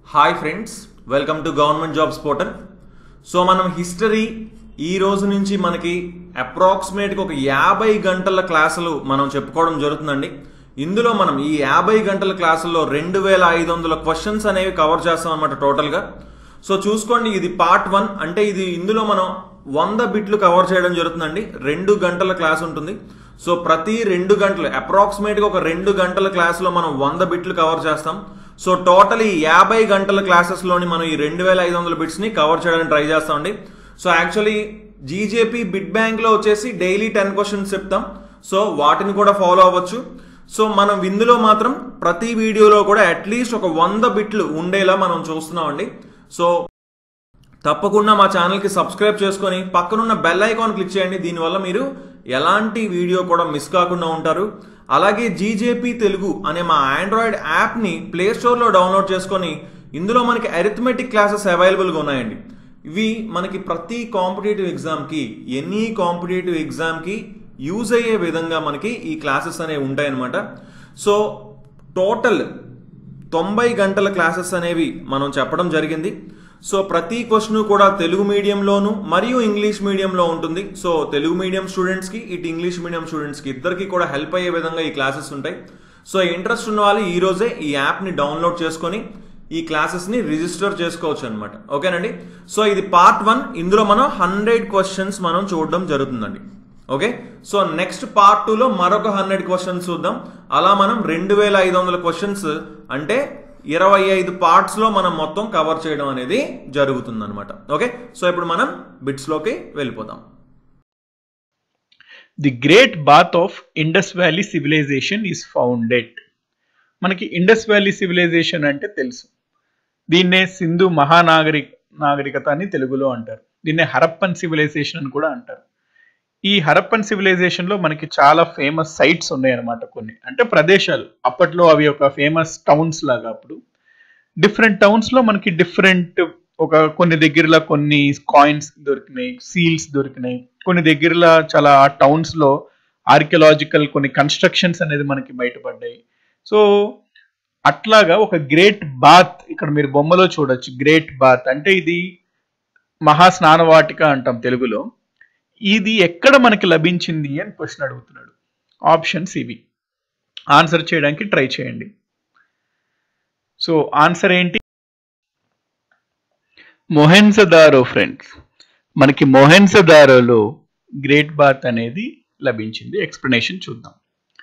hi friends welcome to government jobs portal so మనం history ఈ రోజు నుంచి మనకి అప్రాక్సిమేట్గా ఒక యాభై గంటల క్లాసులు మనం చెప్పుకోవడం జరుగుతుందండి ఇందులో మనం ఈ యాభై గంటల క్లాసుల్లో రెండు వేల ఐదు వందల క్వశ్చన్స్ అనేవి కవర్ చేస్తాం అనమాట టోటల్గా సో చూసుకోండి ఇది పార్ట్ వన్ అంటే ఇది ఇందులో మనం వంద బిట్లు కవర్ చేయడం జరుగుతుందండి రెండు గంటల క్లాస్ ఉంటుంది సో ప్రతి రెండు గంటలు అప్రాక్సిమేట్గా ఒక రెండు గంటల క్లాసులో మనం వంద బిట్లు కవర్ చేస్తాం సో టోటల్ ఈ యాభై గంటల క్లాసెస్లోని మనం ఈ రెండు వేల ఐదు వందల బిట్స్ని కవర్ చేయడానికి ట్రై చేస్తామండి సో యాక్చువల్లీ జీజేపీ బిట్ బ్యాంక్లో వచ్చేసి డైలీ టెన్ క్వశ్చన్స్ చెప్తాం సో వాటిని కూడా ఫాలో అవ్వచ్చు సో మనం ఇందులో మాత్రం ప్రతి వీడియోలో కూడా అట్లీస్ట్ ఒక వంద బిట్లు ఉండేలా మనం చూస్తున్నామండి సో తప్పకుండా మా ఛానల్కి సబ్స్క్రైబ్ చేసుకొని పక్కనున్న బెల్ ఐకాన్ క్లిక్ చేయండి దీనివల్ల మీరు ఎలాంటి వీడియో కూడా మిస్ కాకుండా ఉంటారు అలాగే జీజేపీ తెలుగు అనే మా ఆండ్రాయిడ్ యాప్ని ప్లే స్టోర్లో డౌన్లోడ్ చేసుకొని ఇందులో మనకి అరిథమెటిక్ క్లాసెస్ అవైలబుల్గా ఉన్నాయండి ఇవి మనకి ప్రతి కాంపిటేటివ్ ఎగ్జామ్కి ఎనీ కాంపిటేటివ్ ఎగ్జామ్కి యూజ్ అయ్యే విధంగా మనకి ఈ క్లాసెస్ అనేవి ఉంటాయన్నమాట సో టోటల్ తొంభై గంటల క్లాసెస్ అనేవి మనం చెప్పడం జరిగింది సో ప్రతి క్వశ్చన్ కూడా తెలుగు మీడియంలోను మరియు ఇంగ్లీష్ మీడియంలో ఉంటుంది సో తెలుగు మీడియం స్టూడెంట్స్కి ఇటు ఇంగ్లీష్ మీడియం స్టూడెంట్స్కి ఇద్దరికి కూడా హెల్ప్ అయ్యే విధంగా ఈ క్లాసెస్ ఉంటాయి సో ఇంట్రెస్ట్ ఉన్న వాళ్ళు ఈ రోజే ఈ యాప్ని డౌన్లోడ్ చేసుకొని ఈ క్లాసెస్ని రిజిస్టర్ చేసుకోవచ్చు అనమాట ఓకేనండి సో ఇది పార్ట్ వన్ ఇందులో మనం హండ్రెడ్ క్వశ్చన్స్ మనం చూడడం జరుగుతుందండి ఓకే సో నెక్స్ట్ పార్ట్ టూలో మరొక హండ్రెడ్ క్వశ్చన్స్ చూద్దాం అలా మనం రెండు వేల ఐదు వందల క్వశ్చన్స్ అంటే ఇరవై ఐదు పార్ట్స్లో మనం మొత్తం కవర్ చేయడం అనేది జరుగుతుంది అనమాట ఓకే సో ఇప్పుడు మనం బిట్స్లోకి వెళ్ళిపోదాం the great bath of Indus valley civilisation is founded మనకి ఇండస్ వ్యాలీ సివిలైజేషన్ అంటే తెలుసు దీన్నే సింధు మహానాగరిక నాగరికత అని తెలుగులో అంటారు దీన్నే హరప్పన్ సివిలైజేషన్ అని కూడా అంటారు ఈ హరప్పన్ సివిలైజేషన్ లో మనకి చాలా ఫేమస్ సైట్స్ ఉన్నాయి అన్నమాట కొన్ని అంటే ప్రదేశాలు అప్పట్లో అవి ఒక ఫేమస్ టౌన్స్ లాగా అప్పుడు డిఫరెంట్ టౌన్స్ లో మనకి డిఫరెంట్ ఒక కొన్ని దగ్గరలో కొన్ని కాయిన్స్ దొరికినాయి సీల్స్ దొరికినాయి కొన్ని దగ్గరలో చాలా టౌన్స్ లో ఆర్కియలాజికల్ కొన్ని కన్స్ట్రక్షన్స్ అనేది మనకి బయటపడ్డాయి సో అట్లాగా ఒక గ్రేట్ బాత్ ఇక్కడ మీరు బొమ్మలో చూడొచ్చు గ్రేట్ బాత్ అంటే ఇది మహా స్నానవాటిక అంటాం తెలుగులో ఇది ఎక్కడ మనకి లభించింది అని క్వశ్చన్ అడుగుతున్నాడు ఆప్షన్స్ ఇవి ఆన్సర్ చేయడానికి ట్రై చేయండి సో ఆన్సర్ ఏంటి మొహెన్సదారో ఫ్రెండ్స్ మనకి మొహెన్సదారోలో గ్రేట్ బాత్ అనేది లభించింది ఎక్స్ప్లెనేషన్ చూద్దాం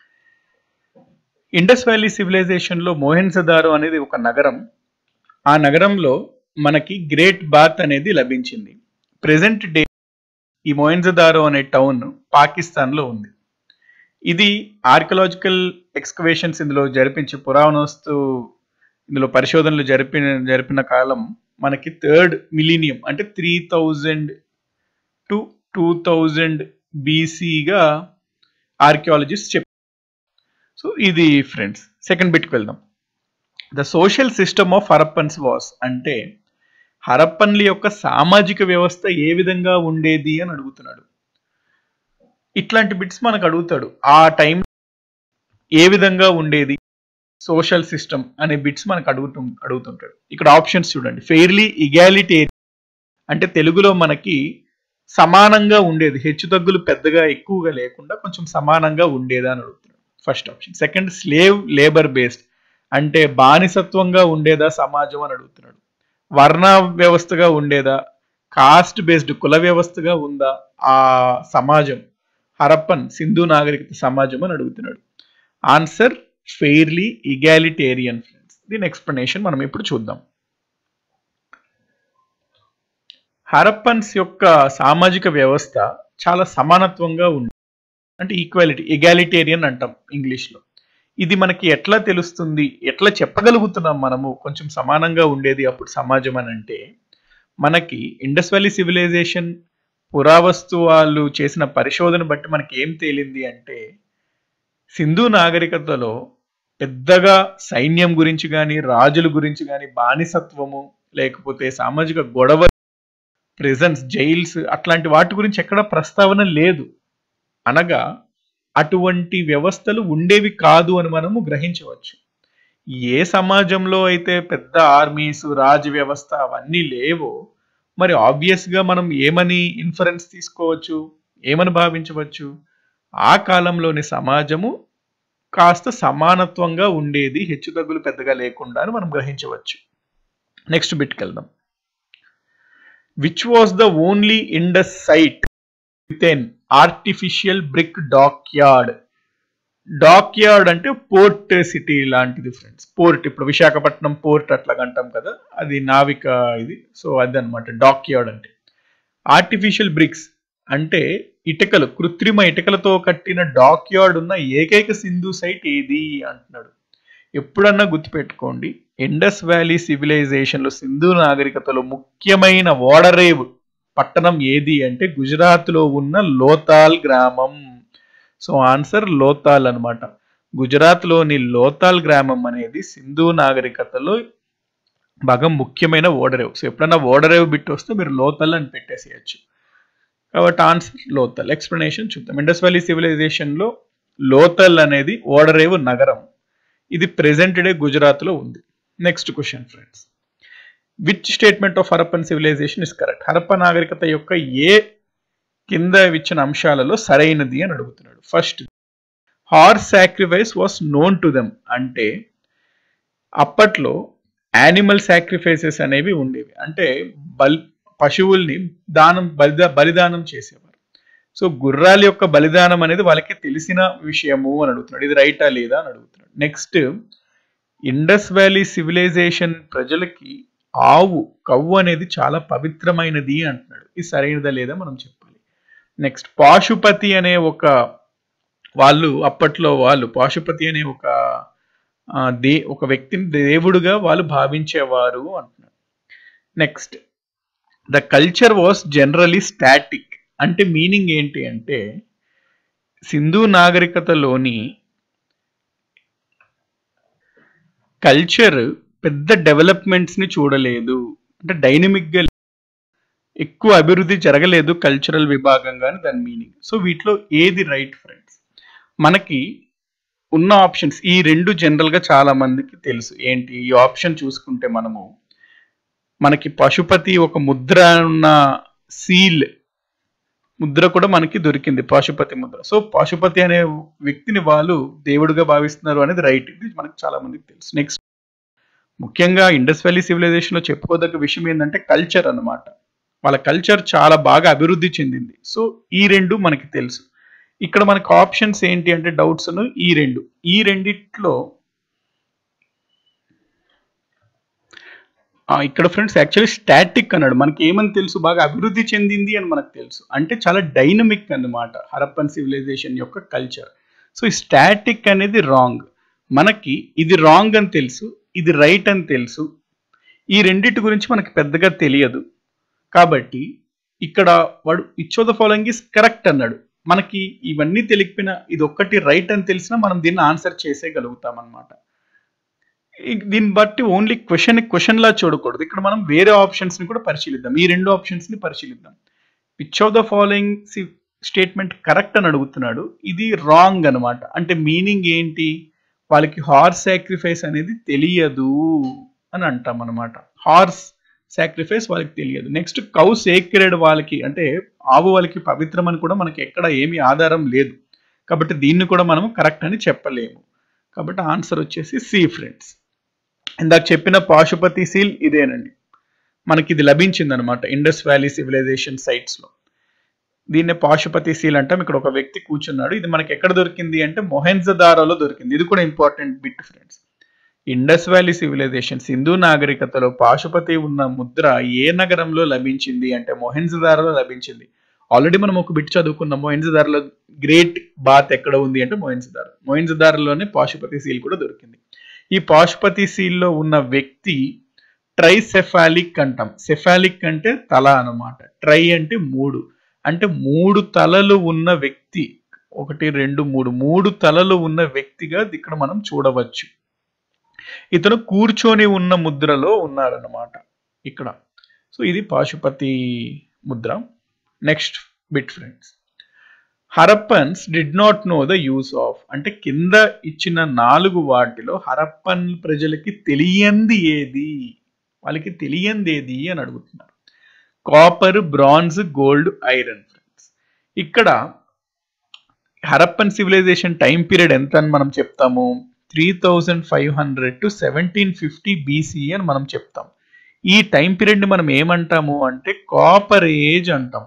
ఇండస్ వ్యాలీ సివిలైజేషన్లో మొహెన్సదారో అనేది ఒక నగరం ఆ నగరంలో మనకి గ్రేట్ బాత్ అనేది లభించింది ప్రెసెంట్ డే ఈ మొహెన్జదారో అనే టౌన్ పాకిస్తాన్లో ఉంది ఇది ఆర్కియలాజికల్ ఎక్స్కవేషన్స్ ఇందులో జరిపించి పురావనస్తు ఇందులో పరిశోధనలు జరిపిన జరిపిన కాలం మనకి థర్డ్ మిలీనియం అంటే three thousand to two thousand బీసీగా ఆర్కియాలజిస్ట్ చెప్పారు సో ఇది ఫ్రెండ్స్ సెకండ్ బిట్కి వెళ్దాం the social system of Harappans was అంటే హరప్పన్ల యొక్క సామాజిక వ్యవస్థ ఏ విధంగా ఉండేది అని అడుగుతున్నాడు ఇట్లాంటి బిట్స్ మనకు అడుగుతాడు ఆ టైం ఏ విధంగా ఉండేది సోషల్ సిస్టమ్ అనే బిట్స్ మనకు అడుగుతు అడుగుతుంటాడు ఇక్కడ ఆప్షన్స్ చూడండి ఫెయిర్లీ ఇగాలిటేరియన్ అంటే తెలుగులో మనకి సమానంగా ఉండేది హెచ్చు తగ్గులు పెద్దగా ఎక్కువగా లేకుండా కొంచెం సమానంగా ఉండేదా అని అడుగుతున్నాడు first option second slave labour based అంటే బానిసత్వంగా ఉండేదా సమాజం అని అడుగుతున్నాడు వర్ణ వ్యవస్థగా ఉండేదా కాస్ట్ బేస్డ్ కుల వ్యవస్థగా ఉందా ఆ సమాజం హరప్పన్ సింధు నాగరికత సమాజం అని అడుగుతున్నాడు ఆన్సర్ ఫెయిర్లీ ఇగాలిటేరియన్ ఫ్రెండ్స్ దీని ఎక్స్ప్లెనేషన్ మనం ఇప్పుడు చూద్దాం హరప్పన్స్ యొక్క సామాజిక వ్యవస్థ చాలా సమానత్వంగా ఉంది అంటే ఈక్వాలిటీ ఎగాలిటేరియన్ అంటాం ఇంగ్లీష్లో ఇది మనకి ఎట్లా తెలుస్తుంది ఎట్లా చెప్పగలుగుతున్నాం మనము కొంచెం సమానంగా ఉండేది అప్పుడు సమాజం అని అంటే మనకి ఇండస్ వ్యాలీ సివిలైజేషన్ పురావస్తు వాళ్ళు చేసిన పరిశోధన బట్టి మనకి ఏం తేలింది అంటే సింధు నాగరికతలో పెద్దగా సైన్యం గురించి కానీ రాజుల గురించి కానీ బానిసత్వము లేకపోతే సామాజిక గొడవ ప్రెజెన్స్ జైల్స్ అట్లాంటి వాటి గురించి ఎక్కడ ప్రస్తావన లేదు అనగా అటువంటి వ్యవస్థలు ఉండేవి కాదు అని మనము గ్రహించవచ్చు ఏ సమాజంలో అయితే పెద్ద ఆర్మీస్ రాజ వ్యవస్థ అవన్నీ లేవో మరి ఆబ్వియస్ గా మనం ఏమని ఇన్ఫరెన్స్ తీసుకోవచ్చు ఏమని భావించవచ్చు ఆ కాలంలోని సమాజము కాస్త సమానత్వంగా ఉండేది హెచ్చుతగ్గులు పెద్దగా లేకుండా అని మనం గ్రహించవచ్చు నెక్స్ట్ బిట్కి వెళ్దాం which was the only Indus site with an artificial brick dockyard dockyard అంటే పోర్ట్ సిటీ లాంటిది ఫ్రెండ్స్ పోర్ట్ ఇప్పుడు విశాఖపట్నం పోర్ట్ అట్లా అంటాం కదా అది నావిక ఇది సో అది అనమాట డాక్ యార్డ్ అంటే ఆర్టిఫిషియల్ బ్రిక్స్ అంటే ఇటుకలు కృత్రిమ ఇటుకలతో కట్టిన డాక్ యార్డ్ ఉన్న ఏకైక సింధు సైట్ ఏది అంటున్నాడు ఎప్పుడన్నా గుర్తుపెట్టుకోండి ఇండస్ వ్యాలీ సివిలైజేషన్ లో సింధు నాగరికతలో ముఖ్యమైన ఓడరేవు పట్టణం ఏది అంటే గుజరాత్ లో ఉన్న లోతాల్ గ్రామం సో ఆన్సర్ లోతాల్ అన్నమాట గుజరాత్ లోని లోతాల్ గ్రామం అనేది సింధు నాగరికతలో బాగా ముఖ్యమైన ఓడరేవు సో ఎప్పుడన్నా ఓడరేవు బిట్ వస్తే మీరు లోతల్ అని పెట్టేసేయచ్చు కాబట్టి ఆన్సర్ లోతల్ ఎక్స్ప్లెనేషన్ చూద్దాం ఇండస్ వ్యాలీ సివిలైజేషన్ లో లోతల్ అనేది ఓడరేవు నగరం ఇది ప్రెసెంట్ డే గుజరాత్ లో ఉంది next question friends which statement of Harappan civilisation is correct Harappa నాగరికత యొక్క ఏ కింద ఇచ్చిన అంశాలలో సరైనది అని అడుగుతున్నాడు first horse sacrifice was known to them అంటే అప్పట్లో యానిమల్ సాక్రిఫైసెస్ అనేవి ఉండేవి అంటే బల్ పశువుల్ని దానం బలిదా బలిదానం చేసేవారు సో గుర్రాల యొక్క బలిదానం అనేది వాళ్ళకి తెలిసిన విషయము అని అడుగుతున్నాడు ఇది రైటా లేదా అని అడుగుతున్నాడు నెక్స్ట్ ఇండస్ వ్యాలీ సివిలైజేషన్ ప్రజలకి ఆవు కవ్వు అనేది చాలా పవిత్రమైనది అంటున్నాడు ఇది సరైనదా లేదా మనం చెప్పాలి నెక్స్ట్ పాశుపతి అనే ఒక వాళ్ళు అప్పట్లో వాళ్ళు పాశుపతి అనే ఒక ఆ, దే ఒక వ్యక్తిని దేవుడుగా వాళ్ళు భావించేవారు అంటున్నారు next the culture was generally static అంటే మీనింగ్ ఏంటి అంటే సింధు నాగరికతలోని కల్చర్ పెద్ద డెవలప్మెంట్స్ ని చూడలేదు అంటే డైనమిక్ గా ఎక్కువ అభివృద్ధి జరగలేదు కల్చరల్ విభాగంగా అని దాని మీనింగ్ సో వీటిలో ఏది రైట్ ఫ్రెండ్స్ మనకి ఉన్న ఆప్షన్స్ ఈ రెండు జనరల్ గా చాలా మందికి తెలుసు ఏంటి ఈ ఆప్షన్ చూసుకుంటే మనము మనకి పశుపతి ఒక ముద్ర ఉన్న సీల్ ముద్ర కూడా మనకి దొరికింది పశుపతి ముద్ర సో పశుపతి అనే వ్యక్తిని వాళ్ళు దేవుడిగా భావిస్తున్నారు అనేది రైట్ ఇది మనకి చాలా మందికి తెలుసు నెక్స్ట్ ముఖ్యంగా ఇండస్ వ్యాలీ సివిలైజేషన్ లో చెప్పుకోదగ్గ విషయం ఏంటంటే కల్చర్ అన్నమాట వాళ్ళ కల్చర్ చాలా బాగా అభివృద్ధి చెందింది సో ఈ రెండు మనకి తెలుసు ఇక్కడ మనకి ఆప్షన్స్ ఏంటి అంటే డౌట్స్ ఈ రెండు ఈ రెండిట్లో ఆ, ఇక్కడ ఫ్రెండ్స్ యాక్చువల్లీ స్టాటిక్ అన్నాడు మనకి ఏమని తెలుసు బాగా అభివృద్ధి చెందింది అని మనకు తెలుసు అంటే చాలా డైనమిక్ అన్నమాట హరప్పన్ సివిలైజేషన్ యొక్క కల్చర్ సో ఈ స్టాటిక్ అనేది రాంగ్ మనకి ఇది రాంగ్ అని తెలుసు ఇది రైట్ అని తెలుసు ఈ రెండిటి గురించి మనకి పెద్దగా తెలియదు కాబట్టి ఇక్కడ వాడు ఇచ్చో ద ఫాలోయింగ్ ఇస్ కరెక్ట్ అన్నాడు మనకి ఇవన్నీ తెలియకపోయినా ఇది ఒక్కటి రైట్ అని తెలిసినా మనం దీన్ని ఆన్సర్ చేసేయగలుగుతాం అనమాట దీన్ని బట్టి ఓన్లీ క్వశ్చన్ క్వశ్చన్ లా చూడకూడదు ఇక్కడ మనం వేరే ఆప్షన్స్ ని కూడా పరిశీలిద్దాం ఈ రెండు ఆప్షన్స్ ని పరిశీలిద్దాం which of the following statement correct అని అడుగుతున్నాడు ఇది రాంగ్ అన్నమాట అంటే మీనింగ్ ఏంటి వాళ్ళకి హార్స్ సాక్రిఫైస్ అనేది తెలియదు అని అంటాం అనమాట హార్స్ సాక్రిఫైస్ వాళ్ళకి తెలియదు నెక్స్ట్ కౌ సేక్రెడ్ వాళ్ళకి అంటే ఆవు వాళ్ళకి పవిత్రం అని కూడా మనకి ఎక్కడ ఏమీ ఆధారం లేదు కాబట్టి దీన్ని కూడా మనం కరెక్ట్ అని చెప్పలేము కాబట్టి ఆన్సర్ వచ్చేసి సి ఫ్రెండ్స్ ఇందాక చెప్పిన పాశుపతి సీల్ ఇదేనండి మనకి ఇది లభించింది అనమాట ఇండస్ వ్యాలీ సివిలైజేషన్ సైట్స్ లో దీన్నే పాశుపతి సీల్ అంటాం ఇక్కడ ఒక వ్యక్తి కూర్చున్నాడు ఇది మనకి ఎక్కడ దొరికింది అంటే మొహెన్జదారోలో దొరికింది ఇది కూడా important bit friends Indus valley civilisation Sindhu నాగరికతలో పాశుపతి ఉన్న ముద్ర ఏ నగరంలో లభించింది అంటే మొహెన్జదారోలో లభించింది ఆల్రెడీ మనం ఒక బిట్ చదువుకున్నాం మొహెన్జదార్లో గ్రేట్ బాత్ ఎక్కడ ఉంది అంటే మొహెన్జదార్ మొహెన్జదార్లోనే పాశుపతి సీల్ కూడా దొరికింది ఈ పాశుపతి సీల్లో ఉన్న వ్యక్తి ట్రైసెఫాలిక్ అంటాం సెఫాలిక్ అంటే తల అన్నమాట ట్రై అంటే మూడు అంటే మూడు తలలు ఉన్న వ్యక్తి ఒకటి రెండు మూడు మూడు తలలు ఉన్న వ్యక్తిగా ఇక్కడ మనం చూడవచ్చు ఇతను కూర్చొని ఉన్న ముద్రలో ఉన్నాడనమాట ఇక్కడ సో ఇది పాశుపతి ముద్ర next bit friends Harappans did not know the use of అంటే కింద ఇచ్చిన నాలుగు వాటిలో హరప్పన్ ప్రజలకి తెలియంది ఏది వాళ్ళకి తెలియంది ఏది అని అడుగుతున్నారు copper bronze gold iron friends ఇక్కడ హరప్పన్ సివిలైజేషన్ టైం పీరియడ్ ఎంత అని మనం చెప్తాము three thousand five hundred to seventeen fifty BC అని మనం చెప్తాం ఈ టైం పీరియడ్ని మనం ఏమంటాము అంటే కాపర్ ఏజ్ అంటాం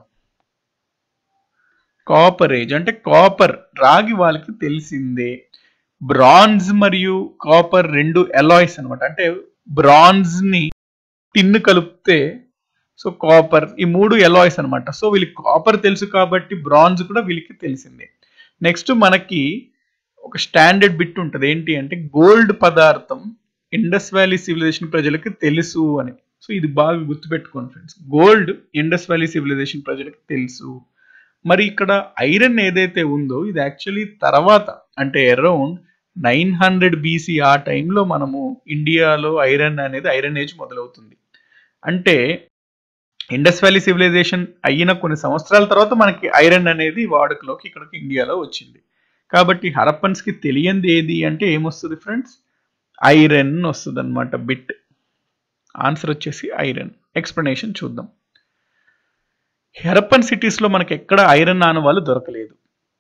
కాపర్ ఏజ్ అంటే కాపర్ రాగి వాళ్ళకి తెలిసిందే బ్రాంజ్ మరియు కాపర్ రెండు ఎలాయిస్ అనమాట అంటే బ్రాంజ్ ని టిన్ కలిపితే సో కాపర్ ఈ మూడు ఎలాయిస్ అనమాట సో వీళ్ళకి కాపర్ తెలుసు కాబట్టి బ్రాంజ్ కూడా వీళ్ళకి తెలిసిందే నెక్స్ట్ మనకి ఒక స్టాండర్డ్ బిట్ ఉంటుంది ఏంటి అంటే గోల్డ్ పదార్థం ఇండస్ వ్యాలీ సివిలైజేషన్ ప్రజలకు తెలుసు అని సో ఇది బాగా గుర్తుపెట్టుకోండి friends gold Indus valley civilisation ప్రజలకు తెలుసు మరి ఇక్కడ ఐరన్ ఏదైతే ఉందో ఇది యాక్చువల్లీ తర్వాత అంటే అరౌండ్ నైన్ హండ్రెడ్ బీసీ ఆ టైంలో మనము ఇండియాలో ఐరన్ అనేది ఐరన్ ఏజ్ మొదలవుతుంది అంటే ఇండస్ వ్యాలీ సివిలైజేషన్ అయిన కొన్ని సంవత్సరాల తర్వాత మనకి ఐరన్ అనేది వాడుకలోకి ఇక్కడికి ఇండియాలో వచ్చింది కాబట్టి హరప్పన్స్కి తెలియంది ఏది అంటే ఏమొస్తుంది ఫ్రెండ్స్ ఐరన్ వస్తుంది అనమాట బిట్ ఆన్సర్ వచ్చేసి ఐరన్ ఎక్స్ప్లెనేషన్ చూద్దాం హరప్పన్ సిటీస్లో మనకి ఎక్కడ ఐరన్ ఆనవాళ్ళు దొరకలేదు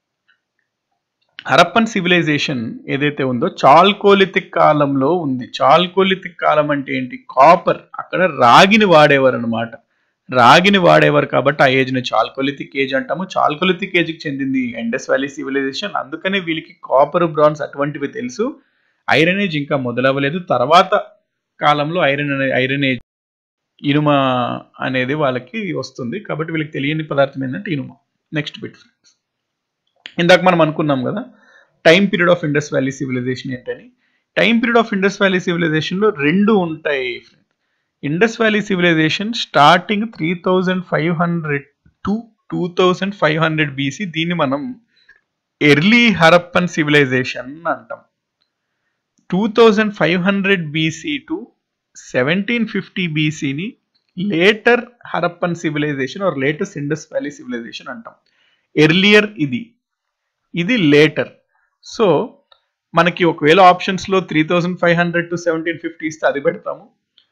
హరప్పన్ సివిలైజేషన్ ఏదైతే ఉందో చాల్కోలిథిక్ కాలంలో ఉంది చాల్కోలిథిక్ కాలం అంటే ఏంటి కాపర్ అక్కడ రాగిని వాడేవారు అనమాట రాగిని వాడేవారు కాబట్టి ఆ ఏజ్ని చాల్కోలిథిక్ ఏజ్ అంటాము చాల్కోలిథిక్ ఏజ్కి చెందింది ఇండస్ వ్యాలీ సివిలైజేషన్ అందుకనే వీళ్ళకి కాపర్ బ్రాన్స్ అటువంటివి తెలుసు ఐరన్ ఏజ్ ఇంకా మొదలవ్వలేదు తర్వాత కాలంలో ఐరన్ అనే ఐరన్ ఏజ్ ఇనుమ అనేది వాళ్ళకి వస్తుంది కాబట్టి వీళ్ళకి తెలియని పదార్థం ఏంటంటే ఇనుమ నెక్స్ట్ బిట్ ఫ్రెండ్స్ ఇందాక మనం అనుకున్నాం కదా time period of Indus valley civilization ఏంటని time period of Indus valley సివిలైజేషన్లో రెండు ఉంటాయి friends Indus valley civilization starting three thousand five hundred to two thousand five hundred BC దీన్ని మనం ఎర్లీ హరప్పన్ సివిలైజేషన్ అంటాం two thousand five hundred BC to seventeen fifty బీసీని later Harappan civilization or latest Indus valley civilization అంటాం earlier ఇది ఇది later so మనకి ఒకవేళ ఆప్షన్స్లో three thousand five hundred to seventeen fifty ఇస్తే అది పెడతాము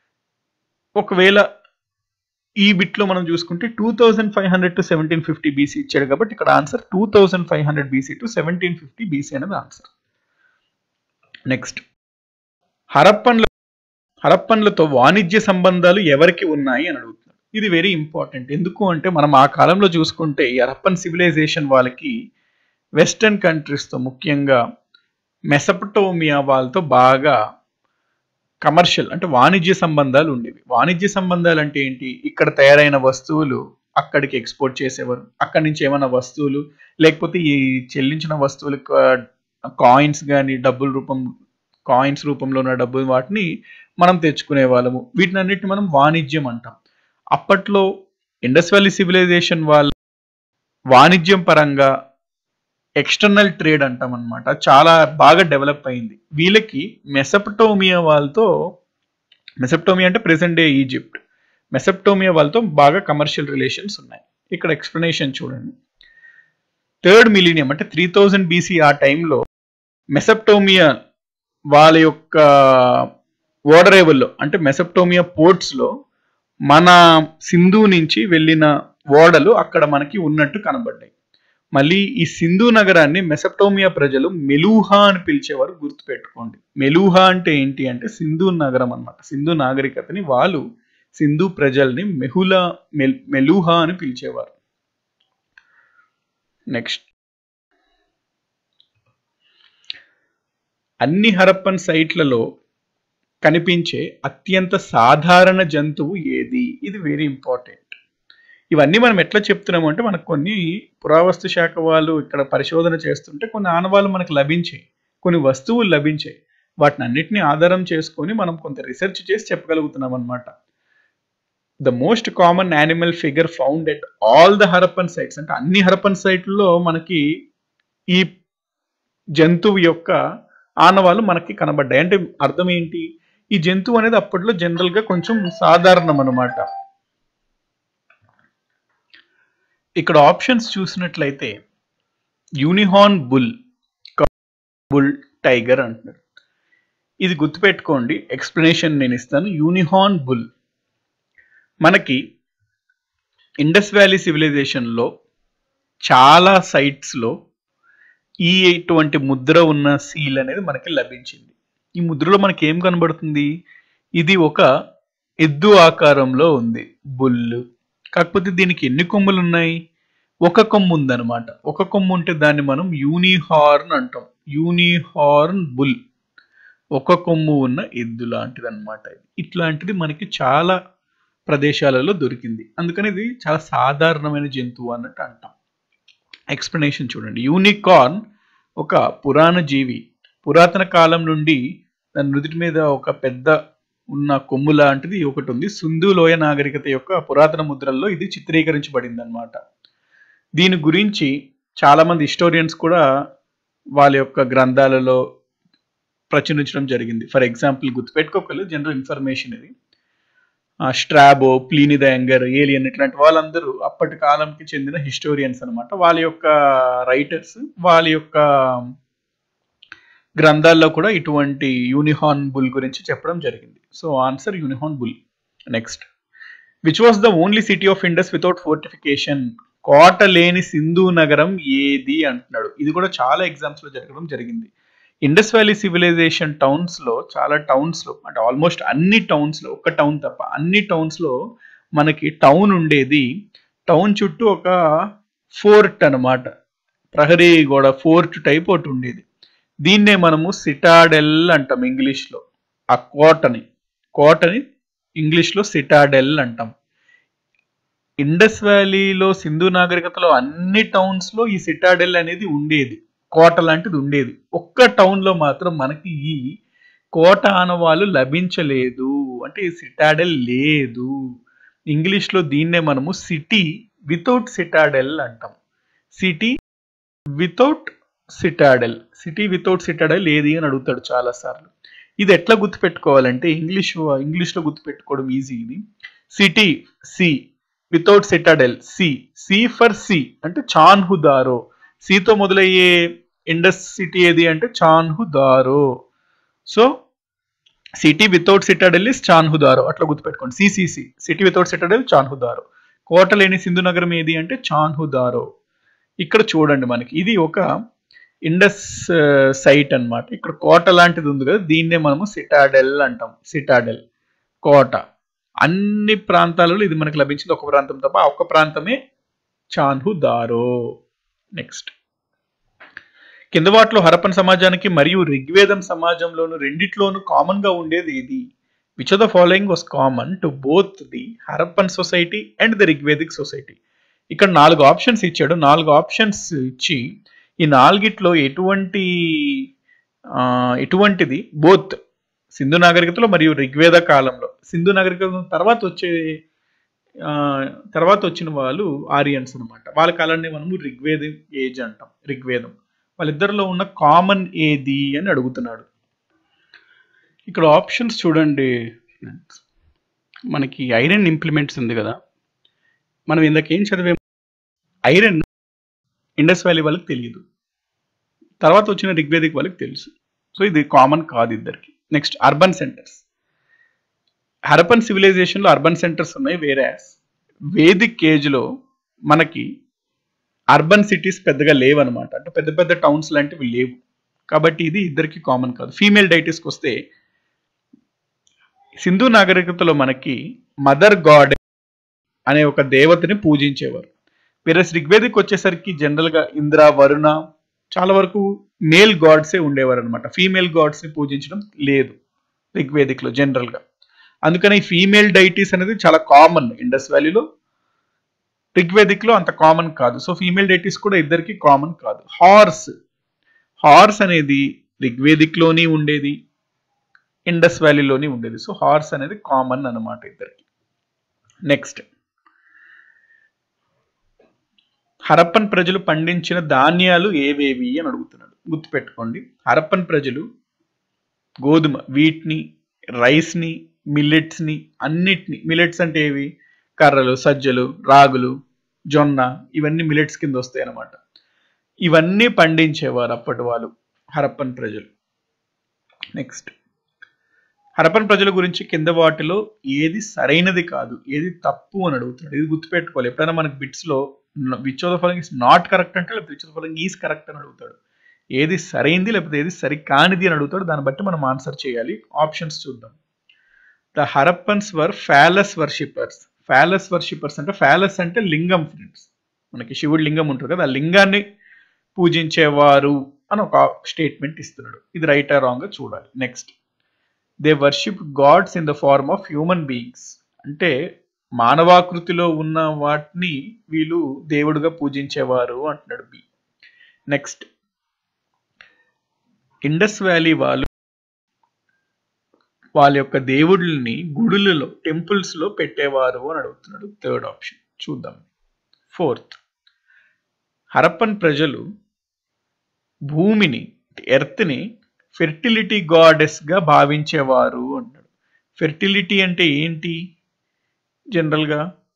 ఒకవేళ ఈ బిట్లో మనం చూసుకుంటే two thousand five hundred to seventeen fifty BC ఇచ్చాడు కాబట్టి ఇక్కడ answer two thousand five hundred BC to seventeen fifty BC అనేది ఆన్సర్ నెక్స్ట్ హరప్పన్ల హరప్పన్లతో వాణిజ్య సంబంధాలు ఎవరికి ఉన్నాయి అని అడుగుతున్నారు ఇది వెరీ ఇంపార్టెంట్ ఎందుకు అంటే మనం ఆ కాలంలో చూసుకుంటే ఈ హరప్పన్ సివిలైజేషన్ వాళ్ళకి వెస్టర్న్ కంట్రీస్తో ముఖ్యంగా మెసపటోమియా వాళ్ళతో బాగా కమర్షియల్ అంటే వాణిజ్య సంబంధాలు ఉండేవి వాణిజ్య సంబంధాలు అంటే ఏంటి ఇక్కడ తయారైన వస్తువులు అక్కడికి ఎక్స్పోర్ట్ చేసేవారు అక్కడి నుంచి ఏమైనా వస్తువులు లేకపోతే ఈ చెల్లించిన వస్తువులు కాయిన్స్ కానీ డబ్బుల రూపం కాయిన్స్ రూపంలో ఉన్న డబ్బులు వాటిని మనం తెచ్చుకునే వాళ్ళము వీటిని అన్నిటిని మనం వాణిజ్యం అంటాం అప్పట్లో ఇండస్ వ్యాలీ సివిలైజేషన్ వాళ్ళ వాణిజ్యం పరంగా ఎక్స్టర్నల్ ట్రేడ్ అంటాం అనమాట చాలా బాగా డెవలప్ అయింది వీళ్ళకి మెసపటోమియా వాళ్ళతో మెసపటోమియా అంటే ప్రెసెంట్ డే ఈజిప్ట్ మెసపటోమియా వాళ్ళతో బాగా కమర్షియల్ రిలేషన్స్ ఉన్నాయి ఇక్కడ ఎక్స్ప్లెనేషన్ చూడండి థర్డ్ మిలీనియం అంటే త్రీ థౌజండ్ బీసీ ఆ టైంలో మెసప్టోమియా వాళ్ళ యొక్క ఓడరేవుల్లో అంటే మెసప్టోమియా పోర్ట్స్లో మన సింధు నుంచి వెళ్ళిన ఓడలు అక్కడ మనకి ఉన్నట్టు కనబడ్డాయి మళ్ళీ ఈ సింధు నగరాన్ని మెసప్టోమియా ప్రజలు మెలూహా అని పిలిచేవారు గుర్తుపెట్టుకోండి మెలూహా అంటే ఏంటి అంటే సింధు నగరం అన్నమాట సింధు నాగరికతని వాళ్ళు సింధు ప్రజల్ని మెహులా మెల్ మెలూహా అని పిలిచేవారు నెక్స్ట్ అన్ని హరప్పన్ సైట్లలో కనిపించే అత్యంత సాధారణ జంతువు ఏది ఇది వెరీ ఇంపార్టెంట్ ఇవన్నీ మనం ఎట్లా చెప్తున్నాము అంటే మనకు కొన్ని పురావస్తు శాఖ వాళ్ళు ఇక్కడ పరిశోధన చేస్తుంటే కొన్ని ఆనవాళ్ళు మనకు లభించాయి కొన్ని వస్తువులు లభించాయి వాటిని అన్నిటిని ఆధారం చేసుకొని మనం కొంత రీసెర్చ్ చేసి చెప్పగలుగుతున్నాం అనమాట the most common animal figure found at all the Harappan sites అంటే అన్ని హరప్పన్ సైట్లలో మనకి ఈ జంతువు యొక్క ఆనవాళ్ళు మనకి కనబడ్డాయి అంటే అర్థం ఏంటి ఈ జంతువు అనేది అప్పట్లో జనరల్ గా కొంచెం సాధారణం అనమాట ఇక్కడ ఆప్షన్స్ చూసినట్లయితే యూనిహార్న్ బుల్ బుల్ టైగర్ అంటున్నారు ఇది గుర్తుపెట్టుకోండి ఎక్స్ప్లెనేషన్ నేను ఇస్తాను యూనిహార్న్ బుల్ మనకి ఇండస్ వ్యాలీ సివిలైజేషన్లో చాలా సైట్స్లో ఈ ఇటువంటి ముద్ర ఉన్న సీల్ అనేది మనకి లభించింది ఈ ముద్రలో మనకి ఏం కనబడుతుంది ఇది ఒక ఎద్దు ఆకారంలో ఉంది బుల్ కాకపోతే దీనికి ఎన్ని కొమ్ములు ఉన్నాయి ఒక కొమ్ము ఉందన్నమాట ఒక కొమ్ము ఉంటే దాన్ని మనం యూనిహార్న్ అంటాం యూనిహార్న్ బుల్ ఒక కొమ్ము ఉన్న ఎద్దు లాంటిది అనమాట ఇట్లాంటిది మనకి చాలా ప్రదేశాలలో దొరికింది అందుకని ఇది చాలా సాధారణమైన జంతువు అన్నట్టు అంటాం ఎక్స్ప్లెనేషన్ చూడండి యూనికార్న్ ఒక పురాణ జీవి పురాతన కాలం నుండి దాని నుదుటి మీద ఒక పెద్ద ఉన్న కొమ్ము లాంటిది ఒకటి ఉంది సింధు లోయ నాగరికత యొక్క పురాతన ముద్రల్లో ఇది చిత్రీకరించబడింది అనమాట దీని గురించి చాలా మంది హిస్టోరియన్స్ కూడా వాళ్ళ యొక్క గ్రంథాలలో ప్రచురించడం జరిగింది ఫర్ ఎగ్జాంపుల్ గుర్తుపెట్టుకోగలరు జనరల్ ఇన్ఫర్మేషన్ ఇది ఆ, Strabo Pliny the younger Aelian ఇట్లాంటి వాళ్ళందరూ అప్పటి కాలంకి చెందిన హిస్టోరియన్స్ అన్నమాట వాళ్ళ యొక్క రైటర్స్ వాళ్ళ యొక్క గ్రంథాల్లో కూడా ఇటువంటి యూనిహార్న్ బుల్ గురించి చెప్పడం జరిగింది so answer unicorn bull next which was the only city of Indus without fortification కోట లేని సింధు నగరం ఏది అంటున్నాడు ఇది కూడా చాలా ఎగ్జామ్స్ లో జరగడం జరిగింది ఇండస్ వ్యాలీ సివిలైజేషన్ టౌన్స్ లో చాలా టౌన్స్ లో అంటే ఆల్మోస్ట్ అన్ని టౌన్స్ లో ఒక్క టౌన్ తప్ప అన్ని టౌన్స్ లో మనకి టౌన్ ఉండేది టౌన్ చుట్టూ ఒక ఫోర్ట్ అన్నమాట ప్రహరీ గోడ ఫోర్ట్ టైప్ ఒకటి ఉండేది దీన్నే మనము సిటాడెల్ అంటాం ఇంగ్లీష్ లో ఆ కోటని కోటని ఇంగ్లీష్ లో సిటాడెల్ అంటాం ఇండస్ వ్యాలీలో సింధు నాగరికతలో అన్ని టౌన్స్ లో ఈ సిటాడెల్ అనేది ఉండేది కోట లాంటిది ఉండేది ఒక్క టౌన్ లో మాత్రం మనకి ఈ కోట ఆనవాళ్ళు లభించలేదు అంటే ఈ సిటాడెల్ లేదు ఇంగ్లీష్ లో దీన్నే మనము సిటీ వితౌట్ సిటాడెల్ అంటాం city without citadel city without citadel ఏది అని అడుగుతాడు చాలా సార్లు ఇది ఎట్లా గుర్తుపెట్టుకోవాలంటే ఇంగ్లీష్ ఇంగ్లీష్లో గుర్తుపెట్టుకోవడం ఈజీ ఇది city C without citadel C C for C అంటే చాన్హుదారో సితో మొదలయ్యే ఇండస్ సిటీ ఏది అంటే Chanhudaro so city without citadel is Chanhudaro అట్లా గుర్తుపెట్టుకోండి C C C city without citadel Chanhudaro కోట లేని సింధు నగరం ఏది అంటే చాన్హుదారో ఇక్కడ చూడండి మనకి ఇది ఒక ఇండస్ సైట్ అన్నమాట ఇక్కడ కోట లాంటిది ఉంది కదా దీన్నే మనము సిటాడెల్ అంటాం సిటాడెల్ కోట అన్ని ప్రాంతాలలో ఇది మనకు లభించింది ఒక ప్రాంతం తప్ప ఆ ఒక్క ప్రాంతమే చాన్హుదారో నెక్స్ట్ కింద వాటిలో హరప్పన్ సమాజానికి మరియు ఋగ్వేదం సమాజంలోను రెండిట్లోనూ కామన్ గా ఉండేది ఇది which of the following was common to both the Harappan society and the Rigvedic society ఇక్కడ నాలుగు ఆప్షన్స్ ఇచ్చాడు నాలుగు ఆప్షన్స్ ఇచ్చి ఈ నాలుగిట్లో ఎటువంటి ఆ, ఎటువంటిది బోత్ సింధు నాగరికతలో మరియు ఋగ్వేద కాలంలో సింధు నాగరికత తర్వాత వచ్చే ఆ, తర్వాత వచ్చిన వాళ్ళు ఆరియన్స్ అన్నమాట వాళ్ళ కాలాన్ని మనము ఋగ్వేద ఏజ్ అంటాం ఋగ్వేదం వాళ్ళిద్దరిలో ఉన్న కామన్ ఏది అని అడుగుతున్నాడు ఇక్కడ ఆప్షన్స్ చూడండి మనకి ఐరన్ ఇంప్లిమెంట్స్ ఉంది కదా మనం ఇందాక ఏం చదివే ఐరన్ ఇండస్ వ్యాలీ వాళ్ళకి తెలియదు తర్వాత వచ్చిన ఋగ్వేదిక్ వాళ్ళకి తెలుసు సో ఇది కామన్ కాదు ఇద్దరికి నెక్స్ట్ అర్బన్ సెంటర్స్ హరపన్ సివిలైజేషన్లో అర్బన్ సెంటర్స్ ఉన్నాయి వేరే వేదిక్ ఏజ్లో మనకి అర్బన్ సిటీస్ పెద్దగా లేవన్నమాట అంటే పెద్ద పెద్ద టౌన్స్ లాంటివి లేవు కాబట్టి ఇది ఇద్దరికి కామన్ కాదు ఫీమేల్ డైటీస్కి వస్తే సింధు నాగరికతలో మనకి మదర్ గాడ్ అనే ఒక దేవతని పూజించేవారు వేరే ఋగ్వేదిక్ వచ్చేసరికి జనరల్గా ఇంద్ర వరుణ చాలా వరకు మేల్ గాడ్సే ఉండేవారు అనమాట ఫీమేల్ గాడ్స్ని పూజించడం లేదు ఋగ్వేదిక్లో జనరల్గా అందుకని ఈ ఫీమేల్ డైటీస్ అనేది చాలా కామన్ ఇండస్ వ్యాలీలో ఋగ్వేదిక్లో అంత కామన్ కాదు సో ఫీమేల్ డైటీస్ కూడా ఇద్దరికి కామన్ కాదు హార్స్ హార్స్ అనేది ఋగ్వేదిక్లోని ఉండేది ఇండస్ వ్యాలీలోని ఉండేది సో హార్స్ అనేది కామన్ అన్నమాట ఇద్దరికి నెక్స్ట్ హరప్పన్ ప్రజలు పండించిన ధాన్యాలు ఏవేవి అని అడుగుతున్నాడు గుర్తుపెట్టుకోండి హరప్పన్ ప్రజలు గోధుమ వీట్ని రైస్ని మిల్లెట్స్ని అన్నిటిని మిల్లెట్స్ అంటే ఏవి కర్రలు సజ్జలు రాగులు జొన్న ఇవన్నీ మిల్లెట్స్ కింద వస్తాయి అన్నమాట ఇవన్నీ పండించేవారు అప్పటి వాళ్ళు హరప్పన్ ప్రజలు నెక్స్ట్ హరప్పన్ ప్రజల గురించి కింద వాటిలో ఏది సరైనది కాదు ఏది తప్పు అని అడుగుతున్నాడు ఇది గుర్తుపెట్టుకోవాలి ఎప్పుడైనా మనకి బిట్స్ లో which of the following is not correct అంటే లేకపోతే which of the following is correct అని అడుగుతాడు ఏది సరైంది లేకపోతే ఏది సరి కానిది అని అడుగుతాడు దాన్ని బట్టి మనం ఆన్సర్ చేయాలి ఆప్షన్స్ చూద్దాం the Harappans were phallus worshippers phallus worshippers అంటే ఫ్యాలస్ అంటే లింగం ఫ్రెండ్స్ మనకి శివుడి లింగం ఉంటుంది కదా ఆ లింగాన్ని పూజించేవారు అని ఒక స్టేట్మెంట్ ఇస్తున్నాడు ఇది రైట్ రాంగ్ చూడాలి next they worship gods in the form of human beings అంటే మానవాకృతిలో ఉన్న వాటిని వీళ్ళు దేవుడుగా పూజించేవారు అంటున్నాడు బి నెక్స్ట్ ఇండస్ వ్యాలీ వాళ్ళు వాళ్ళ యొక్క దేవుళ్ళని గుడులలో టెంపుల్స్ లో పెట్టేవారు అని అడుగుతున్నాడు థర్డ్ ఆప్షన్ చూద్దాం ఫోర్త్ హరప్పన్ ప్రజలు భూమిని ఎర్త్ని ఫెర్టిలిటీ గాడెస్ గా భావించేవారు అన్నాడు ఫెర్టిలిటీ అంటే ఏంటి జనరల్గా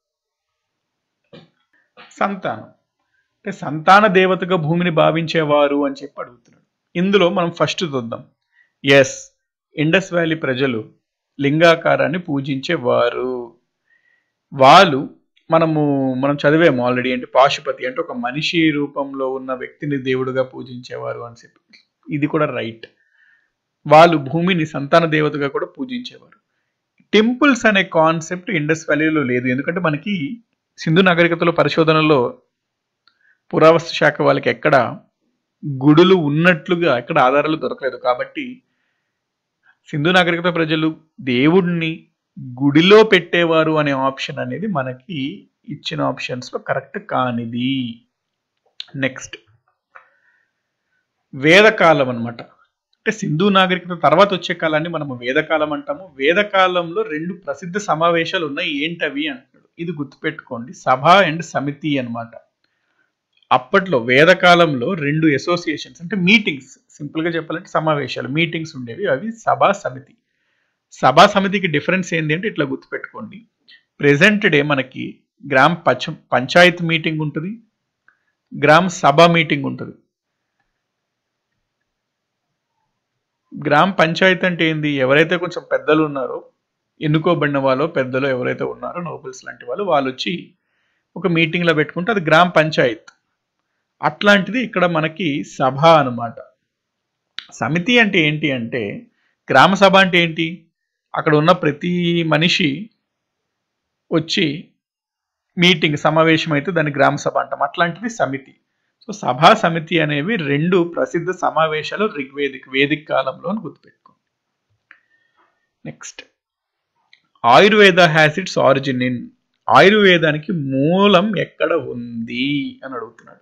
సంతానం అంటే సంతాన దేవతగా భూమిని భావించేవారు అని చెప్పి అడుగుతున్నాడు ఇందులో మనం ఫస్ట్ చూద్దాం ఎస్ ఇండస్ వ్యాలీ ప్రజలు లింగాకారాన్ని పూజించేవారు వాళ్ళు మనము మనం చదివాము ఆల్రెడీ అంటే పాశుపతి అంటే ఒక మనిషి రూపంలో ఉన్న వ్యక్తిని దేవుడుగా పూజించేవారు అని చెప్పి ఇది కూడా రైట్ వాళ్ళు భూమిని సంతాన దేవతగా కూడా పూజించేవారు టెంపుల్స్ అనే కాన్సెప్ట్ ఇండస్ వ్యాలీలో లేదు ఎందుకంటే మనకి సింధు నాగరికతలో పరిశోధనలో పురావస్తు శాఖ వాళ్ళకి ఎక్కడ గుడులు ఉన్నట్లుగా ఎక్కడ ఆధారాలు దొరకలేదు కాబట్టి సింధు నాగరికత ప్రజలు దేవుడిని గుడిలో పెట్టేవారు అనే ఆప్షన్ అనేది మనకి ఇచ్చిన ఆప్షన్స్ లో కరెక్ట్ కానిది నెక్స్ట్ వేదకాలం అన్నమాట అంటే సింధు నాగరికత తర్వాత వచ్చే కాలాన్ని మనము వేదకాలం అంటాము వేదకాలంలో రెండు ప్రసిద్ధ సమావేశాలు ఉన్నాయి ఏంటవి అంటాడు ఇది గుర్తుపెట్టుకోండి సభ అండ్ సమితి అన్నమాట అప్పట్లో వేదకాలంలో రెండు అసోసియేషన్స్ అంటే మీటింగ్స్ సింపుల్ గా చెప్పాలంటే సమావేశాలు మీటింగ్స్ ఉండేవి అవి సభా సమితి సభా సమితికి డిఫరెన్స్ ఏంటి అంటే ఇట్లా గుర్తుపెట్టుకోండి ప్రెసెంట్ డే మనకి గ్రామ పంచ పంచాయత్ మీటింగ్ ఉంటుంది గ్రామ సభ మీటింగ్ ఉంటుంది గ్రామ పంచాయత్ అంటే ఏంది ఎవరైతే కొంచెం పెద్దలు ఉన్నారో ఎన్నుకోబడిన వాళ్ళు పెద్దలు ఎవరైతే ఉన్నారో నోబెల్స్ లాంటి వాళ్ళు వాళ్ళు వచ్చి ఒక మీటింగ్లో పెట్టుకుంటే అది గ్రామ పంచాయత్ అట్లాంటిది ఇక్కడ మనకి సభ అన్నమాట సమితి అంటే ఏంటి అంటే గ్రామ సభ అంటే ఏంటి అక్కడ ఉన్న ప్రతి మనిషి వచ్చి మీటింగ్ సమావేశం అయితే దాన్ని గ్రామ సభ అంటాం అట్లాంటిది సమితి సో సభా సమితి అనేవి రెండు ప్రసిద్ధ సమావేశాలు ఋగ్వేదిక్ వేదిక కాలంలో అని గుర్తుపెట్టుకోండి next Ayurveda has its origin in ఆయుర్వేదానికి మూలం ఎక్కడ ఉంది అని అడుగుతున్నాడు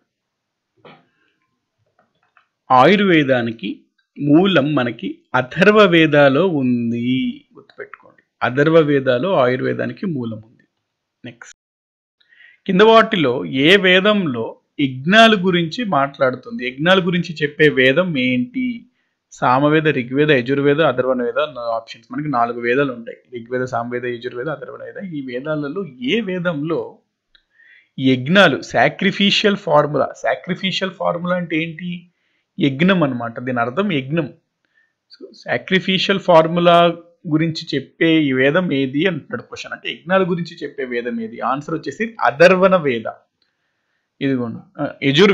ఆయుర్వేదానికి మూలం మనకి అథర్వ వేదాలో ఉంది గుర్తుపెట్టుకోండి అథర్వ వేదాలో ఆయుర్వేదానికి మూలం ఉంది నెక్స్ట్ కింద వాటిలో ఏ వేదంలో యజ్ఞాల గురించి మాట్లాడుతుంది యజ్ఞాల గురించి చెప్పే వేదం ఏంటి సామవేద ఋగ్వేద యజుర్వేద అథర్వణ వేద ఆప్షన్స్ మనకి నాలుగు వేదాలు ఉంటాయి ఋగ్వేద సామవేద యజుర్వేద అథర్వణ వేద ఈ వేదాలలో ఏ వేదంలో యజ్ఞాలు సాక్రిఫిషియల్ ఫార్ములా సాక్రిఫిషియల్ ఫార్ములా అంటే ఏంటి యజ్ఞం అన్నమాట దీని అర్థం యజ్ఞం సో సాక్రిఫిషియల్ ఫార్ములా గురించి చెప్పే ఈ వేదం ఏది అంటున్నాడు క్వశ్చన్ అంటే యజ్ఞాల గురించి చెప్పే వేదం ఏది ఆన్సర్ వచ్చేసి అధర్వణ వేద ఇదిగోండి ఆ, యజుర్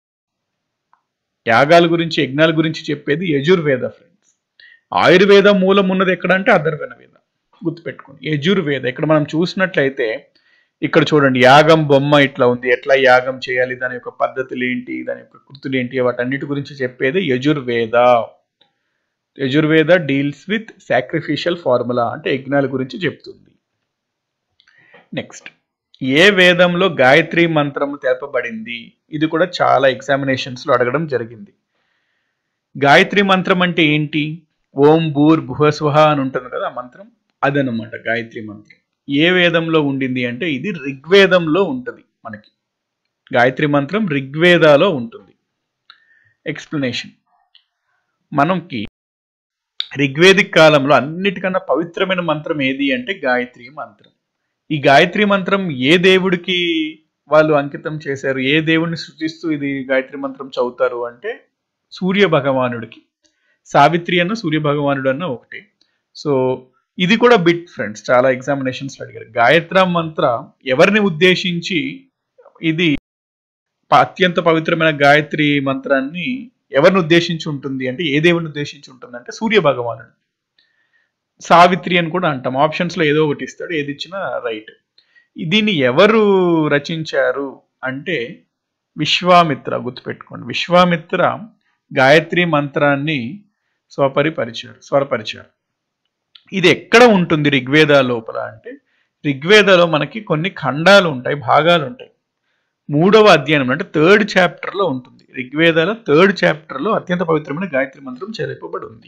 యాగాల గురించి యజ్ఞాల గురించి చెప్పేది యజుర్వేద ఫ్రెండ్స్ ఆయుర్వేద మూలం ఉన్నది ఎక్కడ అంటే అధర్వణ వేద గుర్తుపెట్టుకోండి యజుర్వేద ఇక్కడ మనం చూసినట్లయితే ఇక్కడ చూడండి యాగం బొమ్మ ఇట్లా ఉంది ఎట్లా యాగం చేయాలి దాని యొక్క పద్ధతులు ఏంటి దాని యొక్క కృతులు ఏంటి వాటన్నిటి గురించి చెప్పేది Yajurveda Yajurveda deals with sacrificial formula అంటే యజ్ఞాల గురించి చెప్తుంది నెక్స్ట్ ఏ వేదంలో గాయత్రి మంత్రము తెలపబడింది ఇది కూడా చాలా ఎగ్జామినేషన్స్ లో అడగడం జరిగింది గాయత్రి మంత్రం అంటే ఏంటి ఓం భూర్ భువస్వహ అని ఉంటుంది కదా ఆ మంత్రం అదనమాట గాయత్రి మంత్రం ఏ వేదంలో ఉండింది అంటే ఇది ఋగ్వేదంలో ఉంటుంది మనకి గాయత్రి మంత్రం ఋగ్వేదాలో ఉంటుంది ఎక్స్ప్లెనేషన్ మనకి ఋగ్వేదిక్ కాలంలో అన్నిటికన్నా పవిత్రమైన మంత్రం ఏది అంటే గాయత్రి మంత్రం ఈ గాయత్రి మంత్రం ఏ దేవుడికి వాళ్ళు అంకితం చేశారు ఏ దేవుణ్ణి సృష్టిస్తూ ఇది గాయత్రి మంత్రం చదువుతారు అంటే సూర్య భగవానుడికి సావిత్రి అన్న సూర్య భగవానుడు అన్న ఒకటి సో ఇది కూడా బిట్ ఫ్రెండ్స్ చాలా ఎగ్జామినేషన్స్ అడిగారు గాయత్ర మంత్ర ఎవరిని ఉద్దేశించి ఇది ప- అత్యంత పవిత్రమైన గాయత్రి మంత్రాన్ని ఎవరిని ఉద్దేశించి ఉంటుంది అంటే ఏ దేవుని ఉద్దేశించి ఉంటుంది అంటే సూర్య భగవానుడు సావిత్రి అని కూడా అంటాం ఆప్షన్స్ లో ఏదో ఒకటి ఇస్తాడు ఏది ఇచ్చినా రైట్ దీన్ని ఎవరు రచించారు అంటే విశ్వామిత్ర గుర్తుపెట్టుకోండి విశ్వామిత్ర గాయత్రి మంత్రాన్ని స్వపరిపరిచారు స్వరపరిచారు ఇది ఎక్కడ ఉంటుంది ఋగ్వేద లోపల అంటే ఋగ్వేదలో మనకి కొన్ని ఖండాలు ఉంటాయి భాగాలు ఉంటాయి మూడవ అధ్యయనం అంటే థర్డ్ చాప్టర్ లో ఉంటుంది ఋగ్వేదాల థర్డ్ చాప్టర్ లో అత్యంత పవిత్రమైన గాయత్రి మంత్రం చేర్పబడి ఉంది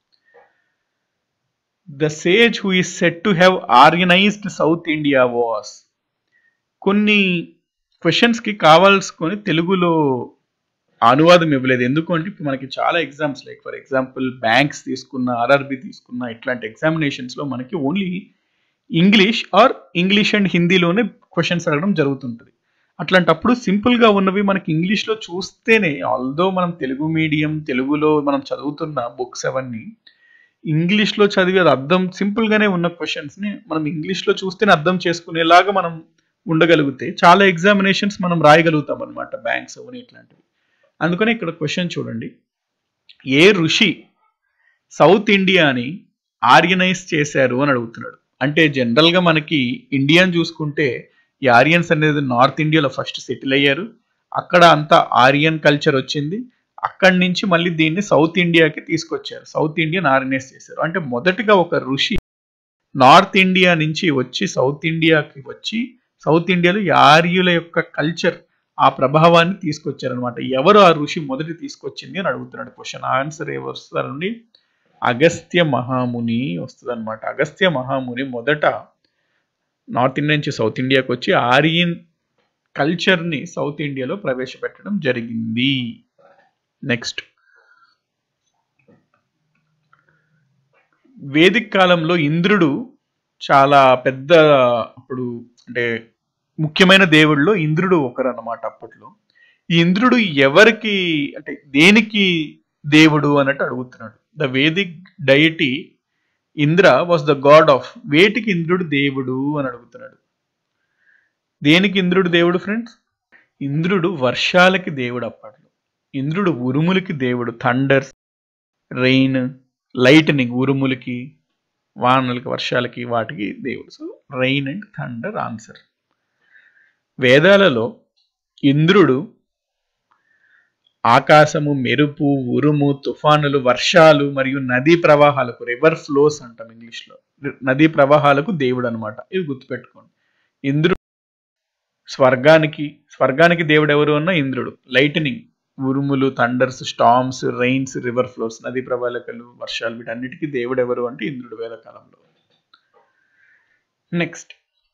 the sage who is said to have organised south India was కొన్ని క్వశ్చన్స్ కి కావాల్సుకొని తెలుగులో అనువాదం ఇవ్వలేదు ఎందుకు అంటే ఇప్పుడు మనకి చాలా exams like for example banks తీసుకున్న ఆర్ఆర్బి తీసుకున్న ఇట్లాంటి ఎగ్జామినేషన్స్ లో మనకి only English or English and హిందీలోనే క్వశ్చన్స్ అడగడం జరుగుతుంటుంది అట్లాంటప్పుడు సింపుల్ గా ఉన్నవి మనకి ఇంగ్లీష్ లో చూస్తేనే ఆల్దో మనం తెలుగు మీడియం తెలుగులో మనం చదువుతున్న బుక్స్ అవన్నీ ఇంగ్లీష్ లో చదివి అది అర్థం సింపుల్ గానే ఉన్న క్వశ్చన్స్ ని మనం ఇంగ్లీష్ లో చూస్తేనే అర్థం చేసుకునేలాగా మనం ఉండగలిగితే చాలా ఎగ్జామినేషన్స్ మనం రాయగలుగుతాం అనమాట బ్యాంక్స్ అవన్నీ ఇట్లాంటివి అందుకని ఇక్కడ క్వశ్చన్ చూడండి ఏ ఋషి సౌత్ ఇండియాని ఆర్గనైజ్ చేశారు అని అడుగుతున్నాడు అంటే జనరల్ గా మనకి ఇండియాని చూసుకుంటే ఈ ఆరియన్స్ అనేది నార్త్ ఇండియాలో ఫస్ట్ సెటిల్ అయ్యారు అక్కడ అంతా ఆరియన్ కల్చర్ వచ్చింది అక్కడి నుంచి మళ్ళీ దీన్ని సౌత్ ఇండియాకి తీసుకొచ్చారు సౌత్ ఇండియన్ ఆర్గనైజ్ చేశారు అంటే మొదటిగా ఒక ఋషి నార్త్ ఇండియా నుంచి వచ్చి సౌత్ ఇండియాకి వచ్చి సౌత్ ఇండియాలో ఈ ఆర్యుల యొక్క కల్చర్ ఆ ప్రభావాన్ని తీసుకొచ్చారనమాట ఎవరు ఆ ఋషి మొదటి తీసుకొచ్చింది అని అడుగుతున్నాడు క్వశ్చన్ ఆన్సర్ ఏ వస్తుందండి అగస్త్య మహాముని వస్తుంది అనమాట అగస్త్య మహాముని మొదట నార్త్ ఇండియా నుంచి సౌత్ ఇండియాకి వచ్చి ఆరియన్ కల్చర్ని సౌత్ ఇండియాలో ప్రవేశపెట్టడం జరిగింది నెక్స్ట్ వేదిక కాలంలో ఇంద్రుడు చాలా పెద్ద అప్పుడు అంటే ముఖ్యమైన దేవుళ్ళలో ఇంద్రుడు ఒకరు అన్నమాట అప్పట్లో ఈ ఇంద్రుడు ఎవరికి అంటే దేనికి దేవుడు అన్నట్టు అడుగుతున్నాడు the Vedic deity Indra was the god of వేటికి ఇంద్రుడు దేవుడు అని అడుగుతున్నాడు దేనికి ఇంద్రుడు దేవుడు ఫ్రెండ్స్ ఇంద్రుడు వర్షాలకి దేవుడు అప్పట్లో ఇంద్రుడు ఉరుములకి దేవుడు థండర్స్ రెయిన్ లైటనింగ్ ఉరుములకి వానలకి వర్షాలకి వాటికి దేవుడు so rain and thunder answer వేదాలలో ఇంద్రుడు ఆకాశము మెరుపు ఉరుము తుఫానులు వర్షాలు మరియు నదీ ప్రవాహాలకు రివర్ ఫ్లోస్ అంటాం ఇంగ్లీష్లో నదీ ప్రవాహాలకు దేవుడు అనమాట ఇది గుర్తుపెట్టుకోండి ఇంద్రుడు స్వర్గానికి స్వర్గానికి దేవుడు ఎవరు అన్న ఇంద్రుడు లైటనింగ్ ఉరుములు thunders storms rains river flows నదీ ప్రవాహకలు వర్షాలు వీటన్నిటికీ దేవుడు ఎవరు అంటే ఇంద్రుడు వేదకాలంలో నెక్స్ట్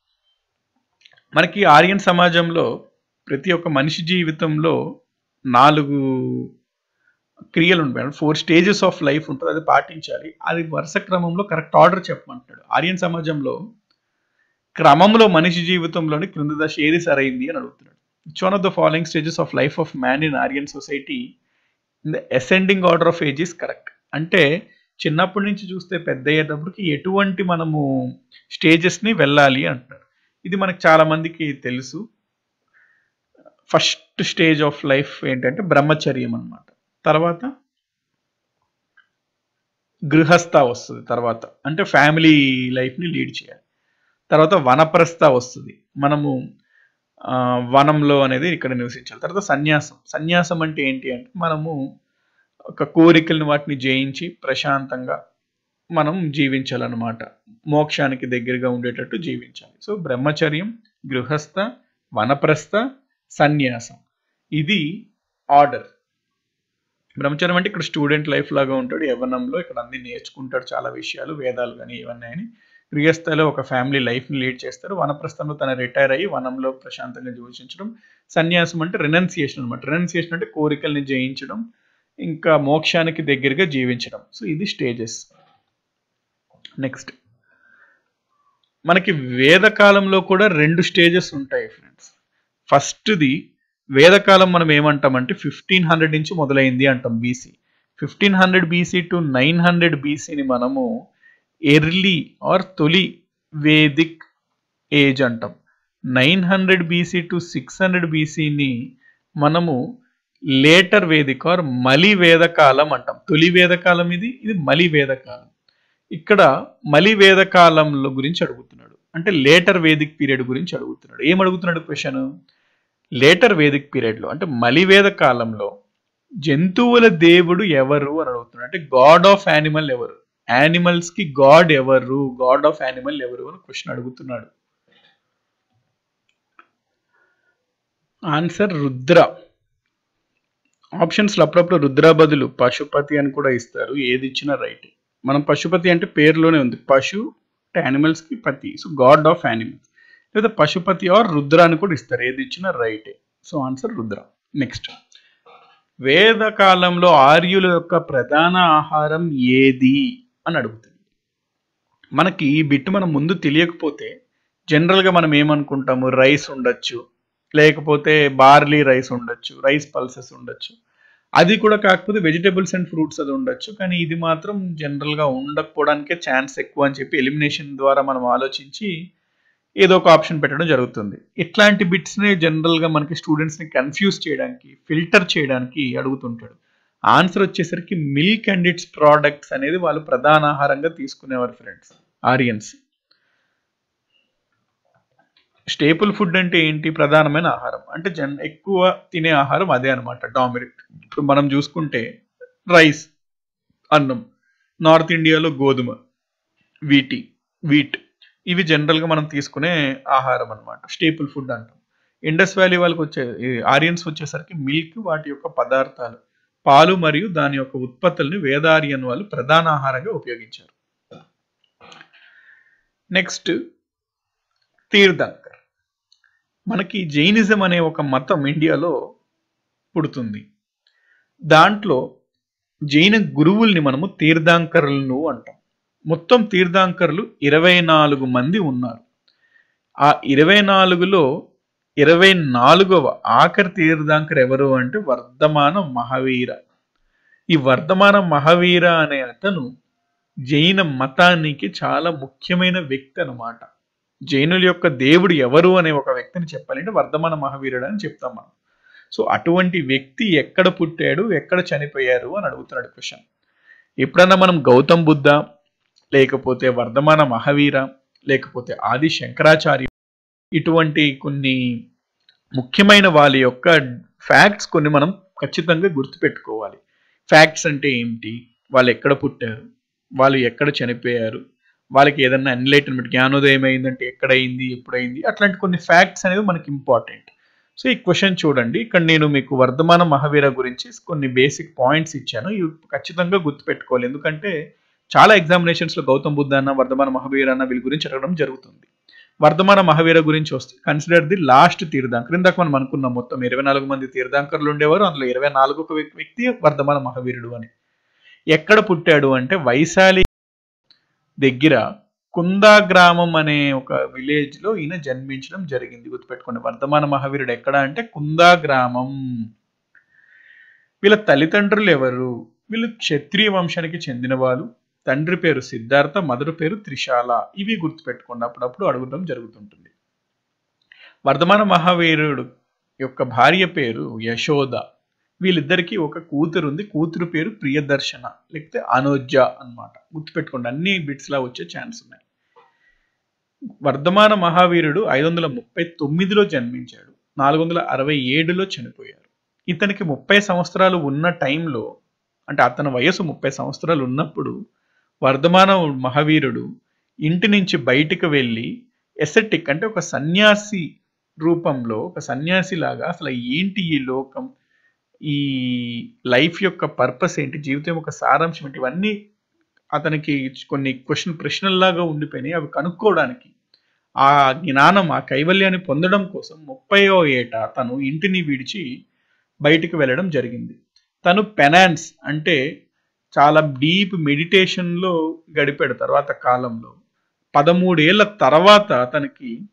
మనకి ఆర్యన్ సమాజంలో ప్రతి ఒక్క మనిషి జీవితంలో నాలుగు క్రియలు ఉంటాయి ఫోర్ స్టేజెస్ ఆఫ్ లైఫ్ ఉంటుంది అది పాటించాలి అది వరుస క్రమంలో కరెక్ట్ ఆర్డర్ చెప్పమంటాడు ఆర్యన్ సమాజంలో క్రమంలో మనిషి జీవితంలోని క్రింద దశ ఏది సరైంది అని అడుగుతున్నాడు it's one of the following stages of life of man in Aryan society in the ascending order of age is correct అంటే చిన్నప్పటి నుంచి చూస్తే పెద్ద అయ్యేటప్పటికి ఎటువంటి మనము స్టేజెస్ని వెళ్ళాలి అంటున్నాడు ఇది మనకు చాలా మందికి తెలుసు ఫస్ట్ స్టేజ్ ఆఫ్ లైఫ్ ఏంటంటే బ్రహ్మచర్యం అన్నమాట తర్వాత గృహస్థ వస్తుంది తర్వాత అంటే ఫ్యామిలీ లైఫ్ని లీడ్ చేయాలి తర్వాత వనప్రస్థ వస్తుంది మనము ఆ, వనంలో అనేది ఇక్కడ నివసించాలి తర్వాత సన్యాసం సన్యాసం అంటే ఏంటి అంటే మనము ఒక కోరికల్ని వాటిని జయించి ప్రశాంతంగా మనం జీవించాలన్నమాట మోక్షానికి దగ్గరగా ఉండేటట్టు జీవించాలి సో బ్రహ్మచర్యం గృహస్థ వనప్రస్థ సన్యాసం ఇది ఆర్డర్ బ్రహ్మచర్యం అంటే ఇక్కడ స్టూడెంట్ లైఫ్ లాగా ఉంటాడు యవ్వనంలో ఇక్కడ అన్ని నేర్చుకుంటాడు చాలా విషయాలు వేదాలు కానీ ఇవన్నీ అని గృహస్థలో ఒక ఫ్యామిలీ లైఫ్ని లీడ్ చేస్తారు వనప్రస్థంలో తన రిటైర్ అయ్యి వనంలో ప్రశాంతంగా జీవించడం సన్యాసం అంటే రెనౌన్సియేషన్ అనమాట రెనౌన్సియేషన్ అంటే కోరికల్ని జయించడం ఇంకా మోక్షానికి దగ్గరగా జీవించడం సో ఇది స్టేజెస్ నెక్స్ట్ మనకి వేద కాలంలో కూడా రెండు స్టేజెస్ ఉంటాయి ఫ్రెండ్స్ ఫస్ట్ది వేదకాలం మనం ఏమంటామంటే ఫిఫ్టీన్ హండ్రెడ్ నుంచి మొదలైంది అంటాం BC fifteen hundred BC to nine hundred బీసీని మనము ఎర్లీ ఆర్ తొలి వేదిక్ ఏజ్ అంటాం nine hundred BC to six hundred బీసీని మనము లేటర్ వేదిక ఆర్ మలి వేదకాలం అంటాం తొలి వేదకాలం ఇది ఇది మలి వేదకాలం ఇక్కడ మలి వేదకాలంలో గురించి అడుగుతున్నాడు అంటే లేటర్ వేదిక్ పీరియడ్ గురించి అడుగుతున్నాడు ఏం అడుగుతున్నాడు క్వశ్చన్ లేటర్ వేదిక్ పీరియడ్లో అంటే మలి వేద కాలంలో జంతువుల దేవుడు ఎవరు అని అడుగుతున్నాడు అంటే గాడ్ ఆఫ్ యానిమల్ ఎవరు యానిమల్స్ కి గాడ్ ఎవరు గాడ్ ఆఫ్ యానిమల్ ఎవరు అని క్వశ్చన్ అడుగుతున్నాడు ఆన్సర్ రుద్ర ఆప్షన్స్ అప్పుడప్పుడు రుద్ర బదులు పశుపతి అని కూడా ఇస్తారు ఏది ఇచ్చినా రైట్ మనం పశుపతి అంటే పేరులోనే ఉంది పశు అంటే యానిమల్స్ కి పతి సో గాడ్ ఆఫ్ యానిమల్స్ లేదా పశుపతి ఆర్ రుద్ర అని కూడా ఇస్తారు ఏది ఇచ్చినా రైటే సో ఆన్సర్ రుద్ర నెక్స్ట్ వేద కాలంలో ఆర్యుల యొక్క ప్రధాన ఆహారం ఏది అని అడుగుతుంది మనకి ఈ బిట్ మనం ముందు తెలియకపోతే జనరల్గా మనం ఏమనుకుంటాము రైస్ ఉండొచ్చు లేకపోతే బార్లీ రైస్ ఉండొచ్చు రైస్ పల్సెస్ ఉండొచ్చు అది కూడా కాకపోతే వెజిటేబుల్స్ అండ్ ఫ్రూట్స్ అది ఉండొచ్చు కానీ ఇది మాత్రం జనరల్గా ఉండకపోవడానికే ఛాన్స్ ఎక్కువ అని చెప్పి ఎలిమినేషన్ ద్వారా మనం ఆలోచించి ఏదో ఒక ఆప్షన్ పెట్టడం జరుగుతుంది ఇట్లాంటి బిట్స్ని జనరల్గా మనకి స్టూడెంట్స్ని కన్ఫ్యూజ్ చేయడానికి ఫిల్టర్ చేయడానికి అడుగుతుంటాడు ఆన్సర్ వచ్చేసరికి మిల్క్ అండ్ ఇట్స్ ప్రోడక్ట్స్ అనేది వాళ్ళు ప్రధాన ఆహారంగా తీసుకునేవారు ఫ్రెండ్స్ ఆరియన్స్ స్టేపుల్ ఫుడ్ అంటే ఏంటి ప్రధానమైన ఆహారం అంటే జన్ ఎక్కువ తినే ఆహారం అదే అనమాట డామినేట్ ఇప్పుడు మనం చూసుకుంటే రైస్ అన్నం నార్త్ ఇండియాలో గోధుమ వీటి వీట్ ఇవి జనరల్గా మనం తీసుకునే ఆహారం అనమాట స్టేపుల్ ఫుడ్ అంటాం ఇండస్ వ్యాలీ వాళ్ళకి వచ్చే ఆరియన్స్ వచ్చేసరికి మిల్క్ వాటి యొక్క పదార్థాలు పాలు మరియు దాని యొక్క ఉత్పత్తుల్ని వేదారియన్ వాళ్ళు ప్రధాన ఆహారంగా ఉపయోగించారు నెక్స్ట్ తీర్థంకర్ మనకి జైనిజం అనే ఒక మతం ఇండియాలో పుడుతుంది దాంట్లో జైన గురువుల్ని మనము తీర్థంకరులను అంటాం మొత్తం తీర్థంకరులు ఇరవై నాలుగు మంది ఉన్నారు ఆ ఇరవై నాలుగులో ఇరవై నాలుగవ ఆఖరి తీర్థంకర్ ఎవరు అంటే వర్ధమాన మహావీర ఈ వర్ధమాన మహావీర అనే అతను జైన మతానికి చాలా ముఖ్యమైన వ్యక్తి అన్నమాట జైనుల యొక్క దేవుడు ఎవరు అనే ఒక వ్యక్తిని చెప్పాలంటే వర్ధమాన మహావీరుడు అని చెప్తాం మనం సో అటువంటి వ్యక్తి ఎక్కడ పుట్టాడు ఎక్కడ చనిపోయారు అని అడుగుతున్నాడు క్వశ్చన్ ఎప్పుడన్నా మనం గౌతమ్ బుద్ధ లేకపోతే వర్ధమాన మహావీర లేకపోతే ఆది శంకరాచార్య ఇటువంటి కొన్ని ముఖ్యమైన వాళ్ళ యొక్క ఫ్యాక్ట్స్ కొన్ని మనం ఖచ్చితంగా గుర్తుపెట్టుకోవాలి ఫ్యాక్ట్స్ అంటే ఏంటి వాళ్ళు ఎక్కడ పుట్టారు వాళ్ళు ఎక్కడ చనిపోయారు వాళ్ళకి ఏదన్నా ఎన్లైటన్మెంట్ జ్ఞానోదయం అయిందంటే ఎక్కడైంది ఎప్పుడైంది అట్లాంటి కొన్ని ఫ్యాక్ట్స్ అనేవి మనకి ఇంపార్టెంట్ సో ఈ క్వశ్చన్ చూడండి ఇక్కడ నేను మీకు వర్ధమాన మహావీర గురించి కొన్ని బేసిక్ పాయింట్స్ ఇచ్చాను ఇవి ఖచ్చితంగా గుర్తుపెట్టుకోవాలి ఎందుకంటే చాలా ఎగ్జామినేషన్స్లో గౌతమ్ బుద్ధ అన్న వర్ధమాన మహావీర అన్న వీళ్ళ గురించి అడగడం జరుగుతుంది వర్ధమాన మహావీర గురించి వస్తే కన్సిడర్ ది లాస్ట్ తీర్థంకర్ ఇందాక మనం అనుకున్నాం మొత్తం ఇరవై నాలుగు మంది తీర్థంకర్లు ఉండేవారు అందులో ఇరవై నాలుగు వ్యక్తి వర్ధమాన మహావీరుడు అని ఎక్కడ పుట్టాడు అంటే వైశాలి దగ్గర కుందా గ్రామం అనే ఒక విలేజ్ లో ఈయన జన్మించడం జరిగింది గుర్తుపెట్టుకోండి వర్ధమాన మహావీరుడు ఎక్కడ అంటే కుందా గ్రామం వీళ్ళ తల్లిదండ్రులు ఎవరు వీళ్ళు క్షత్రియ వంశానికి చెందిన వాళ్ళు తండ్రి పేరు సిద్ధార్థ మదర్ పేరు త్రిశాల ఇవి గుర్తుపెట్టుకోండి అప్పుడప్పుడు అడగడం జరుగుతుంటుంది వర్ధమాన మహావీరుడు యొక్క భార్య పేరు యశోద వీళ్ళిద్దరికి ఒక కూతురు ఉంది కూతురు పేరు ప్రియదర్శన లేకపోతే అనోజ్జ అన్నమాట గుర్తుపెట్టుకోండి అన్ని బిట్స్ లా వచ్చే ఛాన్స్ ఉన్నాయి వర్ధమాన మహావీరుడు ఐదు వందల ముప్పై తొమ్మిదిలో జన్మించాడు నాలుగు వందల అరవై ఏడులో చనిపోయారు ఇతనికి ముప్పై సంవత్సరాలు ఉన్న టైంలో అంటే అతని వయసు ముప్పై సంవత్సరాలు ఉన్నప్పుడు వర్ధమాన మహావీరుడు ఇంటి నుంచి బయటికి వెళ్ళి ఎసెటిక్ అంటే ఒక సన్యాసి రూపంలో ఒక సన్యాసి లాగా అసలు ఏంటి ఈ లోకం ఈ లైఫ్ యొక్క పర్పస్ ఏంటి జీవితం యొక్క సారాంశం ఏంటి ఇవన్నీ అతనికి కొన్ని క్వశ్చన్ ప్రశ్నల్లాగా ఉండిపోయినాయి అవి కనుక్కోవడానికి ఆ జ్ఞానం ఆ కైవల్యాన్ని పొందడం కోసం ముప్పయో ఏట తను ఇంటిని విడిచి బయటికి వెళ్ళడం జరిగింది తను పెనాన్స్ అంటే చాలా డీప్ మెడిటేషన్లో గడిపాడు తర్వాత కాలంలో పదమూడేళ్ల తర్వాత తనకి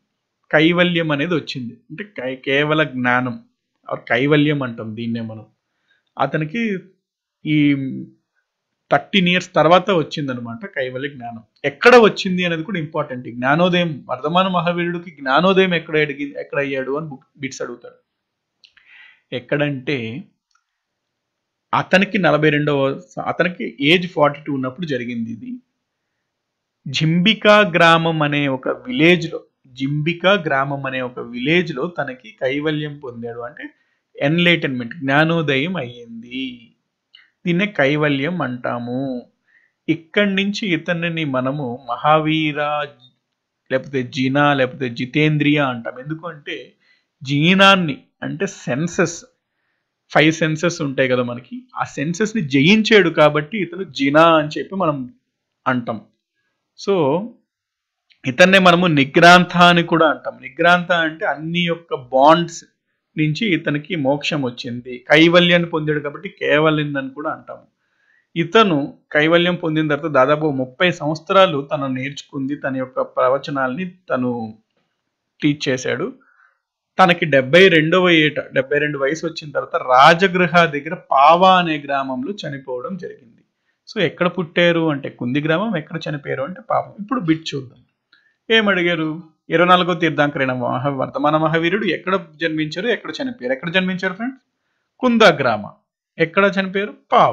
కైవల్యం అనేది వచ్చింది అంటే కై కేవల జ్ఞానం ఆర్ కైవల్యం అంటాం దీన్నే మనం అతనికి ఈ థర్టీన్ ఇయర్స్ తర్వాత వచ్చిందనమాట కైవల్య జ్ఞానం ఎక్కడ వచ్చింది అనేది కూడా ఇంపార్టెంట్ ఈ జ్ఞానోదయం వర్ధమాన మహావీరుడికి జ్ఞానోదయం ఎక్కడ అడిగి ఎక్కడ అయ్యాడు అని బుక్ బిట్స్ అడుగుతాడు ఎక్కడంటే అతనికి నలభై రెండవ అతనికి ఏజ్ ఫార్టీ టూ ఉన్నప్పుడు జరిగింది ఇది జింబికా గ్రామం అనే ఒక విలేజ్ లో జింబికా గ్రామం అనే ఒక విలేజ్ లో తనకి కైవల్యం పొందాడు అంటే ఎన్లైటన్మెంట్ జ్ఞానోదయం అయ్యింది దీన్నే కైవల్యం అంటాము ఇక్కడి నుంచి ఇతన్ని మనము మహావీర లేకపోతే జీనా లేకపోతే జితేంద్రియ అంటాం ఎందుకంటే జీనాన్ని అంటే సెన్సెస్ ఫైవ్ సెన్సెస్ ఉంటాయి కదా మనకి ఆ సెన్సెస్ ని జయించాడు కాబట్టి ఇతను జినా అని చెప్పి మనం అంటాం సో ఇతన్నే మనము నిగ్రాంత అని కూడా అంటాం నిగ్రాంత అంటే అన్ని యొక్క బాండ్స్ నుంచి ఇతనికి మోక్షం వచ్చింది కైవల్యాన్ని పొందాడు కాబట్టి కేవలం అని కూడా అంటాము ఇతను కైవల్యం పొందిన తర్వాత దాదాపు ముప్పై సంవత్సరాలు తను నేర్చుకుంది తన యొక్క ప్రవచనాల్ని తను టీచ్ చేశాడు తనకి డెబ్బై రెండవ ఏట డెబ్బై రెండు వయసు వచ్చిన తర్వాత రాజగృహ దగ్గర పావా అనే గ్రామంలో చనిపోవడం జరిగింది సో ఎక్కడ పుట్టారు అంటే కుంది గ్రామం ఎక్కడ చనిపోయారు అంటే పాపం ఇప్పుడు బిట్ చూద్దాం ఏం అడిగారు ఇరవై నాలుగో తీర్థాంకరైన మహా వర్తమాన మహావీరుడు ఎక్కడ జన్మించారు ఎక్కడ చనిపోయారు ఎక్కడ జన్మించారు ఫ్రెండ్స్ కుందా గ్రామ ఎక్కడ చనిపోయారు పావ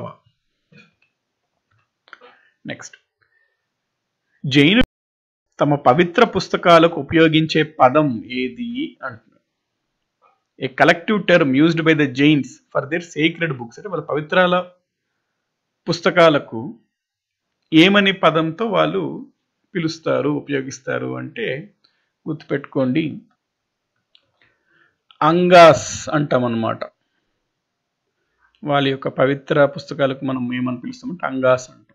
నెక్స్ట్ జైను తమ పవిత్ర పుస్తకాలకు ఉపయోగించే పదం ఏది అంటున్నారు a collective term used by the Jains for their sacred books అంటే వాళ్ళ పవిత్రాల పుస్తకాలకు ఏమని పదంతో వాళ్ళు పిలుస్తారు ఉపయోగిస్తారు అంటే గుర్తుపెట్టుకోండి అంగాస్ అంటాం అన్నమాట వాళ్ళ యొక్క పవిత్ర పుస్తకాలకు మనం ఏమని పిలుస్తామంటే అంగాస్ అంటాం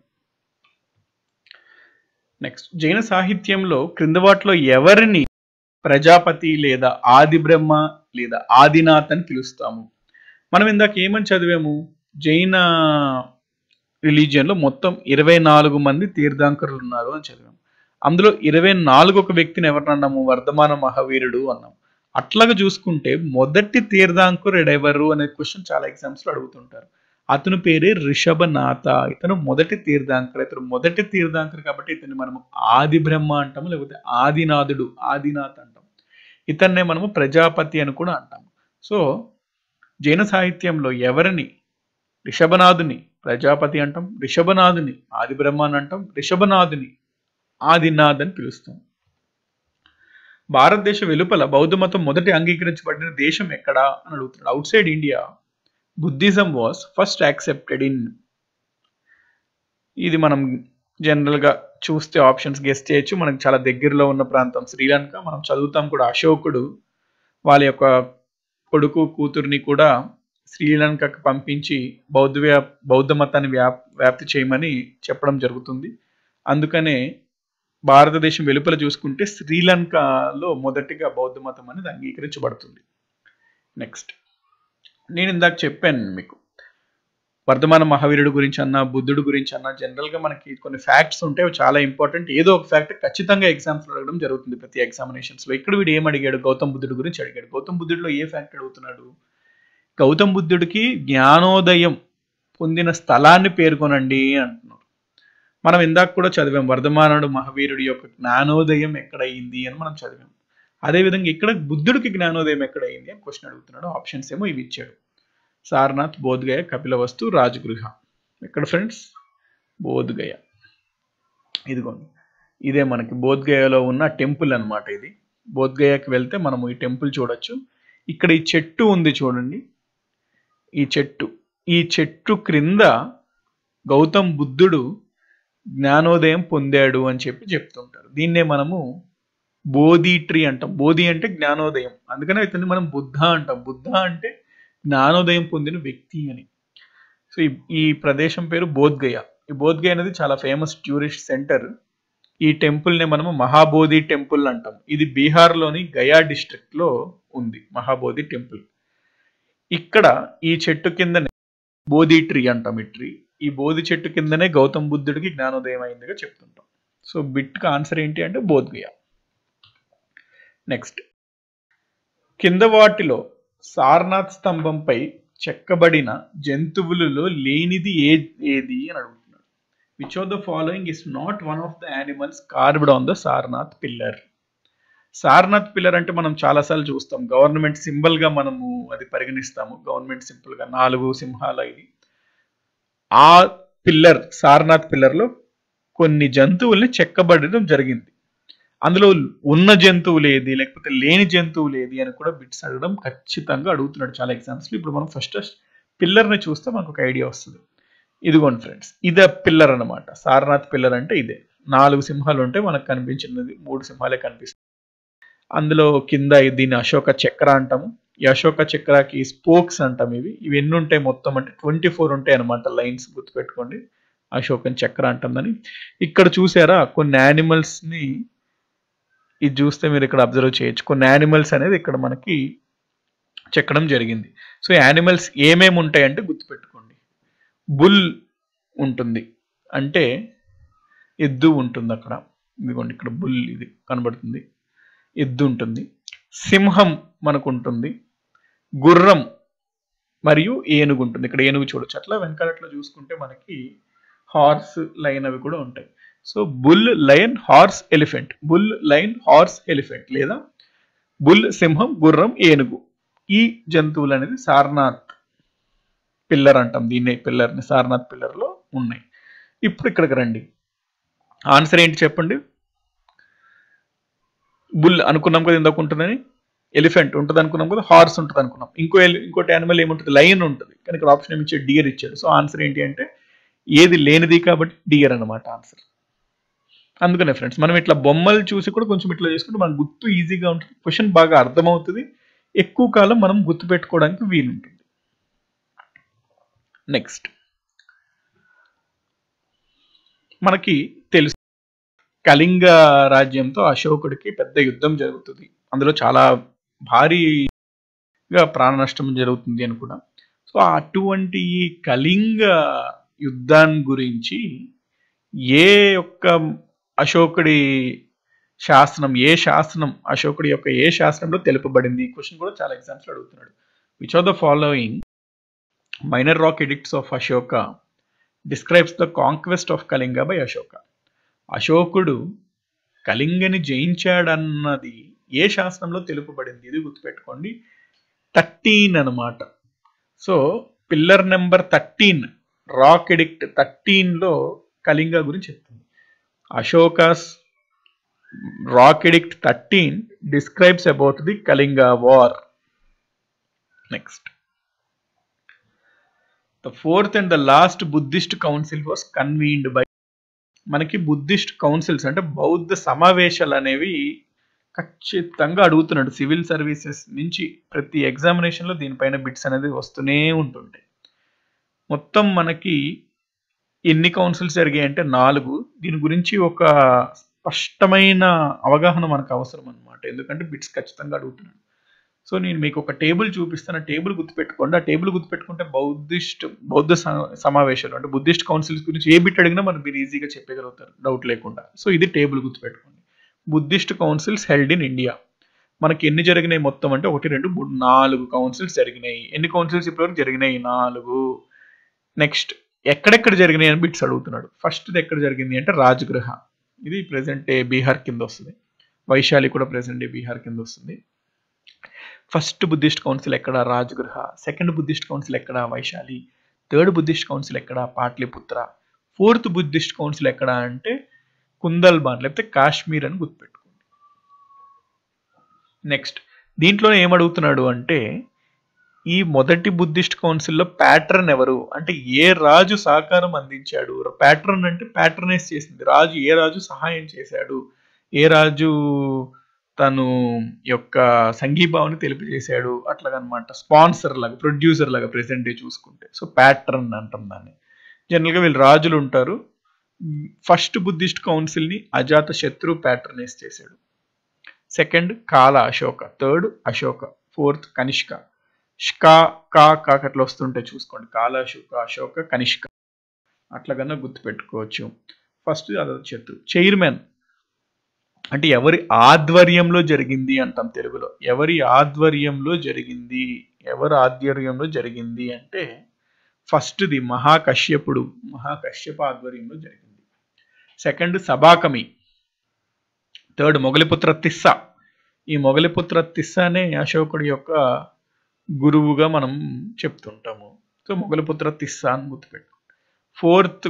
నెక్స్ట్ జైన సాహిత్యంలో క్రింద వాటిలో ఎవరిని ప్రజాపతి లేదా ఆది బ్రహ్మ లేదా ఆదినాథ్ అని పిలుస్తాము మనం ఇందాక ఏమని చదివాము జైన రిలీజియన్లో మొత్తం ఇరవై నాలుగు మంది తీర్థాంకరులు ఉన్నారు అని చదివాము అందులో ఇరవై నాలుగు ఒక వ్యక్తిని ఎవరినన్నాము వర్ధమాన మహావీరుడు అన్నాం అట్లాగా చూసుకుంటే మొదటి తీర్థాంకురుడు ఎవరు అనే క్వశ్చన్ చాలా ఎగ్జామ్స్ లో అడుగుతుంటారు అతని పేరే రిషభనాథ ఇతను మొదటి తీర్థాంకర్ ఇతను మొదటి తీర్థాంకర్ కాబట్టి ఇతన్ని మనము ఆది బ్రహ్మ అంటాము లేకపోతే ఆదినాథుడు ఆదినాథ్ అంటాం ఇతన్నే మనము ప్రజాపతి అని కూడా అంటాము సో జైన సాహిత్యంలో ఎవరిని రిషభనాథుని ప్రజాపతి అంటాం రిషభనాథుని ఆది బ్రహ్మ అని అంటాం రిషభనాథుని ఆదినాథ్ అని పిలుస్తాం భారతదేశ వెలుపల బౌద్ధ మతం మొదటి అంగీకరించబడిన దేశం ఎక్కడా అని అడుగుతున్నాడు outside India Buddhism was first accepted in ఇది మనం జనరల్ గా చూస్తే ఆప్షన్స్ గెస్ట్ చేయొచ్చు మనకు చాలా దగ్గరలో ఉన్న ప్రాంతం శ్రీలంక మనం చదువుతాం కూడా అశోకుడు వాళ్ళ యొక్క కొడుకు కూతుర్ని కూడా శ్రీలంకకు పంపించి బౌద్ధ వ్యా బౌద్ధ మతాన్ని వ్యాప్ వ్యాప్తి చేయమని చెప్పడం జరుగుతుంది అందుకనే భారతదేశం వెలుపల చూసుకుంటే శ్రీలంకలో మొదటిగా బౌద్ధ మతం అనేది అంగీకరించబడుతుంది నెక్స్ట్ నేను ఇందాక చెప్పాను మీకు వర్ధమాన మహావీరుడు గురించి అన్న బుద్ధుడు గురించి అన్న జనరల్గా మనకి కొన్ని ఫ్యాక్ట్స్ ఉంటాయి అవి చాలా ఇంపార్టెంట్ ఏదో ఒక ఫ్యాక్ట్ ఖచ్చితంగా ఎగ్జామ్స్ అడగడం జరుగుతుంది ప్రతి ఎగ్జామినేషన్స్లో ఇక్కడ వీడు ఏం అడిగాడు గౌతమ్ బుద్ధుడు గురించి అడిగాడు గౌతమ్ బుద్ధుడిలో ఏ ఫ్యాక్ట్ అడుగుతున్నాడు గౌతమ్ బుద్ధుడికి జ్ఞానోదయం పొందిన స్థలాన్ని పేర్కొనండి అంటున్నారు మనం ఇందాక కూడా చదివాం వర్ధమానుడు మహావీరుడి యొక్క జ్ఞానోదయం ఎక్కడయింది అని మనం చదివాం అదేవిధంగా ఇక్కడ బుద్ధుడికి జ్ఞానోదయం ఎక్కడయింది అని క్వశ్చన్ అడుగుతున్నాడు ఆప్షన్స్ ఏమో ఇవి ఇచ్చాడు సారనాథ్ బోధ్గయ కపిలవస్తు రాజగృహ ఎక్కడ ఫ్రెండ్స్ బోధ్గయ ఇదిగోండి ఇదే మనకి బోధ్గయలో ఉన్న టెంపుల్ అన్నమాట ఇది బోధ్గయకి వెళ్తే మనము ఈ టెంపుల్ చూడొచ్చు ఇక్కడ ఈ చెట్టు ఉంది చూడండి ఈ చెట్టు ఈ చెట్టు క్రింద గౌతమ్ బుద్ధుడు జ్ఞానోదయం పొందాడు అని చెప్పి చెప్తుంటారు దీన్నే మనము బోధి ట్రీ అంటాం బోధి అంటే జ్ఞానోదయం అందుకనే ఇతన్ని మనం బుద్ధ అంటాం బుద్ధ అంటే జ్ఞానోదయం పొందిన వ్యక్తి అని సో ఈ ఈ ప్రదేశం పేరు బోధ్గయ ఈ బోధ్గయ అనేది చాలా ఫేమస్ టూరిస్ట్ సెంటర్ ఈ టెంపుల్ ని మనము మహాబోధి టెంపుల్ అంటాం ఇది బీహార్లోని గయా డిస్ట్రిక్ట్ లో ఉంది మహాబోధి టెంపుల్ ఇక్కడ ఈ చెట్టు కిందనే బోధి ట్రీ అంటాం ఈ ట్రీ ఈ బోధి చెట్టు కిందనే గౌతమ్ బుద్ధుడికి జ్ఞానోదయం అయిందిగా చెప్తుంటాం సో బిట్కి ఆన్సర్ ఏంటి అంటే బోధ్గయ నెక్స్ట్ కింద వాటిలో సారనాథ్ స్తంభంపై చెక్కబడిన జంతువులలో లేనిది ఏ ఏది అని అడుగుతున్నాడు which of the following is not one of the animals carved on the Sarnath pillar Sarnath pillar అంటే మనం చాలాసార్లు చూస్తాం గవర్నమెంట్ సింబల్ గా మనము అది పరిగణిస్తాము గవర్నమెంట్ సింపుల్ గా నాలుగు సింహాల ఇది ఆ పిల్లర్ సారనాథ్ పిల్లర్ లో కొన్ని జంతువుల్ని చెక్కబడడం జరిగింది అందులో ఉన్న జంతువులు ఏది లేకపోతే లేని జంతువులు ఏది అని కూడా బిట్స్ అడగడం ఖచ్చితంగా అడుగుతున్నాడు చాలా ఎగ్జామ్స్ లో ఇప్పుడు మనం ఫస్ట్ పిల్లర్ ని చూస్తే మనకు ఒక ఐడియా వస్తుంది ఇదిగోండి ఫ్రెండ్స్ ఇదే పిల్లర్ అన్నమాట సారనాథ్ పిల్లర్ అంటే ఇదే నాలుగు సింహాలు ఉంటే మనకు కనిపించినది మూడు సింహాలే కనిపిస్తాయి అందులో కింద దీన్ని అశోక చక్ర అంటాము ఈ అశోక చక్రకి స్పోక్స్ అంటాం ఇవి ఇవి ఎన్ని ఉంటాయి మొత్తం అంటే ట్వంటీ ఫోర్ ఉంటాయి అనమాట లైన్స్ గుర్తుపెట్టుకోండి అశోకన్ చక్ర అంటాం దాన్ని ఇక్కడ చూసారా కొన్ని యానిమల్స్ ని ఇది చూస్తే మీరు ఇక్కడ అబ్జర్వ్ చేయొచ్చు కొన్ని యానిమల్స్ అనేది ఇక్కడ మనకి చెక్కడం జరిగింది సో యానిమల్స్ ఏమేమి ఉంటాయంటే గుర్తుపెట్టుకోండి బుల్ ఉంటుంది అంటే ఎద్దు ఉంటుంది అక్కడ ఇదిగోండి ఇక్కడ బుల్ ఇది కనబడుతుంది ఎద్దు ఉంటుంది సింహం మనకు ఉంటుంది గుర్రం మరియు ఏనుగు ఉంటుంది ఇక్కడ ఏనుగు చూడొచ్చు అట్లా వెనకాలట్లో చూసుకుంటే మనకి హార్స్ లైన్ అవి కూడా ఉంటాయి so bull lion horse elephant bull lion horse elephant లేదా బుల్ సింహం గుర్రం ఏనుగు ఈ జంతువులు అనేది సారనాథ్ పిల్లర్ అంటాం దీన్నే పిల్లర్ని సారనాథ్ పిల్లర్లో ఉన్నాయి ఇప్పుడు ఇక్కడికి రండి ఆన్సర్ ఏంటి చెప్పండి బుల్ అనుకున్నాం కదా ఇందాక ఉంటుందని ఎలిఫెంట్ ఉంటుంది అనుకున్నాం కదా హార్స్ ఉంటుంది అనుకున్నాం ఇంకో ఎలి- ఇంకోటి యానిమల్ ఏముంటుంది లయన్ ఉంటుంది కానీ ఇక్కడ ఆప్షన్ ఏమి ఇచ్చాడు డియర్ ఇచ్చాడు సో ఆన్సర్ ఏంటి అంటే ఏది లేనిది కాబట్టి డియర్ అన్నమాట ఆన్సర్ అందుకనే ఫ్రెండ్స్ మనం ఇట్లా బొమ్మలు చూసి కూడా కొంచెం ఇట్లా చేసుకుంటే మనకు గుర్తు ఈజీగా ఉంటుంది క్వశ్చన్ బాగా అర్థమవుతుంది ఎక్కువ కాలం మనం గుర్తు పెట్టుకోవడానికి వీలుంటుంది నెక్స్ట్ మనకి తెలుసు కళింగ రాజ్యంతో అశోకుడికి పెద్ద యుద్ధం జరుగుతుంది అందులో చాలా భారీగా ప్రాణ నష్టం జరుగుతుంది అని కూడా సో అటువంటి ఈ కళింగ యుద్ధాన్ని గురించి ఏ యొక్క అశోకుడి శాసనం ఏ శాసనం అశోకుడి యొక్క ఏ శాసనంలో తెలుపబడింది ఈ క్వశ్చన్ కూడా చాలా ఎగ్జామ్స్ లో అడుగుతున్నాడు which are the following minor rock edicts of Ashoka describes the conquest of Kalinga by Ashoka అశోకుడు కళింగని జయించాడన్నది ఏ శాసనంలో తెలుపబడింది ఇది గుర్తుపెట్టుకోండి థర్టీన్ అన్నమాట so pillar number thirteen rock edict థర్టీన్లో కళింగ గురించి చెప్తుంది Ashoka's rock edict thirteen describes about the Kalinga war next the fourth and the last Buddhist council was convened by మనకి Buddhist councils అంటే బౌద్ధ సమావేశాలు అనేవి ఖచ్చితంగా అడుగుతున్నాడు సివిల్ సర్వీసెస్ నుంచి ప్రతి ఎగ్జామినేషన్లో దీనిపైన బిట్స్ అనేది వస్తూనే ఉంటుంటాయి మొత్తం మనకి ఎన్ని కౌన్సిల్స్ జరిగాయి అంటే నాలుగు దీని గురించి ఒక స్పష్టమైన అవగాహన మనకు అవసరం అనమాట ఎందుకంటే బిట్స్ ఖచ్చితంగా అడుగుతున్నాడు సో నేను మీకు ఒక టేబుల్ చూపిస్తాను ఆ టేబుల్ గుర్తుపెట్టుకోండి ఆ టేబుల్ గుర్తుపెట్టుకుంటే బౌద్ధిస్ట్ బౌద్ధ స- సమావేశాలు అంటే బుద్ధిస్ట్ కౌన్సిల్స్ గురించి ఏ బిట్ అడిగినా మనం మీరు ఈజీగా చెప్పగలుగుతారు డౌట్ లేకుండా సో ఇది టేబుల్ గుర్తుపెట్టుకోండి Buddhist councils held in India మనకి ఎన్ని జరిగినాయి మొత్తం అంటే ఒకటి రెండు మూడు నాలుగు కౌన్సిల్స్ జరిగినాయి ఎన్ని కౌన్సిల్స్ ఇప్పటివరకు జరిగినాయి నాలుగు నెక్స్ట్ ఎక్కడెక్కడ జరిగినాయి అని బిట్స్ అడుగుతున్నాడు ఫస్ట్ ఎక్కడ జరిగింది అంటే రాజగృహ ఇది ప్రెసెంట్ బీహార్ కింద వస్తుంది వైశాలి కూడా ప్రెసెంట్ బీహార్ కింద వస్తుంది ఫస్ట్ బుద్ధిస్ట్ కౌన్సిల్ ఎక్కడ రాజగృహ సెకండ్ బుద్ధిస్ట్ కౌన్సిల్ ఎక్కడ వైశాలి థర్డ్ బుద్ధిస్ట్ కౌన్సిల్ ఎక్కడ పాట్లిపుత్ర ఫోర్త్ బుద్ధిస్ట్ కౌన్సిల్ ఎక్కడ అంటే కుందల్బాన్ లేకపోతే కాశ్మీర్ అని గుర్తుపెట్టుకోండి నెక్స్ట్ దీంట్లోనే ఏమడుగుతున్నాడు అంటే ఈ మొదటి బుద్ధిస్ట్ కౌన్సిల్లో ప్యాట్రన్ ఎవరు అంటే ఏ రాజు సహకారం అందించాడు ప్యాట్రన్ అంటే ప్యాట్రనైజ్ చేసింది రాజు ఏ రాజు సహాయం చేశాడు ఏ రాజు తను యొక్క సంఘీభావాన్ని తెలియజేశాడు అట్లాగనమాట స్పాన్సర్ లాగా ప్రొడ్యూసర్ లాగా ప్రెసెంట్ డే చూసుకుంటే సో ప్యాట్రన్ అంటాం దాన్ని జనరల్గా వీళ్ళు రాజులు ఉంటారు ఫస్ట్ బుద్ధిస్ట్ కౌన్సిల్ని అజాత శత్రు ప్యాట్రనైజ్ చేశాడు second Kalashoka third Ashoka fourth Kanishka షకా కా కాకట్లు వస్తుంటే చూసుకోండి కాల అశోక అశోక కనిష్క అట్లాగన్నా గుర్తుపెట్టుకోవచ్చు ఫస్ట్ అజాత శత్రు చైర్మన్ అంటే ఎవరి ఆధ్వర్యంలో జరిగింది అంటాం తెలుగులో ఎవరి ఆధ్వర్యంలో జరిగింది ఎవరి ఆధ్వర్యంలో జరిగింది అంటే ఫస్ట్ది మహాకశ్యపుడు మహాకశ్యప ఆధ్వర్యంలో జరిగింది సెకండ్ సభాకమి థర్డ్ మొగలిపుత్ర తిస్స ఈ మొగలిపుత్ర తిస్సానే అశోకుడి యొక్క గురువుగా మనం చెప్తుంటాము సో మొగలిపుత్ర తిస్సా అని గుర్తుపెట్టు ఫోర్త్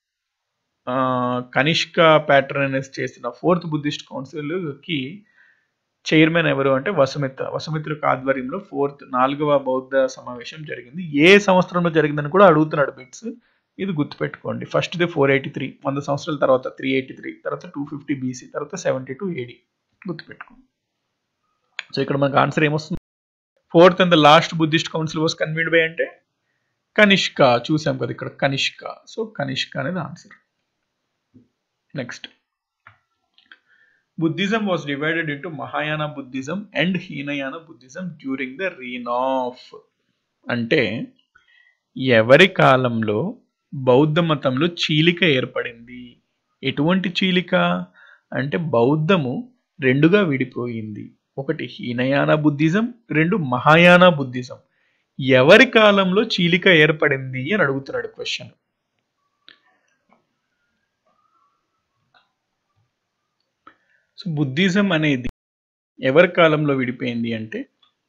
కనిష్క ప్యాటర్నైజ్ చేసిన ఫోర్త్ బుద్ధిస్ట్ కౌన్సిల్కి చైర్మన్ ఎవరు అంటే వసుమిత్ర వసుమిత్రుక ఆధ్వర్యంలో ఫోర్త్ నాలుగవ బౌద్ధ సమావేశం జరిగింది ఏ సంవత్సరంలో జరిగిందని కూడా అడుగుతున్నాడు బిట్స్ ఇది గుర్తుపెట్టుకోండి ఫస్ట్ది ఫోర్ ఎయిటీ త్రీ వంద సంవత్సరాల తర్వాత త్రీ ఎయిటీ త్రీ తర్వాత టూ ఫిఫ్టీ బీసీ తర్వాత సెవెంటీ టూ ఏడి గుర్తుపెట్టుకోండి సో ఇక్కడ మనకు ఆన్సర్ ఏమొస్తుంది fourth and the last Buddhist council was convened by అంటే కనిష్క చూసాం కదా ఇక్కడ కనిష్క సో కనిష్క అనేది answer next Buddhism was divided into Mahayana Buddhism and Hinayana Buddhism during the reign of అంటే ఎవరి కాలంలో బౌద్ధ మతంలో చీలిక ఏర్పడింది ఎటువంటి చీలిక అంటే బౌద్ధము రెండుగా విడిపోయింది ఒకటి హీనయాన బుద్ధిజం రెండు మహాయాన బుద్ధిజం ఎవరి కాలంలో చీలిక ఏర్పడింది అని అడుగుతున్నాడు క్వశ్చన్ సో బుద్ధిజం అనేది ఎవరి కాలంలో విడిపోయింది అంటే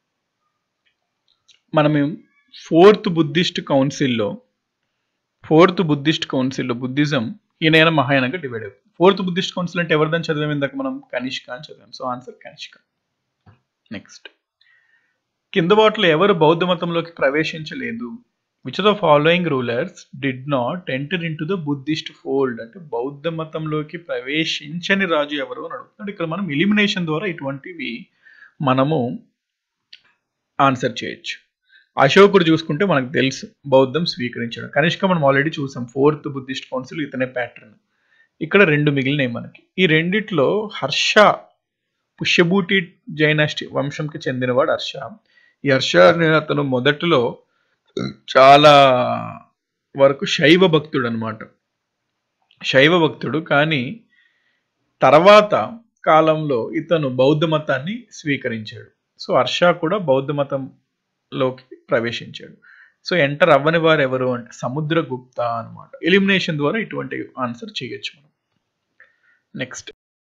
మనం ఫోర్త్ బుద్ధిస్ట్ కౌన్సిల్లో ఫోర్త్ బుద్ధిస్ట్ కౌన్సిల్లో బుద్ధిజం ఈయన మహాయానంగా డివైడ్ అవుతుంది ఫోర్త్ బుద్ధిస్ట్ కౌన్సిల్ అంటే ఎవరిదని చదివాం ఇందాక మనం కనిష్క అని చదివాం సో ఆన్సర్ కనిష్క నెక్స్ట్ కింద వాటిలో ఎవరు బౌద్ధ మతంలోకి ప్రవేశించలేదు which the following rulers did not enter into the Buddhist fold అంటే బౌద్ధ మతంలోకి ప్రవేశించని రాజు ఎవరు అని అడుగుతున్నాడు ఇక్కడ మనం ఎలిమినేషన్ ద్వారా ఇటువంటివి మనము ఆన్సర్ చేయొచ్చు అశోకుడు చూసుకుంటే మనకు తెలుసు బౌద్ధం స్వీకరించడం కనిష్క మనం ఆల్రెడీ చూసాం ఫోర్త్ బుద్ధిస్ట్ కౌన్సిల్ ఇతనే ప్యాటర్న్ ఇక్కడ రెండు మిగిలినాయి మనకి ఈ రెండిట్లో హర్ష పుష్యభూటి జైనాష్టి వంశంకి చెందినవాడు హర్ష ఈ హర్ష అనే అతను మొదట్లో చాలా వరకు శైవ భక్తుడు అనమాట శైవ భక్తుడు కానీ తర్వాత కాలంలో ఇతను బౌద్ధ మతాన్ని స్వీకరించాడు సో హర్ష కూడా బౌద్ధ మతంలోకి ప్రవేశించాడు సో ఎంటర్ అవ్వని వారు ఎవరు అంటే సముద్రగుప్త అనమాట ఎలిమినేషన్ ద్వారా ఇటువంటి ఆన్సర్ చేయొచ్చు మనం నెక్స్ట్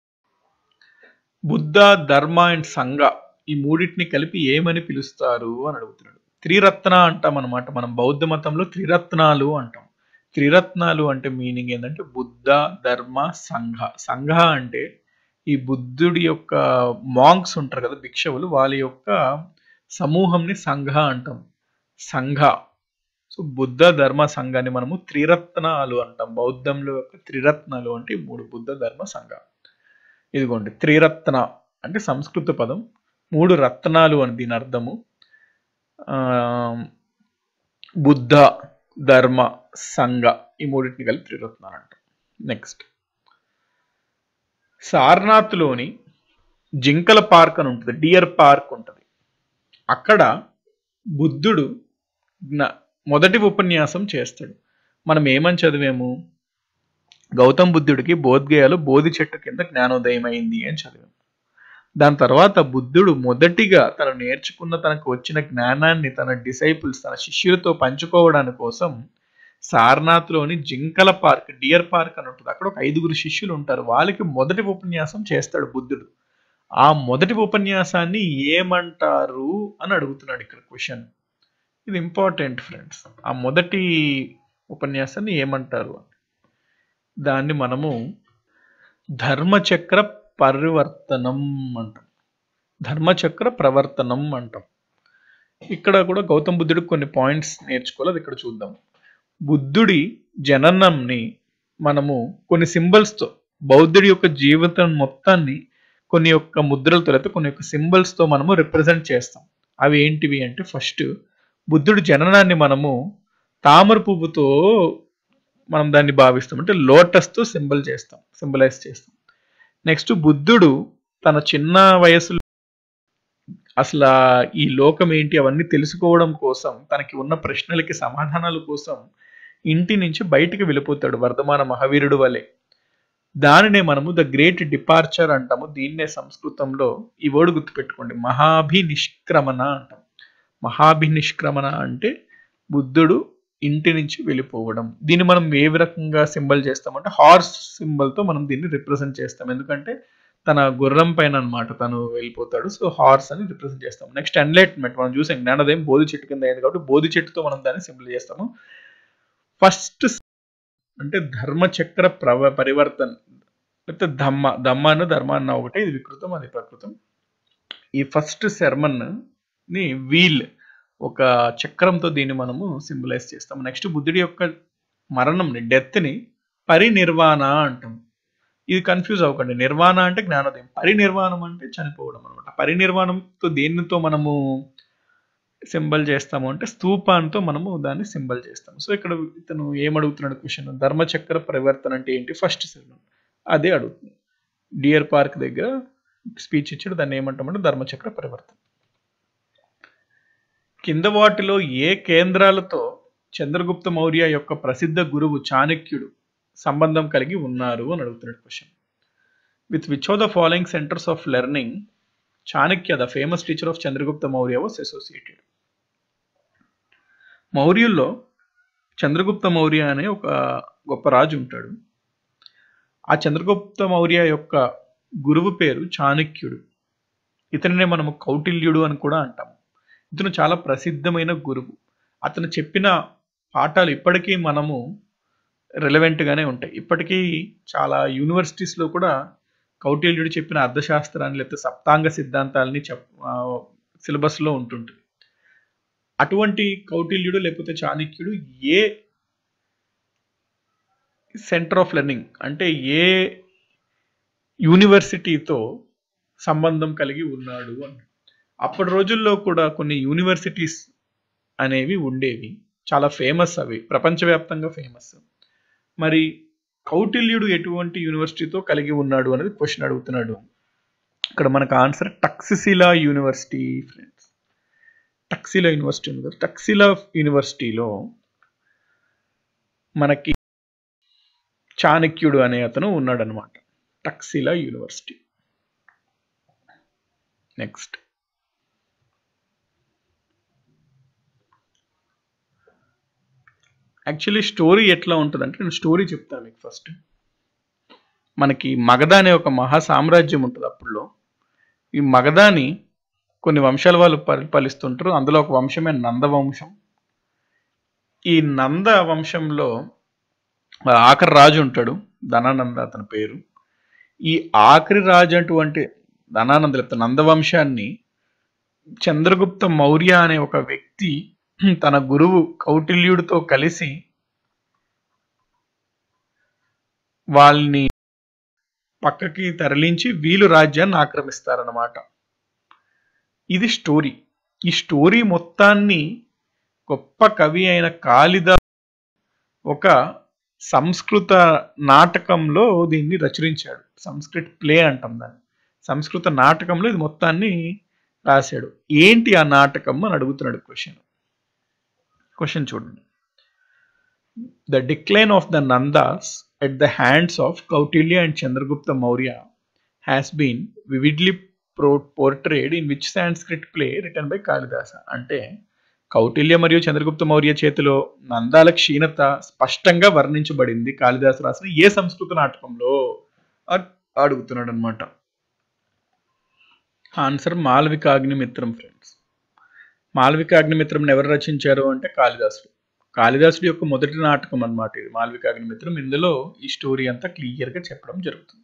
బుద్ధ ధర్మ అండ్ సంఘ ఈ మూడింటిని కలిపి ఏమని పిలుస్తారు అని అడుగుతున్నాడు త్రిరత్న అంటాం అనమాట మనం బౌద్ధ మతంలో త్రిరత్నాలు అంటాం త్రిరత్నాలు అంటే మీనింగ్ ఏంటంటే బుద్ధ ధర్మ సంఘ సంఘ అంటే ఈ బుద్ధుడి యొక్క మాంక్స్ ఉంటారు కదా భిక్షవులు వాళ్ళ యొక్క సమూహంని సంఘ అంటాం సంఘ సో బుద్ధ ధర్మ సంఘాన్ని మనము త్రిరత్నాలు అంటాం బౌద్ధంలో యొక్క త్రిరత్నాలు అంటే ఈ మూడు బుద్ధ ధర్మ సంఘ ఇదిగోండి త్రిరత్న అంటే సంస్కృత పదం మూడు రత్నాలు అని దీని అర్థము ఆ, బుద్ధ ధర్మ సంఘ ఈ మూడింటిని కలిపి త్రిరత్నాలు అంటాం నెక్స్ట్ సార్నాథ్లోని జింకల పార్క్ అని ఉంటుంది డియర్ పార్క్ ఉంటుంది అక్కడ బుద్ధుడు జ్ఞ- మొదటి ఉపన్యాసం చేస్తాడు మనం ఏమని చదివాము గౌతమ్ బుద్ధుడికి బోధ్గయాలు బోధి చెట్టు కింద జ్ఞానోదయం అయింది అని చదివాము దాని తర్వాత బుద్ధుడు మొదటిగా తను నేర్చుకున్న తనకు వచ్చిన జ్ఞానాన్ని తన డిసైపుల్స్ తన శిష్యులతో పంచుకోవడానికి కోసం సారనాథ్లోని జింకల పార్క్ డియర్ పార్క్ అని ఉంటుంది అక్కడ ఒక ఐదుగురు శిష్యులు ఉంటారు వాళ్ళకి మొదటి ఉపన్యాసం చేస్తాడు బుద్ధుడు ఆ మొదటి ఉపన్యాసాన్ని ఏమంటారు అని అడుగుతున్నాడు ఇక్కడ క్వశ్చన్ ఇది ఇంపార్టెంట్ ఫ్రెండ్స్ ఆ మొదటి ఉపన్యాసాన్ని ఏమంటారు అని దాన్ని మనము ధర్మచక్ర పరివర్తనం అంటాం ధర్మచక్ర ప్రవర్తనం అంటాం ఇక్కడ కూడా గౌతమ్ బుద్ధుడికి కొన్ని పాయింట్స్ నేర్చుకోవాలి అది ఇక్కడ చూద్దాం బుద్ధుడి జననంని మనము కొన్ని సింబల్స్తో బౌద్ధుడి యొక్క జీవితం మొత్తాన్ని కొన్ని యొక్క ముద్రలతో లేకపోతే కొన్ని యొక్క సింబల్స్తో మనము రిప్రజెంట్ చేస్తాం అవి ఏంటివి అంటే ఫస్ట్ బుద్ధుడి జననాన్ని మనము తామర పువ్వుతో మనం దాన్ని భావిస్తాం అంటే లోటస్తో సింబల్ చేస్తాం సింబలైజ్ చేస్తాం నెక్స్ట్ బుద్ధుడు తన చిన్న వయసులో అసలు ఆ ఈ లోకం ఏంటి అవన్నీ తెలుసుకోవడం కోసం తనకి ఉన్న ప్రశ్నలకి సమాధానాల కోసం ఇంటి నుంచి బయటికి వెళ్ళిపోతాడు వర్ధమాన మహావీరుడు వలె దానినే మనము ద గ్రేట్ డిపార్చర్ అంటాము దీన్నే సంస్కృతంలో ఈ వర్డ్ గుర్తుపెట్టుకోండి మహాభినిష్క్రమణ అంటాం మహాభినిష్క్రమణ అంటే బుద్ధుడు ఇంటి నుంచి వెళ్ళిపోవడం దీన్ని మనం ఏ రకంగా సింబల్ చేస్తామంటే హార్స్ సింబల్తో మనం దీన్ని రిప్రజెంట్ చేస్తాం ఎందుకంటే తన గుర్రం పైన అనమాట తను వెళ్ళిపోతాడు సో హార్స్ అని రిప్రజెంట్ చేస్తాం నెక్స్ట్ ఎన్లైట్మెంట్ మనం చూసాం జ్ఞానోదయం బోధి చెట్టు కింద అయింది కాబట్టి బోధి చెట్టుతో మనం దాన్ని సింబల్ చేస్తాము ఫస్ట్ అంటే ధర్మచక్ర ప్రవ పరివర్తన లేకపోతే ధమ్మ ధమ్మ అన్న ధర్మ అన్న ఒకటే ఇది వికృతం అది ప్రకృతం ఈ ఫస్ట్ శర్మన్ ని వీల్ ఒక చక్రంతో దీన్ని మనము సింబలైజ్ చేస్తాం నెక్స్ట్ బుద్ధుడి యొక్క మరణంని డెత్ని పరినిర్వాణ అంటాం ఇది కన్ఫ్యూజ్ అవ్వకండి నిర్వాణ అంటే జ్ఞానోదయం పరినిర్వాణం అంటే చనిపోవడం అనమాట పరినిర్వాణంతో దేనితో మనము సింబల్ చేస్తాము అంటే స్తూపాంతో మనము దాన్ని సింబల్ చేస్తాము సో ఇక్కడ ఇతను ఏమడుగుతున్నాడు క్వశ్చన్ ధర్మచక్ర పరివర్తన అంటే ఏంటి ఫస్ట్ సెల్వన్ అదే అడుగుతుంది డియర్ పార్క్ దగ్గర స్పీచ్ ఇచ్చాడు దాన్ని ఏమంటామంటే ధర్మచక్ర పరివర్తన కింద వాటిలో ఏ కేంద్రాలతో చంద్రగుప్త మౌర్య యొక్క ప్రసిద్ధ గురువు చాణక్యుడు సంబంధం కలిగి ఉన్నారు అని అడుగుతున్నాడు question with which of the following centres of learning Chanakya the famous teacher of Chandragupta Maurya was associated మౌర్యుల్లో చంద్రగుప్త మౌర్య అనే ఒక గొప్ప రాజు ఉంటాడు ఆ చంద్రగుప్త మౌర్య యొక్క గురువు పేరు చాణక్యుడు ఇతనినే మనము కౌటిల్యుడు అని కూడా అంటాము ఇతను చాలా ప్రసిద్ధమైన గురువు అతను చెప్పిన పాఠాలు ఇప్పటికీ మనము రెలవెంట్గానే ఉంటాయి ఇప్పటికీ చాలా యూనివర్సిటీస్లో కూడా కౌటిల్యుడు చెప్పిన అర్థశాస్త్రాన్ని లేకపోతే సప్తాంగ సిద్ధాంతాలని చెప్ సిలబస్లో ఉంటుంటుంది అటువంటి కౌటిల్యుడు లేకపోతే చాణక్యుడు ఏ సెంటర్ ఆఫ్ లెర్నింగ్ అంటే ఏ యూనివర్సిటీతో సంబంధం కలిగి ఉన్నాడు అని అప్పటి రోజుల్లో కూడా కొన్ని యూనివర్సిటీస్ అనేవి ఉండేవి చాలా ఫేమస్ అవి ప్రపంచవ్యాప్తంగా ఫేమస్ మరి కౌటిల్యుడు ఎటువంటి యూనివర్సిటీతో కలిగి ఉన్నాడు అనేది క్వశ్చన్ అడుగుతున్నాడు ఇక్కడ మనకు answer Taxila university friends Taxila university ఉంది కదా టక్సిలా యూనివర్సిటీలో మనకి చాణక్యుడు అనే అతను ఉన్నాడనమాట Taxila university next actually story ఎట్లా ఉంటుందంటే నేను స్టోరీ చెప్తాను మీకు ఫస్ట్ మనకి మగధ అనే ఒక మహా సామ్రాజ్యం ఉంటుంది అప్పుడులో ఈ మగధాని కొన్ని వంశాల వాళ్ళు పరిపాలిస్తుంటారు అందులో ఒక వంశమే నంద వంశం ఈ నంద వంశంలో ఆఖరి రాజు ఉంటాడు ధనానంద అతని పేరు ఈ ఆఖరి రాజు అటువంటి ధనానంద లేకపోతే నందవంశాన్ని చంద్రగుప్త మౌర్య అనే ఒక వ్యక్తి తన గురువు కౌటిల్యుడితో కలిసి వాళ్ళని పక్కకి తరలించి వీలు రాజ్యాన్ని ఆక్రమిస్తారన్నమాట ఇది స్టోరీ ఈ స్టోరీ మొత్తాన్ని గొప్ప కవి అయిన కాళిదా ఒక సంస్కృత నాటకంలో దీన్ని రచరించాడు సంస్కృత్ ప్లే అంటాం దాన్ని సంస్కృత నాటకంలో ఇది మొత్తాన్ని రాశాడు ఏంటి ఆ నాటకం అని అడుగుతున్నాడు క్వశ్చన్ క్వశ్చన్ చూడండి the decline of the Nandas at the hands of Kautilya and Chandragupta Maurya has been vividly portrayed in which Sanskrit play written by Kalidasa అంటే కౌటిల్య మరియు చంద్రగుప్త మౌర్య చేతిలో నందాల క్షీణత స్పష్టంగా వర్ణించబడింది కాళిదాసు రాసిన ఏ సంస్కృత నాటకంలో అడుగుతున్నాడు అనమాట ఆన్సర్ మాలవికాగ్నిమిత్రం ఫ్రెండ్స్ మాలవికాగ్నిమిత్రం ఎవరు రచించారు అంటే కాళిదాసుడు కాళిదాసుడి యొక్క మొదటి నాటకం అనమాట ఇది మాలవికాగ్నిమిత్రం ఇందులో ఈ స్టోరీ అంతా క్లియర్గా చెప్పడం జరుగుతుంది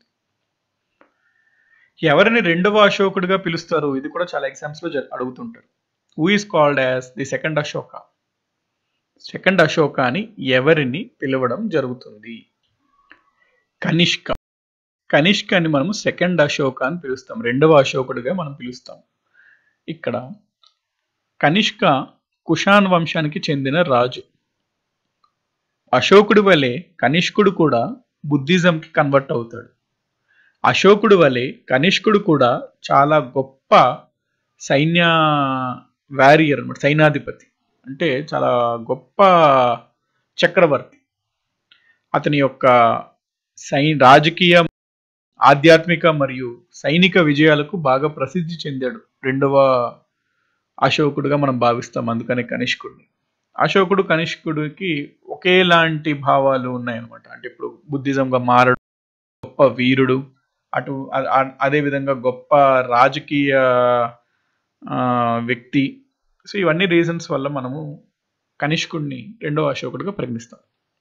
ఎవరిని రెండవ అశోకుడిగా పిలుస్తారు ఇది కూడా చాలా ఎగ్జామ్స్లో అడుగుతుంటారు who is called as the second Ashoka second Ashoka అని ఎవరిని పిలవడం జరుగుతుంది కనిష్క కనిష్క అని మనము సెకండ్ అశోక అని పిలుస్తాం రెండవ అశోకుడిగా మనం పిలుస్తాం ఇక్కడ కనిష్క కుషాన్ వంశానికి చెందిన రాజు అశోకుడి వలె కనిష్కుడు కూడా బుద్ధిజంకి కన్వర్ట్ అవుతాడు అశోకుడు వలె కనిష్కుడు కూడా చాలా గొప్ప సైన్య వారియర్ అనమాట సైనాధిపతి అంటే చాలా గొప్ప చక్రవర్తి అతని యొక్క సై రాజకీయ ఆధ్యాత్మిక మరియు సైనిక విజయాలకు బాగా ప్రసిద్ధి చెందాడు రెండవ అశోకుడుగా మనం భావిస్తాం అందుకనే కనిష్కుడిని అశోకుడు కనిష్కుడికి ఒకేలాంటి భావాలు ఉన్నాయన్నమాట అంటే ఇప్పుడు బుద్ధిజంగా మారడు గొప్ప వీరుడు అటు అ- అ- అదే విధంగా గొప్ప రాజకీయ ఆ, వ్యక్తి సో ఇవన్నీ రీజన్స్ వల్ల మనము కనిష్కుడిని రెండో అశోకుడిగా పరిగణిస్తాం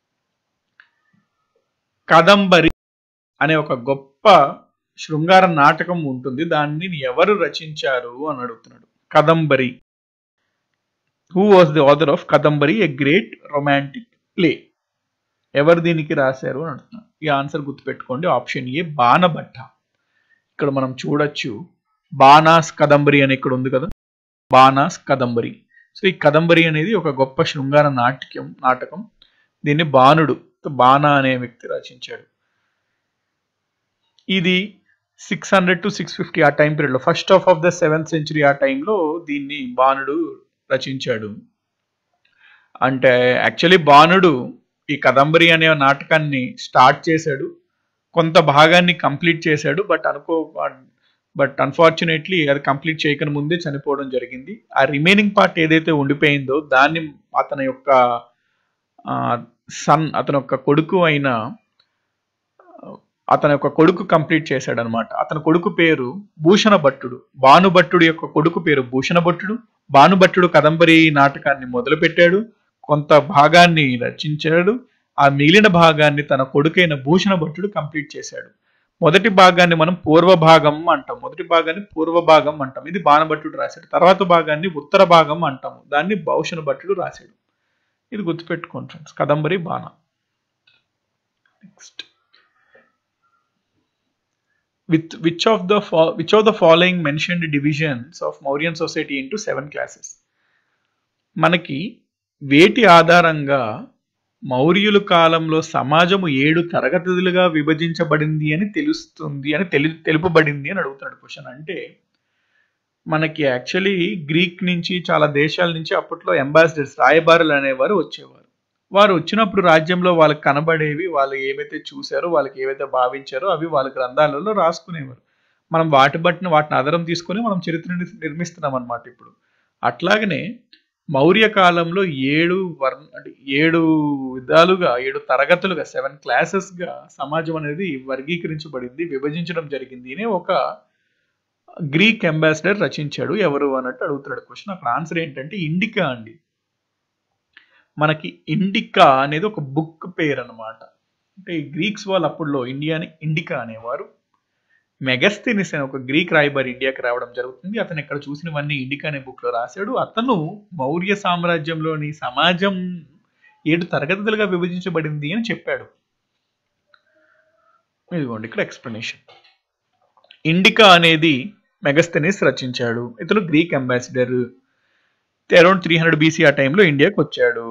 కదంబరి అనే ఒక గొప్ప శృంగార నాటకం ఉంటుంది దాన్ని ఎవరు రచించారు అని అడుగుతున్నాడు Kadambari who was the author of Kadambari a great romantic play ఎవరు దీనికి రాశారు అని అడుగుతున్నాడు ఈ ఆన్సర్ గుర్తుపెట్టుకోండి ఆప్షన్ ఏ బాణభట్ట ఇక్కడ మనం చూడొచ్చు బాణాస్ కదంబరి అని ఇక్కడ ఉంది కదా బాణాస్ కదంబరి సో ఈ కదంబరి అనేది ఒక గొప్ప శృంగార నాట్యం నాటకం దీన్ని బాణుడు బాణ అనే వ్యక్తి రచించాడు ఇది six hundred to six fifty ఆ టైం పీరియడ్లో first half of the seventh century ఆ టైంలో దీన్ని బాణుడు రచించాడు అంటే యాక్చువల్లీ బాణుడు ఈ కదంబరి అనే నాటకాన్ని స్టార్ట్ చేశాడు కొంత భాగాన్ని కంప్లీట్ చేశాడు బట్ అనుకో బట్ అన్ఫార్చునేట్లీ అది కంప్లీట్ చేయకని ముందే చనిపోవడం జరిగింది ఆ రిమైనింగ్ పార్ట్ ఏదైతే ఉండిపోయిందో దాన్ని అతని యొక్క సన్ అతని యొక్క కొడుకు అయిన అతని యొక్క కొడుకు కంప్లీట్ చేశాడు అనమాట అతని కొడుకు పేరు భూషణ భట్టుడు భానుభట్టుడు యొక్క కొడుకు పేరు భూషణ భట్టుడు భానుభట్టుడు కదంబరి నాటకాన్ని మొదలుపెట్టాడు కొంత భాగాన్ని రచించాడు ఆ మిగిలిన భాగాన్ని తన కొడుకైన భూషణ భట్టుడు కంప్లీట్ చేశాడు మొదటి భాగాన్ని మనం పూర్వ భాగం అంటాం మొదటి భాగాన్ని పూర్వ భాగం అంటాం ఇది బాణభట్టుడు రాశాడు తర్వాత భాగాన్ని ఉత్తర భాగం అంటాము దాన్ని భూషణ భట్టుడు రాశాడు ఇది గుర్తుపెట్టుకోండి friends Kadambari Bana next with which of the fo- which of the following mentioned divisions of Mauryan society into seven classes మనకి వేటి ఆధారంగా మౌర్యుల కాలంలో సమాజము ఏడు తరగతులుగా విభజించబడింది అని తెలుస్తుంది అని తెలి తెలుపబడింది అని అడుగుతున్నాడు క్వశ్చన్ అంటే మనకి యాక్చువల్లీ గ్రీక్ నుంచి చాలా దేశాల నుంచి అప్పట్లో అంబాసిడర్స్ రాయబారులు అనేవారు వచ్చేవారు వారు వచ్చినప్పుడు రాజ్యంలో వాళ్ళకి కనబడేవి వాళ్ళు ఏవైతే చూశారో వాళ్ళకి ఏవైతే భావించారో అవి వాళ్ళ గ్రంథాలలో రాసుకునేవారు మనం వాటి బట్టిన వాటిని ఆధారం తీసుకొని మనం చరిత్రని నిర్మిస్తున్నాం అనమాట ఇప్పుడు అట్లాగనే మౌర్య కాలంలో ఏడు వర్ణ అంటే ఏడు విధాలుగా ఏడు తరగతులుగా సెవెన్ క్లాసెస్గా సమాజం అనేది వర్గీకరించబడింది విభజించడం జరిగింది అనే ఒక గ్రీక్ అంబాసిడర్ రచించాడు ఎవరు అన్నట్టు అడుగుతున్నాడు క్వశ్చన్ అక్కడ ఆన్సర్ ఏంటంటే ఇండికా అండి మనకి ఇండికా అనేది ఒక బుక్ పేరు అనమాట అంటే ఈ గ్రీక్స్ వాళ్ళు అప్పుడులో ఇండియాని ఇండికా అనేవారు మెగస్థినిస్ అనే ఒక గ్రీక్ రాయబారి ఇండియాకి రావడం జరుగుతుంది అతను ఇక్కడ చూసినవన్నీ ఇండికా అనే బుక్ లో రాశాడు అతను మౌర్య సామ్రాజ్యంలోని సమాజం ఏడు తరగతులుగా విభజించబడింది అని చెప్పాడు ఇదిగోండి ఇక్కడ ఎక్స్ప్లెనేషన్ ఇండికా అనేది మెగస్థెనిస్ రచించాడు ఇతను Greek ambassador around three hundred BC ఆ టైంలో ఇండియాకి వచ్చాడు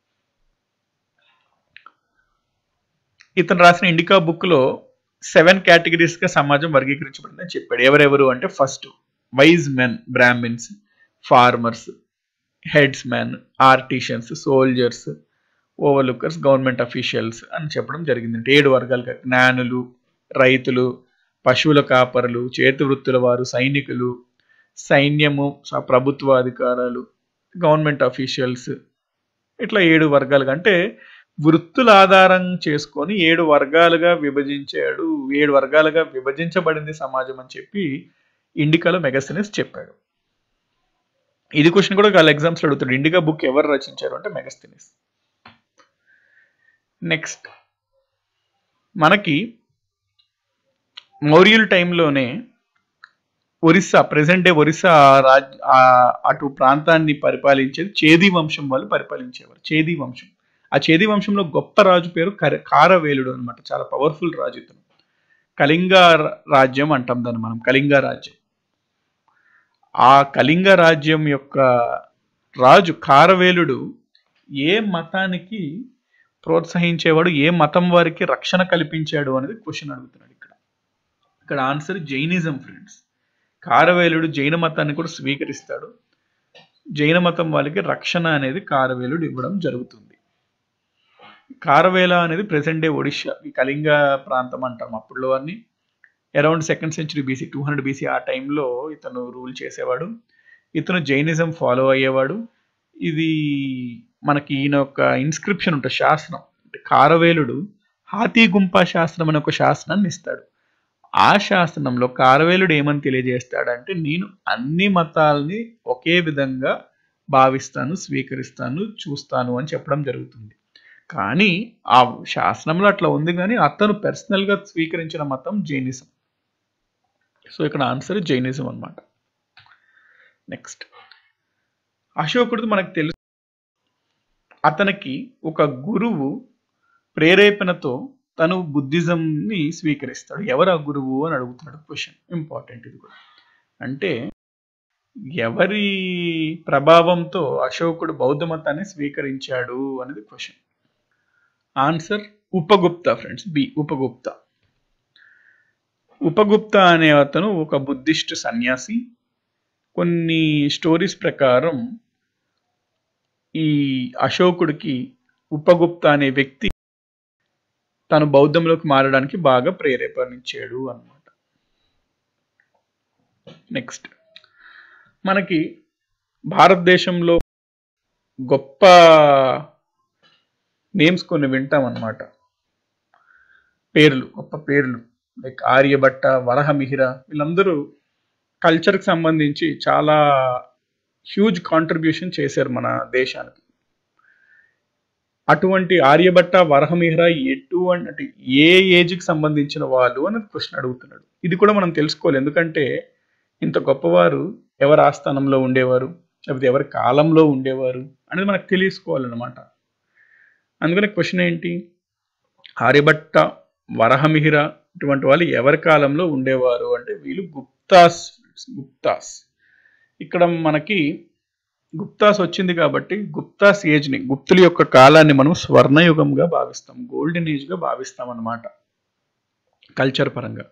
ఇతను రాసిన ఇండికా బుక్ లో సెవెన్ కేటగిరీస్ గా సమాజం వర్గీకరించబడిందని చెప్పాడు ఎవరెవరు అంటే first wise men Brahmins farmers herdsmen artisans soldiers overlookers government officials అని చెప్పడం జరిగింది అంటే ఏడు వర్గాలుగా జ్ఞానులు రైతులు పశువుల కాపరులు చేతి వృత్తుల వారు సైనికులు సైన్యము స- ప్రభుత్వ అధికారాలు గవర్నమెంట్ అఫీషియల్స్ ఇట్లా ఏడు వర్గాలుగా అంటే వృత్తుల ఆధారం చేసుకొని ఏడు వర్గాలుగా విభజించాడు ఏడు వర్గాలుగా విభజించబడింది సమాజం అని చెప్పి ఇండికాలో మెగస్థెనిస్ చెప్పాడు ఇది క్వశ్చన్ కూడా వాళ్ళ ఎగ్జామ్స్ అడుగుతాడు ఇండికా బుక్ ఎవరు రచించారు అంటే మెగస్థెనిస్ నెక్స్ట్ మనకి మౌర్యుల టైంలోనే ఒరిస్సా ప్రెసెంట్ డే ఒరిస్సా రాజ్ ఆ- అటు ప్రాంతాన్ని పరిపాలించేది చేది వంశం వాళ్ళు పరిపాలించేవారు చేది వంశం ఆ చేది వంశంలో గొప్ప రాజు పేరు కర కారవేలుడు అనమాట చాలా పవర్ఫుల్ రాజు ఇతను కళింగ రా- రాజ్యం అంటాం దాన్ని మనం కళింగ రాజ్యం ఆ కళింగ రాజ్యం యొక్క రాజు కారవేలుడు ఏ మతానికి ప్రోత్సహించేవాడు ఏ మతం వారికి రక్షణ కల్పించాడు అనేది క్వశ్చన్ అడుగుతున్నాడు ఇక్కడ ఇక్కడ ఆన్సర్ జైనిజం ఫ్రెండ్స్ కారవేలుడు జైన మతాన్ని కూడా స్వీకరిస్తాడు జైన మతం వాళ్ళకి రక్షణ అనేది కారవేలుడు ఇవ్వడం జరుగుతుంది కారవేల అనేది ప్రెసెంట్ డే ఒడిషా ఈ కళింగ ప్రాంతం అంటాం అప్పుడులో అన్ని around second century BC two hundred BC ఆ టైంలో ఇతను రూల్ చేసేవాడు ఇతను జైనిజం ఫాలో అయ్యేవాడు ఇది మనకి ఈయన ఒక ఇన్స్క్రిప్షన్ ఉంటుంది శాస్త్రం అంటే కారవేలుడు హాతీ గుంప శాస్త్రం అనే ఒక శాస్త్రాన్ని ఇస్తాడు ఆ శాస్త్రంలో కారవేలుడు ఏమని తెలియజేస్తాడంటే నేను అన్ని మతాల్ని ఒకే విధంగా భావిస్తాను స్వీకరిస్తాను చూస్తాను అని చెప్పడం జరుగుతుంది కానీ ఆ శాస్త్రంలో అట్లా ఉంది కానీ అతను పర్సనల్గా స్వీకరించిన మతం జైనిజం సో ఇక్కడ ఆన్సర్ జైనిజం అన్నమాట నెక్స్ట్ అశోకుడు మనకు తెలుసు అతనికి ఒక గురువు ప్రేరేపణతో తను బుద్ధిజంని స్వీకరిస్తాడు ఎవరు ఆ గురువు అని అడుగుతున్నాడు క్వశ్చన్ ఇంపార్టెంట్ ఇది కూడా అంటే ఎవరి ప్రభావంతో అశోకుడు బౌద్ధ మతాన్ని స్వీకరించాడు అనేది question answer Upagupta friends B Upagupta Upagupta అనే అతను ఒక బుద్ధిస్ట్ సన్యాసి కొన్ని స్టోరీస్ ప్రకారం ఈ అశోకుడికి ఉపగుప్త అనే వ్యక్తి తను బౌద్ధంలోకి మారడానికి బాగా ప్రేరేపణించాడు అన్నమాట నెక్స్ట్ మనకి భారతదేశంలో గొప్ప నేమ్స్ కొన్ని వింటాం అన్నమాట పేర్లు గొప్ప పేర్లు లైక్ ఆర్యభట్ట వరహమిహిర వీళ్ళందరూ కల్చర్కి సంబంధించి చాలా హ్యూజ్ కాంట్రిబ్యూషన్ చేశారు మన దేశానికి అటువంటి ఆర్యభట్ట వరహమిహిర ఎటువంటి ఏ ఏజ్కి సంబంధించిన వాళ్ళు అని క్వశ్చన్ అడుగుతున్నాడు ఇది కూడా మనం తెలుసుకోవాలి ఎందుకంటే ఇంత గొప్పవారు ఎవరి ఆస్థానంలో ఉండేవారు లేకపోతే ఎవరి కాలంలో ఉండేవారు అనేది మనకు తెలుసుకోవాలన్నమాట అందుకని క్వశ్చన్ ఏంటి ఆర్యభట్ట వరహమిహిర ఇటువంటి వాళ్ళు ఎవరి కాలంలో ఉండేవారు అంటే వీళ్ళు గుప్తాస్ గుప్తాస్ ఇక్కడ మనకి గుప్తాస్ వచ్చింది కాబట్టి గుప్తాస్ ఏజ్ని గుప్తుల యొక్క కాలాన్ని మనం స్వర్ణయుగంగా భావిస్తాం గోల్డెన్ ఏజ్గా భావిస్తాం అన్నమాట కల్చర్ పరంగా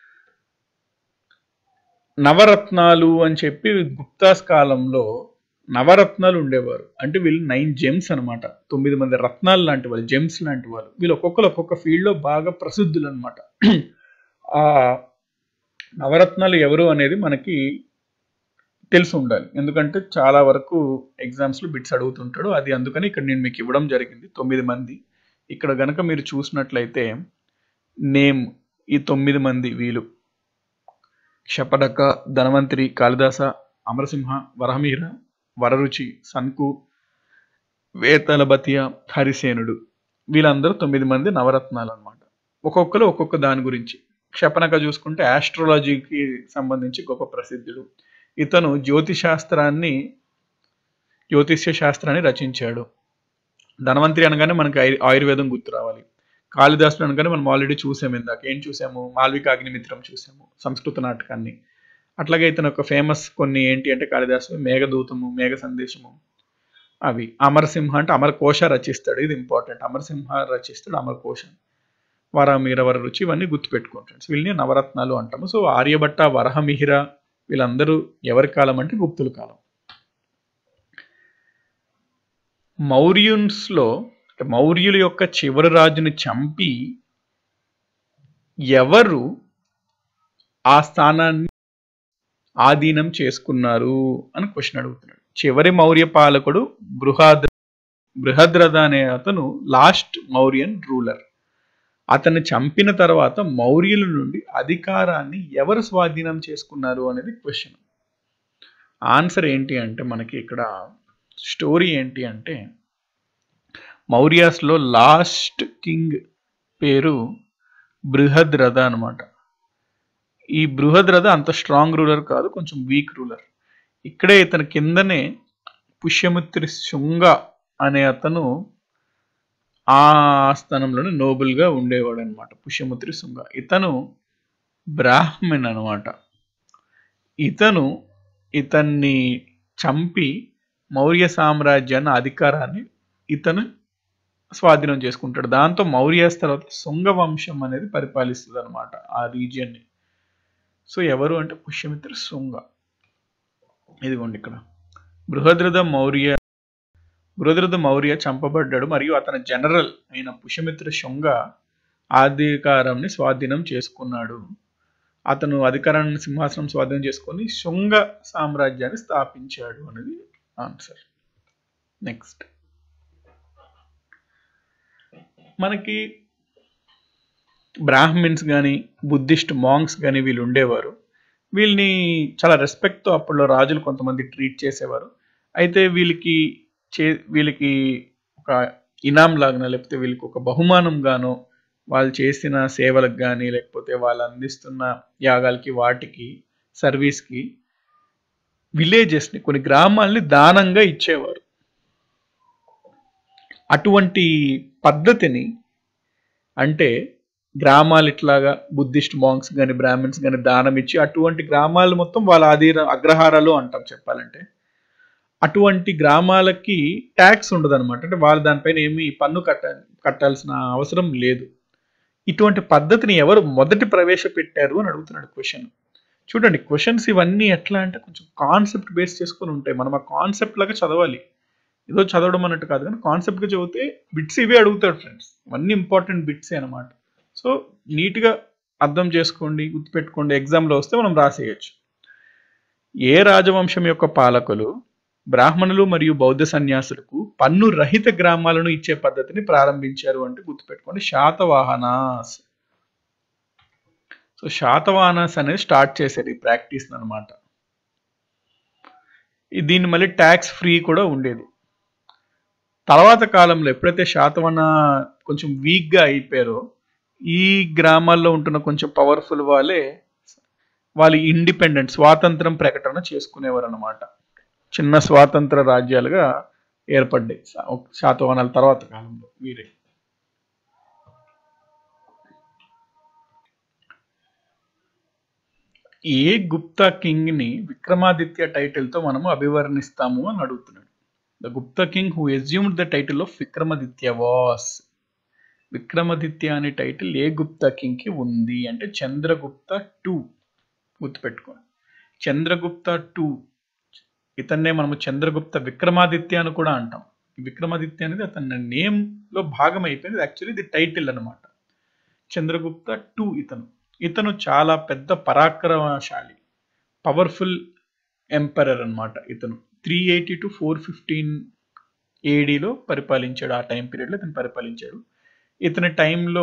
నవరత్నాలు అని చెప్పి గుప్తాస్ కాలంలో నవరత్నాలు ఉండేవారు అంటే వీళ్ళు నైన్ జెమ్స్ అనమాట తొమ్మిది మంది రత్నాలు లాంటి వాళ్ళు జెమ్స్ లాంటి వాళ్ళు వీళ్ళు ఒక్కొక్కరు ఒక్కొక్క ఫీల్డ్లో బాగా ప్రసిద్ధులు అనమాట ఆ నవరత్నాలు ఎవరు అనేది మనకి తెలిసి ఉండాలి ఎందుకంటే చాలా వరకు ఎగ్జామ్స్లో బిట్స్ అడుగుతుంటాడు అది అందుకని ఇక్కడ నేను మీకు ఇవ్వడం జరిగింది తొమ్మిది మంది ఇక్కడ గనక మీరు చూసినట్లయితే నేమ్ ఈ తొమ్మిది మంది వీళ్ళు క్షపడక ధనవంతరి కాళిదాస అమరసింహ వరహమీర వరరుచి సన్కు వేతలబతియ హరిసేనుడు వీళ్ళందరూ తొమ్మిది మంది నవరత్నాలు అనమాట ఒక్కొక్కరు ఒక్కొక్క దాని గురించి క్షపణక చూసుకుంటే ఆస్ట్రాలజీకి సంబంధించి గొప్ప ప్రసిద్ధుడు ఇతను జ్యోతిశాస్త్రాన్ని జ్యోతిష్య శాస్త్రాన్ని రచించాడు ధనవంతరి అనగానే మనకి ఆయుర్- ఆయుర్వేదం గుర్తు రావాలి కాళిదాసుడు అనగానే మనం ఆల్రెడీ చూసాము ఇందాక ఏం చూసాము మాల్విక అగ్నిమిత్రం చూసాము సంస్కృత నాటకాన్ని అట్లాగే ఇతను ఒక ఫేమస్ కొన్ని ఏంటి అంటే కాళిదాసు మేఘదూతము మేఘ సందేశము అవి అమరసింహ అంటే అమరకోశ రచిస్తాడు ఇది ఇంపార్టెంట్ అమరసింహ రచిస్తాడు అమరకోశ వరమిహిర వర రుచి ఇవన్నీ గుర్తుపెట్టుకుంటాడు వీళ్ళని నవరత్నాలు అంటాము సో ఆర్యభట్ట వరహమిహిర వీళ్ళందరూ ఎవరి కాలం అంటే గుప్తుల కాలం మౌర్యున్స్లో అంటే మౌర్యుల యొక్క చివరి రాజుని చంపి ఎవరు ఆ స్థానాన్ని ఆధీనం చేసుకున్నారు అని క్వశ్చన్ అడుగుతున్నాడు చివరి మౌర్య పాలకుడు బృహద్ బృహద్రథ అనే అతను లాస్ట్ మౌర్యన్ రూలర్ అతన్ని చంపిన తర్వాత మౌర్యుల నుండి అధికారాన్ని ఎవరు స్వాధీనం చేసుకున్నారు అనేది క్వశ్చన్ ఆన్సర్ ఏంటి అంటే మనకి ఇక్కడ స్టోరీ ఏంటి అంటే మౌర్యాస్లో లాస్ట్ కింగ్ పేరు బృహద్రథ అనమాట ఈ బృహద్రథ అంత స్ట్రాంగ్ రూలర్ కాదు కొంచెం వీక్ రూలర్ ఇక్కడే ఇతని కిందనే పుష్యమిత్రి శృంగ అనే అతను ఆ స్థానంలోనే నోబుల్గా ఉండేవాడు అనమాట పుష్యమిత్రి శృంగ ఇతను బ్రాహ్మణ్ అనమాట ఇతను ఇతన్ని చంపి మౌర్య సామ్రాజ్యాన్ని అధికారాన్ని ఇతను స్వాధీనం చేసుకుంటాడు దాంతో మౌర్యాస్ తర్వాత శృంగ వంశం అనేది పరిపాలిస్తుంది అనమాట ఆ రీజియన్ని సో ఎవరు అంటే పుష్యమిత్ర శృంగ ఇదిగోండి ఇక్కడ బృహద్రథ మౌర్య బృహద్రథ మౌర్య చంపబడ్డాడు మరియు అతని జనరల్ అయిన పుష్యమిత్ర శుంగ అధికారాన్ని స్వాధీనం చేసుకున్నాడు అతను అధికారాన్ని సింహాసనం స్వాధీనం చేసుకొని శుంగ సామ్రాజ్యాన్ని స్థాపించాడు అనేది ఆన్సర్ నెక్స్ట్ మనకి బ్రాహ్మిన్స్ కానీ బుద్ధిస్ట్ మాంగ్స్ కానీ వీళ్ళు ఉండేవారు వీళ్ళని చాలా రెస్పెక్ట్తో అప్పట్లో రాజులు కొంతమంది ట్రీట్ చేసేవారు అయితే వీళ్ళకి చే వీళ్ళకి ఒక ఇనాం లాగానో లేకపోతే వీళ్ళకి ఒక బహుమానం గానో వాళ్ళు చేసిన సేవలకు కానీ లేకపోతే వాళ్ళు అందిస్తున్న యాగాలకి వాటికి సర్వీస్కి విలేజెస్ని కొన్ని గ్రామాల్ని దానంగా ఇచ్చేవారు అటువంటి పద్ధతిని అంటే గ్రామాలు ఇట్లాగా బుద్ధిస్ట్ మాంగ్స్ కానీ బ్రాహ్మిన్స్ కానీ దానం ఇచ్చి అటువంటి గ్రామాలు మొత్తం వాళ్ళ ఆధీన అగ్రహారాలు అంటాం చెప్పాలంటే అటువంటి గ్రామాలకి ట్యాక్స్ ఉండదు అనమాట అంటే వాళ్ళు దానిపైన ఏమి పన్ను కట్ట కట్టాల్సిన అవసరం లేదు ఇటువంటి పద్ధతిని ఎవరు మొదటి ప్రవేశపెట్టారు అని అడుగుతున్నాడు క్వశ్చన్ చూడండి క్వశ్చన్స్ ఇవన్నీ ఎట్లా అంటే కొంచెం కాన్సెప్ట్ బేస్ చేసుకొని ఉంటాయి మనం ఆ కాన్సెప్ట్ లాగా చదవాలి ఏదో చదవడం అన్నట్టు కాదు కానీ కాన్సెప్ట్గా చదివితే బిట్స్ ఇవే అడుగుతాడు ఫ్రెండ్స్ ఇవన్నీ ఇంపార్టెంట్ బిట్సే అనమాట సో నీట్గా అర్థం చేసుకోండి గుర్తుపెట్టుకోండి ఎగ్జామ్లో వస్తే మనం రాసేయచ్చు ఏ రాజవంశం యొక్క పాలకులు బ్రాహ్మణులు మరియు బౌద్ధ సన్యాసులకు పన్ను రహిత గ్రామాలను ఇచ్చే పద్ధతిని ప్రారంభించారు అంటే గుర్తుపెట్టుకోండి శాతవాహనాస్ సో శాతవాహనాస్ అనేది స్టార్ట్ చేశారు ఈ ప్రాక్టీస్ అనమాట దీన్ని మళ్ళీ ట్యాక్స్ ఫ్రీ కూడా ఉండేది తర్వాత కాలంలో ఎప్పుడైతే శాతవాహన కొంచెం వీక్గా అయిపోయారో ఈ గ్రామాల్లో ఉంటున్న కొంచెం పవర్ఫుల్ వాళ్ళే వాళ్ళు ఇండిపెండెంట్ స్వాతంత్రం ప్రకటన చేసుకునేవారు అనమాట చిన్న స్వాతంత్ర రాజ్యాలుగా ఏర్పడ్డాయి శాతవాహనాల తర్వాత కాలంలో వీరే ఏ గుప్తా కింగ్ ని విక్రమాదిత్య టైటిల్ తో మనము అభివర్ణిస్తాము అని అడుగుతున్నాడు the Gupta king who assumed the title of Vikramaditya was Vikramaditya అనే టైటిల్ ఏ గుప్తా కింగ్ కి ఉంది అంటే చంద్రగుప్త టూ గుర్తుపెట్టుకోండి చంద్రగుప్త టూ ఇతన్నే మనము చంద్రగుప్త విక్రమాదిత్య అని కూడా అంటాం విక్రమాదిత్య అనేది అతని నేమ్ లో భాగం అయిపోయింది యాక్చువల్లీ ఇది టైటిల్ అనమాట చంద్రగుప్త టూ ఇతను ఇతను చాలా పెద్ద పరాక్రమశాలి పవర్ఫుల్ ఎంపరర్ అనమాట ఇతను three eighty to four fifteen ఏడీలో పరిపాలించాడు ఆ టైం పీరియడ్లో ఇతను పరిపాలించాడు ఇతని టైంలో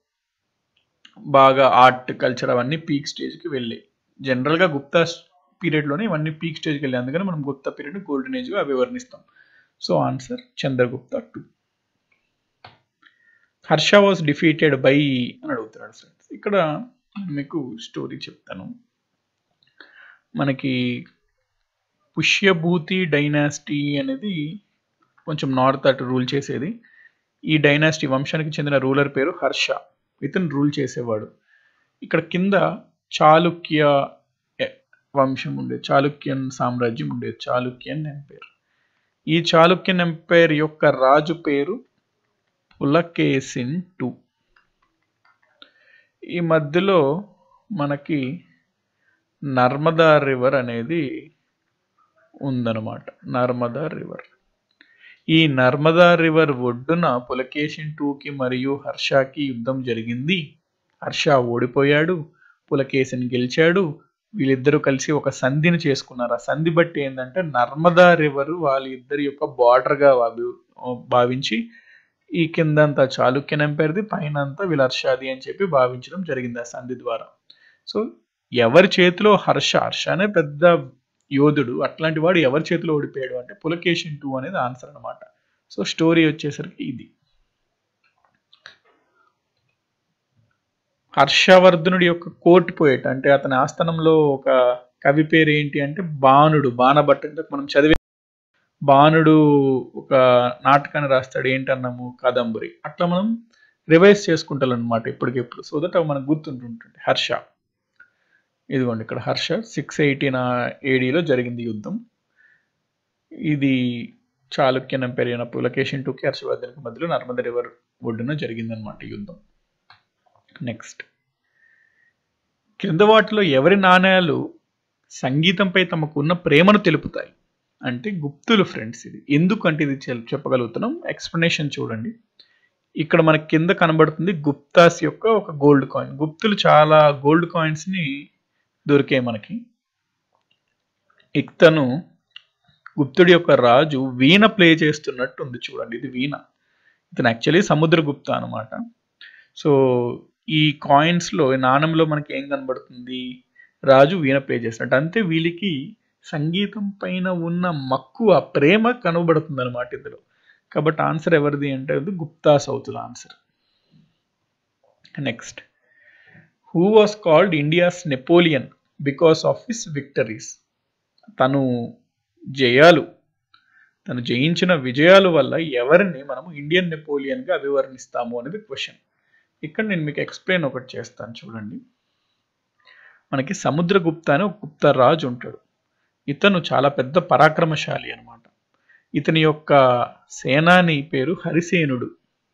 బాగా ఆర్ట్ కల్చర్ అవన్నీ పీక్ స్టేజ్కి వెళ్ళాయి జనరల్గా గుప్తా పీరియడ్లోనే ఇవన్నీ పీక్ స్టేజ్కి వెళ్ళాయి అందుకని మనం గుప్తా పీరియడ్ గోల్డెన్ ఏజ్గా అభివర్ణిస్తాం so answer Chandragupta two Harsha was defeated by అని అడుగుతున్నాడు ఫ్రెండ్స్ ఇక్కడ మీకు స్టోరీ చెప్తాను మనకి పుష్యభూతి డైనాసిటీ అనేది కొంచెం నార్త్ అటు రూల్ చేసేది ఈ డైనాసిటీ వంశానికి చెందిన రూలర్ పేరు హర్ష ఇతను రూల్ చేసేవాడు ఇక్కడ కింద చాళుక్య వంశం ఉండేది చాళుక్యన్ సామ్రాజ్యం ఉండేది చాళుక్యన్ ఎంపైర్ ఈ చాళుక్యన్ ఎంపైర్ యొక్క రాజు పేరు పులకేసిన్ టూ ఈ మధ్యలో మనకి నర్మదా రివర్ అనేది ఉందన్నమాట నర్మదా రివర్ ఈ నర్మదా రివర్ ఒడ్డున పులకేశిన్ టూకి మరియు హర్షకి యుద్ధం జరిగింది హర్ష ఓడిపోయాడు పులకేశిన్ గెలిచాడు వీళ్ళిద్దరూ కలిసి ఒక సంధిని చేసుకున్నారు ఆ సంధి బట్టి ఏంటంటే నర్మదా రివర్ వాళ్ళ ఇద్దరి యొక్క బార్డర్గా భావించి ఈ కిందంతా చాళుక్యన్ ఎంపైర్ది పైన అంతా వీళ్ళ హర్షాది అని చెప్పి భావించడం జరిగింది ఆ సంధి ద్వారా సో ఎవరి చేతిలో హర్ష హర్ష అనే పెద్ద యోధుడు అట్లాంటి వాడు ఎవరి చేతిలో ఓడిపోయాడు అంటే పులకేషన్ టూ అనేది ఆన్సర్ అనమాట సో స్టోరీ వచ్చేసరికి ఇది హర్షవర్ధనుడి యొక్క కోర్టు పోయేట అంటే అతని ఆస్థానంలో ఒక కవి పేరు ఏంటి అంటే బాణుడు బాణభట్ట ఇంతకు మనం చదివే బాణుడు ఒక నాటకాన్ని రాస్తాడు ఏంటన్నాము కాదంబరి అట్లా మనం రివైజ్ చేసుకుంటాం అనమాట ఇప్పటికిప్పుడు సో దట్ అవి మనకు గుర్తుంటుంటుంది హర్ష ఇదిగోండి ఇక్కడ హర్ష సిక్స్ ఎయిటీన్ ఏడీలో జరిగింది యుద్ధం ఇది చాళుక్యనం పెరిగిన పులకేషన్ టూకి హర్షవర్ధన్కి మధ్యలో నర్మద రివర్ ఒడ్డున జరిగిందనమాట యుద్ధం నెక్స్ట్ కింద వాటిలో ఎవరి నాణ్యాలు సంగీతంపై తమకు ఉన్న ప్రేమను తెలుపుతాయి అంటే గుప్తులు ఫ్రెండ్స్ ఇది ఎందుకంటే ఇది చె- చెప్పగలుగుతున్నాం ఎక్స్ప్లెనేషన్ చూడండి ఇక్కడ మనకి కింద కనబడుతుంది గుప్తాస్ యొక్క ఒక గోల్డ్ కాయిన్ గుప్తులు చాలా గోల్డ్ కాయిన్స్ ని దొరికాయి మనకి ఇతను గుప్తుడి యొక్క రాజు వీణ ప్లే చేస్తున్నట్టు ఉంది చూడండి ఇది వీణ ఇతను యాక్చువల్లీ సముద్రగుప్త అనమాట సో ఈ కాయిన్స్ లో ఈ నాణంలో మనకి ఏం కనబడుతుంది రాజు వీణ ప్లే చేసినట్టు అంటే వీళ్ళకి సంగీతం పైన ఉన్న మక్కువ ప్రేమ కనబడుతుంది అనమాట ఇందులో కాబట్టి ఆన్సర్ ఎవరిది అంటే అది గుప్తాస్ అవుతుంది answer next who was called India's Napoleon because of his victories తను జయాలు తను జయించిన విజయాల వల్ల ఎవరిని మనము ఇండియన్ నెపోలియన్గా అభివర్ణిస్తాము అనేది క్వశ్చన్ ఇక్కడ నేను మీకు ఎక్స్ప్లెయిన్ ఒకటి చేస్తాను చూడండి మనకి సముద్రగుప్త అని ఒక గుప్త రాజు ఉంటాడు ఇతను చాలా పెద్ద పరాక్రమశాలి అన్నమాట ఇతని యొక్క సేనాని పేరు హరిసేనుడు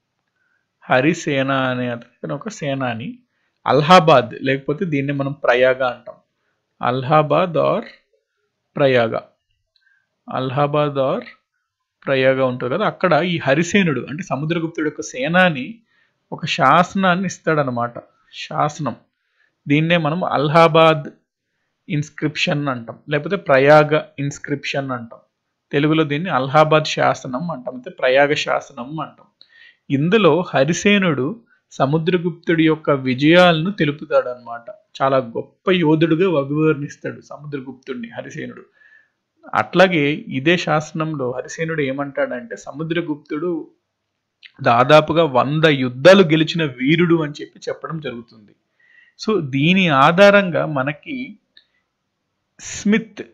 హరిసేన అనే అతను ఒక సేనాని అల్హాబాద్ లేకపోతే దీన్ని మనం ప్రయాగ అంటాం అల్హాబాద్ ఆర్ ప్రయాగ అల్హాబాద్ ఆర్ ప్రయాగ ఉంటుంది కదా అక్కడ ఈ హరిసేనుడు అంటే సముద్రగుప్తుడు యొక్క సేనాని ఒక శాసనాన్ని ఇస్తాడనమాట శాసనం దీన్నే మనం అల్హాబాద్ ఇన్స్క్రిప్షన్ అంటాం లేకపోతే ప్రయాగ ఇన్స్క్రిప్షన్ అంటాం తెలుగులో దీన్ని అల్హాబాద్ శాసనం అంటాం అయితే ప్రయాగ శాసనం అంటాం ఇందులో హరిసేనుడు సముద్రగుప్తుడి యొక్క విజయాలను తెలుపుతాడు అనమాట చాలా గొప్ప యోధుడుగా అభివర్ణిస్తాడు సముద్రగుప్తుడిని హరిసేనుడు అట్లాగే ఇదే శాసనంలో హరిసేనుడు ఏమంటాడంటే సముద్రగుప్తుడు దాదాపుగా వంద యుద్ధాలు గెలిచిన వీరుడు అని చెప్పి చెప్పడం జరుగుతుంది సో దీని ఆధారంగా మనకి స్మిత్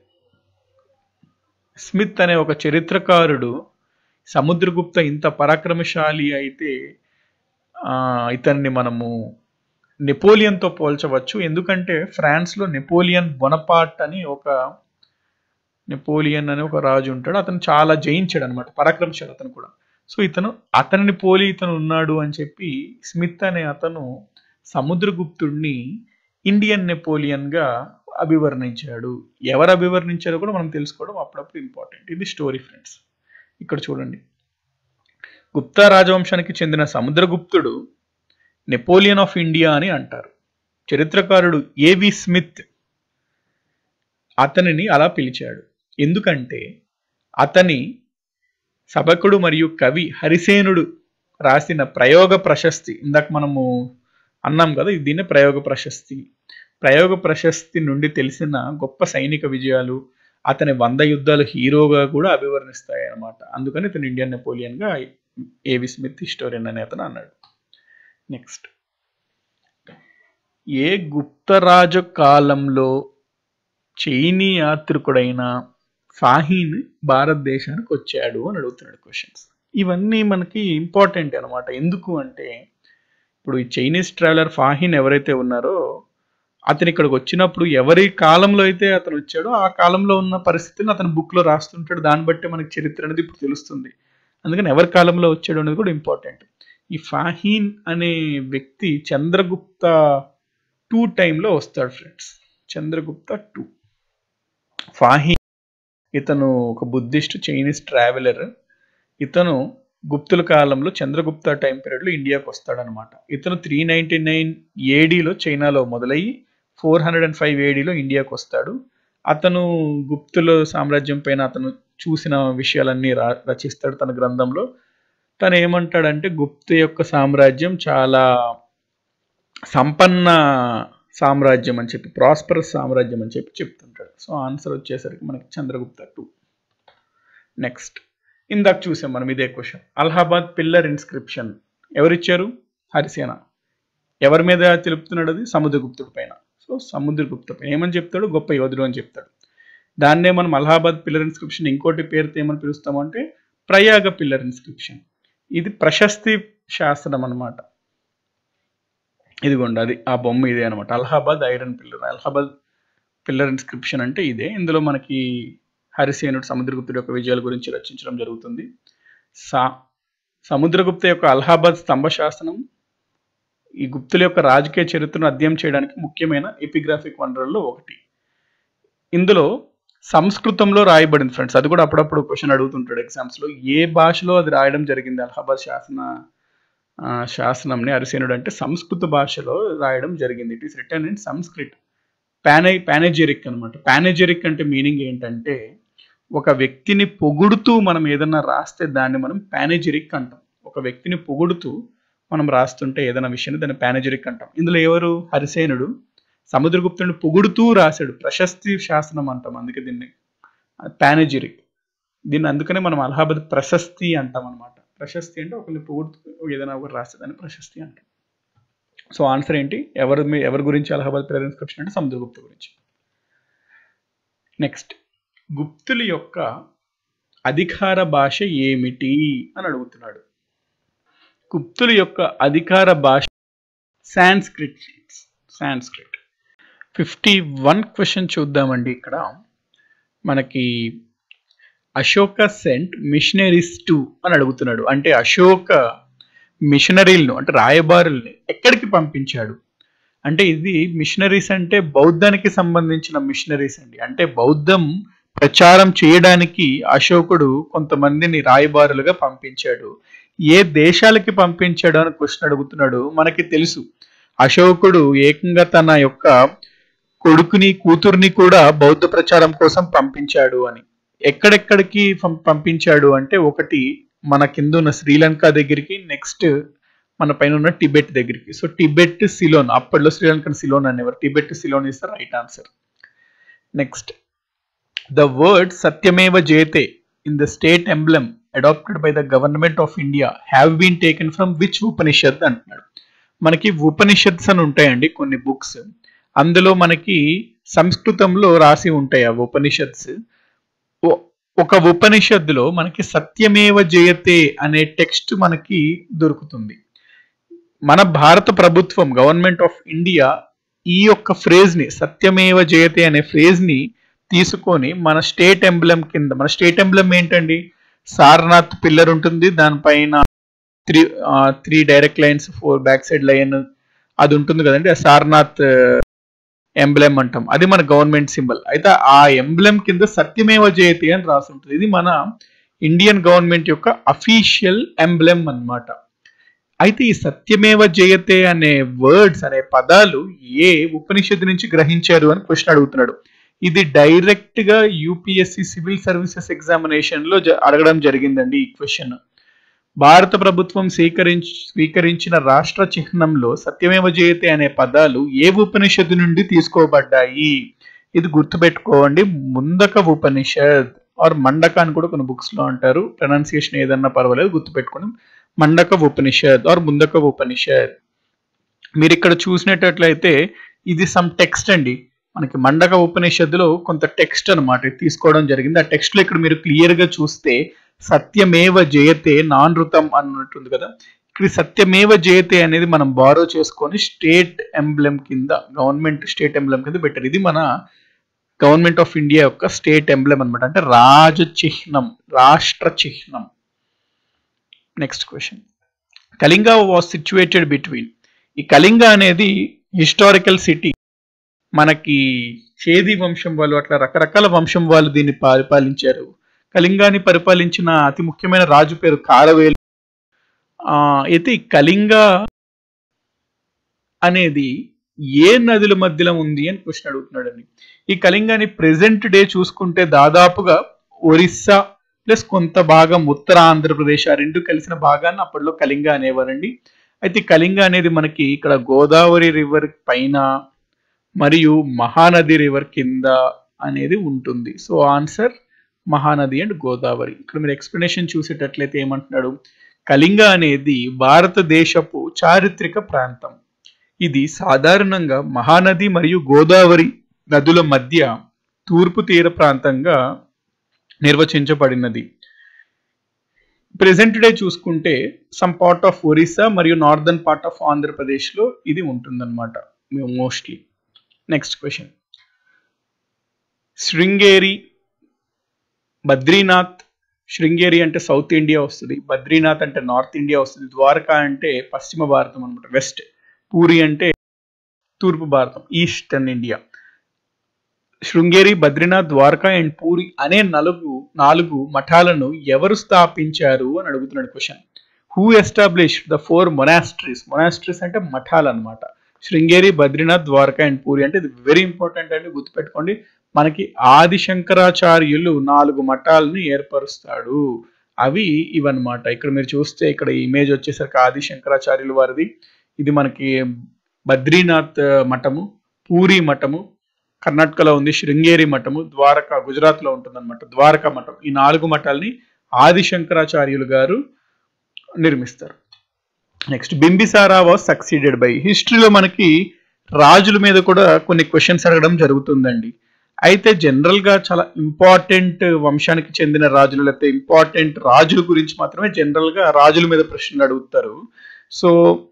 స్మిత్ అనే ఒక చరిత్రకారుడు సముద్రగుప్త ఇంత పరాక్రమశాలి అయితే ఆ, ఇతన్ని మనము నెపోలియన్తో పోల్చవచ్చు ఎందుకంటే ఫ్రాన్స్లో నెపోలియన్ బొనపార్ట్ అని ఒక నెపోలియన్ అని ఒక రాజు ఉంటాడు అతను చాలా జయించాడు అనమాట పరాక్రమశాలి అతను కూడా సో ఇతను అతనిని పోలి ఇతను ఉన్నాడు అని చెప్పి స్మిత్ అనే అతను సముద్రగుప్తుడిని ఇండియన్ నెపోలియన్గా అభివర్ణించాడు ఎవరు అభివర్ణించారో కూడా మనం తెలుసుకోవడం అప్పుడప్పుడు ఇంపార్టెంట్ ఇది స్టోరీ ఫ్రెండ్స్ ఇక్కడ చూడండి గుప్తా రాజవంశానికి చెందిన సముద్రగుప్తుడు నెపోలియన్ ఆఫ్ ఇండియా అని అంటారు చరిత్రకారుడు ఏవి స్మిత్ అతనిని అలా పిలిచాడు ఎందుకంటే అతని సభకుడు మరియు కవి హరిసేనుడు రాసిన ప్రయోగ ప్రశస్తి ఇందాక మనము అన్నాం కదా ఇది దీన్నే ప్రయోగ ప్రశస్తి ప్రయోగ ప్రశస్తి నుండి తెలిసిన గొప్ప సైనిక విజయాలు అతని వంద యుద్ధాలు హీరోగా కూడా అభివర్ణిస్తాయి అన్నమాట అందుకని ఇతను ఇండియన్ నెపోలియన్గా ఏవి స్మిత్ హిస్టోరియన్ అనే అతను అన్నాడు నెక్స్ట్ ఏ గుప్తరాజు కాలంలో చైనీ యాత్రికుడైన ఫాహీన్ భారతదేశానికి వచ్చాడు అని అడుగుతున్నాడు క్వశ్చన్స్ ఇవన్నీ మనకి ఇంపార్టెంట్ అనమాట ఎందుకు అంటే ఇప్పుడు ఈ చైనీస్ ట్రావెలర్ ఫాహీన్ ఎవరైతే ఉన్నారో అతను ఇక్కడికి వచ్చినప్పుడు ఎవరి కాలంలో అయితే అతను వచ్చాడో ఆ కాలంలో ఉన్న పరిస్థితిని అతను బుక్లో రాస్తుంటాడు దాన్ని బట్టి మనకి చరిత్ర అనేది ఇప్పుడు తెలుస్తుంది అందుకని ఎవరి కాలంలో వచ్చాడు అనేది కూడా ఇంపార్టెంట్ ఈ ఫాహీన్ అనే వ్యక్తి చంద్రగుప్త టూ టైంలో వస్తాడు ఫ్రెండ్స్ చంద్రగుప్త టూ ఫాహీన్ ఇతను ఒక బుద్ధిస్ట్ చైనీస్ ట్రావెలర్ ఇతను గుప్తుల కాలంలో చంద్రగుప్త టైం పీరియడ్లో ఇండియాకి వస్తాడనమాట ఇతను త్రీ నైంటీ నైన్ ఏడీలో చైనాలో మొదలయ్యి ఫోర్ హండ్రెడ్ అండ్ ఫైవ్ ఏడీలో ఇండియాకి వస్తాడు అతను గుప్తుల సామ్రాజ్యం పైన అతను చూసిన విషయాలన్నీ రా రచిస్తాడు తన గ్రంథంలో తను ఏమంటాడంటే గుప్త యొక్క సామ్రాజ్యం చాలా సంపన్న సామ్రాజ్యం అని చెప్పి ప్రాస్పరస్ సామ్రాజ్యం అని చెప్పి చెప్తుంటాడు సో ఆన్సర్ వచ్చేసరికి మనకి చంద్రగుప్త టూ నెక్స్ట్ ఇందాక చూసాం మనం ఇదే క్వశ్చన్ అలహాబాద్ పిల్లర్ ఇన్స్క్రిప్షన్ ఎవరిచ్చారు హరిసేన ఎవరి మీద తెలుపుతున్నాడు అది సముద్రగుప్తుడి పైన సో సముద్రగుప్త పైన ఏమని చెప్తాడు గొప్ప యోధుడు అని చెప్తాడు దాన్నే మనం అలహాబాద్ పిల్లర్ ఇన్స్క్రిప్షన్ ఇంకోటి పేరుతో ఏమని పిలుస్తామంటే ప్రయాగ పిల్లర్ ఇన్స్క్రిప్షన్ ఇది ప్రశస్తి శాస్త్రం అన్నమాట ఇదిగోండి అది ఆ బొమ్మ ఇదే అనమాట Allahabad iron pillar Allahabad pillar inscription అంటే ఇదే ఇందులో మనకి హరిసేనుడు సముద్రగుప్తుడి యొక్క విజయాల గురించి రచించడం జరుగుతుంది సా సముద్రగుప్త యొక్క అలహాబాద్ స్తంభ శాసనం ఈ గుప్తుల యొక్క రాజకీయ చరిత్రను అధ్యయనం చేయడానికి ముఖ్యమైన ఎపిగ్రాఫిక్ వనరుల్లో ఒకటి ఇందులో సంస్కృతంలో రాయబడింది ఫ్రెండ్స్ అది కూడా అప్పుడప్పుడు క్వశ్చన్ అడుగుతుంటాడు ఎగ్జామ్స్ లో ఏ భాషలో అది రాయడం జరిగింది అలహాబాద్ శాసన ఆ, శాసనంని అరిసేనుడు అంటే సంస్కృత భాషలో రాయడం జరిగింది it is written in Sanskrit పానే పానేజెరిక్ అనమాట పానేజెరిక్ అంటే మీనింగ్ ఏంటంటే ఒక వ్యక్తిని పొగుడుతూ మనం ఏదన్నా రాస్తే దాన్ని మనం పానేజెరిక్ అంటాం ఒక వ్యక్తిని పొగుడుతూ మనం రాస్తుంటే ఏదైనా విషయాన్ని దాన్ని పానేజెరిక్ అంటాం ఇందులో ఎవరు హరిసేనుడు సముద్రగుప్తుడిని పొగుడుతూ రాశాడు ప్రశస్తి శాసనం అంటాం అందుకే దీన్ని పానేజెరిక్ దీన్ని అందుకనే మనం అలహాబాద్ ప్రశస్తి అంటాం అనమాట ప్రశస్తి అంటే ఒకరిని పొగుడుతూ ఏదైనా ఒకరు రాస్తే దాన్ని ప్రశస్తి అంటాం సో ఆన్సర్ ఏంటి ఎవరు మీ- ఎవరి గురించి అలహాబాద్ ప్రేరేన్స్క్రిప్షన్ అంటే సముద్రగుప్తు గురించి నెక్స్ట్ గుప్తుల యొక్క అధికార భాష ఏమిటి అని అడుగుతున్నాడు గుప్తుల యొక్క అధికార భాష Sanskrit Sanskrit fifty one question చూద్దామండి ఇక్కడ మనకి అశోక సెంట్ మిషనరీస్ టు అని అడుగుతున్నాడు అంటే అశోక మిషనరీలను అంటే రాయబారుల్ని ఎక్కడికి పంపించాడు అంటే ఇది మిషనరీస్ అంటే బౌద్ధానికి సంబంధించిన మిషనరీస్ అండి అంటే బౌద్ధం ప్రచారం చేయడానికి అశోకుడు కొంతమందిని రాయబారులుగా పంపించాడు ఏ దేశాలకి పంపించాడు అని క్వశ్చన్ అడుగుతున్నాడు మనకి తెలుసు అశోకుడు ఏకంగా తన యొక్క కొడుకుని కూతుర్ని కూడా బౌద్ధ ప్రచారం కోసం పంపించాడు అని ఎక్కడెక్కడికి పం- పంపించాడు అంటే ఒకటి మన కింద ఉన్న శ్రీలంక దగ్గరికి నెక్స్ట్ మన పైన ఉన్న టిబెట్ దగ్గరికి సో టిబెట్ సిలోన్ అప్పట్లో శ్రీలంకన్ సిలోన్ అనేవారు Tibet Ceylon is the right answer next the word Satyameva Jayate in the state emblem adopted by the government of India have been taken from which Upanishad అంటున్నాడు మనకి ఉపనిషత్స్ అని ఉంటాయండి కొన్ని బుక్స్ అందులో మనకి సంస్కృతంలో రాసి ఉంటాయి ఆ ఉపనిషత్స్ ఓ- ఒక ఉపనిషత్తులో మనకి సత్యమేవ జయతే అనే టెక్స్ట్ మనకి దొరుకుతుంది మన భారత ప్రభుత్వం గవర్నమెంట్ ఆఫ్ ఇండియా ఈ యొక్క ఫ్రేజ్ ని సత్యమేవ జయతే అనే ఫ్రేజ్ ని తీసుకొని మన స్టేట్ ఎంబ్లెమ్ కింద మన స్టేట్ ఎంబ్లెమ్ ఏంటండి సారనాథ్ పిల్లర్ ఉంటుంది దానిపైన three three direct lines four back side line అది ఉంటుంది కదండి ఆ సారనాథ్ ఎంబ్లెమ్ అంటాం అది మన గవర్నమెంట్ సింబల్ అయితే ఆ ఎంబ్లెమ్ కింద సత్యమేవ జయతి అని రాసి ఉంటుంది ఇది మన ఇండియన్ గవర్నమెంట్ యొక్క అఫీషియల్ ఎంబ్లెమ్ అన్నమాట అయితే ఈ సత్యమేవ జయతే అనే వర్డ్స్ అనే పదాలు ఏ ఉపనిషత్తు నుంచి గ్రహించారు అని క్వశ్చన్ అడుగుతున్నాడు ఇది డైరెక్ట్ గా యూపీఎస్సి సివిల్ సర్వీసెస్ ఎగ్జామినేషన్ లో జ- అడగడం జరిగిందండి ఈ క్వశ్చన్ భారత ప్రభుత్వం స్వీకరించి స్వీకరించిన రాష్ట్ర చిహ్నంలో సత్యమేవ జయతే అనే పదాలు ఏ ఉపనిషత్తు నుండి తీసుకోబడ్డాయి ఇది గుర్తుపెట్టుకోండి ముందక ఉపనిషత్ ఆర్ మండక అని కూడా కొన్ని బుక్స్ లో అంటారు ప్రొనౌన్సియేషన్ ఏదన్నా పర్వాలేదు గుర్తుపెట్టుకోండి మండక ఉపనిషత్ ఆర్ ముందక ఉపనిషత్ మీరు ఇక్కడ చూసినట్లయితే ఇది సమ్ టెక్స్ట్ అండి మనకి మండక ఉపనిషత్తులో కొంత టెక్స్ట్ అనమాట ఇది తీసుకోవడం జరిగింది ఆ టెక్స్ట్ లో ఇక్కడ మీరు క్లియర్ గా చూస్తే సత్యమేవ జయతే నానృతం అన్నట్టుంది కదా ఇక్కడ సత్యమేవ జయతే అనేది మనం బారో చేసుకొని స్టేట్ ఎంబ్లెమ్ కింద గవర్నమెంట్ స్టేట్ ఎంబ్లెమ్ కింద పెట్టారు ఇది మన గవర్నమెంట్ ఆఫ్ ఇండియా యొక్క స్టేట్ ఎంబ్లెమ్ అన్నమాట అంటే రాజ చిహ్నం రాష్ట్ర చిహ్నం next question Kalinga was situated between ఈ కళింగ అనేది హిస్టారికల్ సిటీ మనకి చేది వంశం వాళ్ళు అట్లా రకరకాల వంశం వాళ్ళు దీన్ని పరిపాలించారు కళింగాన్ని పరిపాలించిన అతి ముఖ్యమైన రాజు పేరు కారవేలు ఆ, అయితే ఈ కళింగ అనేది ఏ నదుల మధ్యలో ఉంది అని క్వశ్చన్ అడుగుతున్నాడండి ఈ కళింగాని ప్రెసెంట్ డే చూసుకుంటే దాదాపుగా ఒరిస్సా ప్లస్ కొంత భాగం ఉత్తర ఆంధ్రప్రదేశ్ ఆ రెండు కలిసిన భాగాన్ని అప్పట్లో కళింగ అనేవారండి అయితే ఈ కళింగ అనేది మనకి ఇక్కడ గోదావరి రివర్ పైన మరియు మహానది రివర్ కింద అనేది ఉంటుంది so answer Mahanadi and Godavari ఇక్కడ మీరు ఎక్స్ప్లెనేషన్ చూసేటట్లయితే ఏమంటున్నాడు కళింగ అనేది భారతదేశపు చారిత్రక ప్రాంతం ఇది సాధారణంగా మహానది మరియు గోదావరి నదుల మధ్య తూర్పు తీర ప్రాంతంగా నిర్వచించబడినది ప్రెసెంట్ డే చూసుకుంటే సమ్ పార్ట్ ఆఫ్ ఒరిస్సా మరియు నార్దర్న్ పార్ట్ ఆఫ్ ఆంధ్రప్రదేశ్లో ఇది ఉంటుందన్నమాట mostly next question Sringeri Badrinath Sringeri అంటే సౌత్ ఇండియా వస్తుంది బద్రీనాథ్ అంటే నార్త్ ఇండియా వస్తుంది ద్వారకా అంటే పశ్చిమ భారతం అనమాట వెస్ట్ పూరి అంటే తూర్పు భారతం eastern India Sringeri Badrinath Dwarka and Puri అనే నలుగు నాలుగు మఠాలను ఎవరు స్థాపించారు అని అడుగుతున్నాడు question who establish the four monasteries monasteries అంటే మఠాలు అనమాట శృంగేరి బద్రీనాథ్ ద్వారకా అండ్ పూరి అంటే ఇది వెరీ ఇంపార్టెంట్ అండి గుర్తుపెట్టుకోండి మనకి ఆది శంకరాచార్యులు నాలుగు మఠాలను ఏర్పరుస్తాడు అవి ఇవన్నమాట ఇక్కడ మీరు చూస్తే ఇక్కడ ఇమేజ్ వచ్చేసరికి ఆది శంకరాచార్యులు వారిది ఇది మనకి బద్రీనాథ్ మఠము పూరి మఠము కర్ణాటకలో ఉంది శృంగేరి మఠము ద్వారకా గుజరాత్ లో ఉంటుంది అనమాట ద్వారకా మఠం ఈ నాలుగు మఠాలని ఆది శంకరాచార్యులు గారు నిర్మిస్తారు next Bimbisara was succeeded by హిస్టరీలో మనకి రాజుల మీద కూడా కొన్ని క్వశ్చన్స్ అడగడం జరుగుతుందండి అయితే జనరల్ గా చాలా ఇంపార్టెంట్ వంశానికి చెందిన రాజులు లేకపోతే ఇంపార్టెంట్ రాజుల గురించి మాత్రమే జనరల్ గా రాజుల మీద ప్రశ్నలు అడుగుతారు సో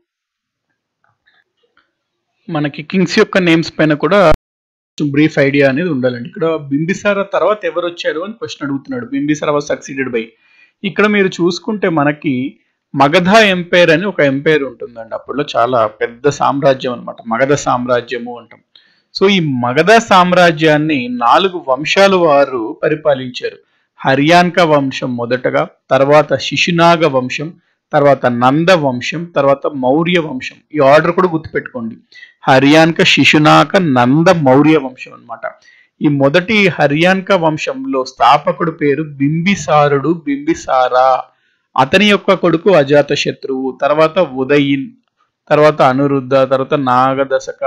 మనకి కింగ్స్ యొక్క నేమ్స్ పైన కూడా బ్రీఫ్ ఐడియా అనేది ఉండాలండి ఇక్కడ బింబిసార తర్వాత ఎవరు వచ్చారు అని క్వశ్చన్ అడుగుతున్నాడు బింబిసార వాజ్ సక్సీడెడ్ బై ఇక్కడ మీరు చూసుకుంటే మనకి మగధ ఎంపైర్ అని ఒక ఎంపైర్ ఉంటుందండి అప్పట్లో చాలా పెద్ద సామ్రాజ్యం అన్నమాట మగధ సామ్రాజ్యము అంటాం సో ఈ మగధ సామ్రాజ్యాన్ని నాలుగు వంశాలు వారు పరిపాలించారు హర్యాన్క వంశం మొదటగా తర్వాత శిశునాగ వంశం తర్వాత నంద వంశం తర్వాత మౌర్య వంశం ఈ ఆర్డర్ కూడా గుర్తుపెట్టుకోండి హర్యాన్క శిశునాక నంద మౌర్య వంశం అన్నమాట ఈ మొదటి హర్యాన్క వంశంలో స్థాపకుడు పేరు బింబిసారుడు బింబిసారా అతని యొక్క కొడుకు అజాత శత్రువు తర్వాత ఉదయిన్ తర్వాత అనురుద్ధ తర్వాత నాగదశక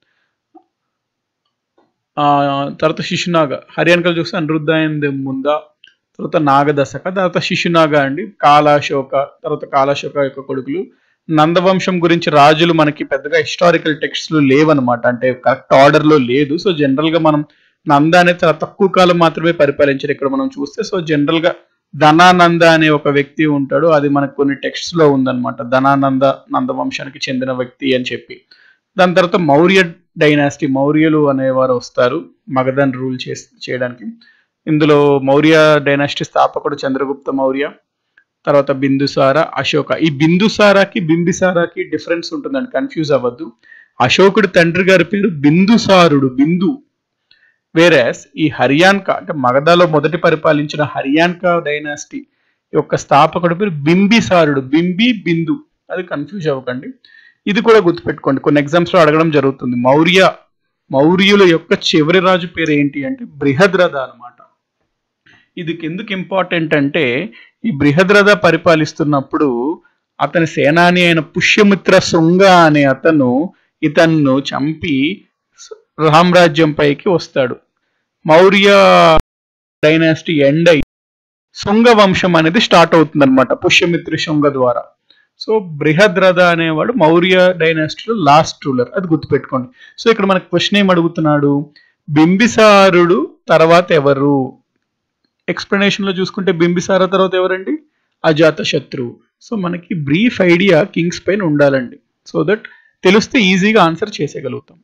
ఆ తర్వాత శిశునాగ హర్యాన్కలు చూస్తే అనురుద్ధ అండ్ ముందా తర్వాత నాగదశక తర్వాత శిశునాగ అండి కాలాశోక తర్వాత కాలాశోక యొక్క కొడుకులు నందవంశం గురించి రాజులు మనకి పెద్దగా హిస్టారికల్ టెక్స్ట్లు లేవన్నమాట అంటే కరెక్ట్ ఆర్డర్ లో లేదు సో జనరల్ గా మనం నంద అనేది చాలా తక్కువ కాలం మాత్రమే పరిపాలించారు ఇక్కడ మనం చూస్తే సో జనరల్ గా ధనానంద అనే ఒక వ్యక్తి ఉంటాడు అది మనకు కొన్ని టెక్స్ట్స్ లో ఉందన్నమాట ధనానంద నందవంశానికి చెందిన వ్యక్తి అని చెప్పి దాని తర్వాత మౌర్య డైనాసిటీ మౌర్యులు అనేవారు వస్తారు మగధన్ రూల్ చే చేయడానికి ఇందులో మౌర్య డైనాసిటీ స్థాపకుడు చంద్రగుప్త మౌర్య తర్వాత బిందుసార అశోక ఈ బిందుసారాకి బింబిసారాకి డిఫరెన్స్ ఉంటుందండి కన్ఫ్యూజ్ అవ్వద్దు అశోకుడి తండ్రి గారి పేరు బిందుసారుడు బిందు వేరేస్ ఈ హర్యాన్క అంటే మగధలో మొదటి పరిపాలించిన హర్యాన్క డైనాసిటీ యొక్క స్థాపకుడి పేరు బింబిసారుడు బింబి బిందు అది కన్ఫ్యూజ్ అవ్వకండి ఇది కూడా గుర్తుపెట్టుకోండి కొన్ని ఎగ్జామ్స్ లో అడగడం జరుగుతుంది మౌర్య మౌర్యుల యొక్క చివరి రాజు పేరు ఏంటి అంటే బృహద్రథ అనమాట ఇది ఎందుకు ఇంపార్టెంట్ అంటే ఈ బృహద్రథ పరిపాలిస్తున్నప్పుడు అతని సేనాని అయిన పుష్యమిత్ర శృంగ అనే అతను ఇతన్ను చంపి రామ్రాజ్యం పైకి వస్తాడు మౌర్య డైనాసిటీ ఎండ్ అయి శృంగ వంశం అనేది స్టార్ట్ అవుతుంది అనమాట పుష్యమిత్ర శృంగ ద్వారా సో బృహద్రథ అనేవాడు మౌర్య డైనాసిటీలో లాస్ట్ రూలర్ అది గుర్తుపెట్టుకోండి సో ఇక్కడ మనకు క్వశ్చన్ ఏం అడుగుతున్నాడు బింబిసారుడు తర్వాత ఎవరు ఎక్స్ప్లెనేషన్ లో చూసుకుంటే బింబిసార తర్వాత ఎవరండి అజాత శత్రువు సో మనకి బ్రీఫ్ ఐడియా కింగ్స్ పైన ఉండాలండి సో దట్ తెలిస్తే ఈజీగా ఆన్సర్ చేసేయగలుగుతాం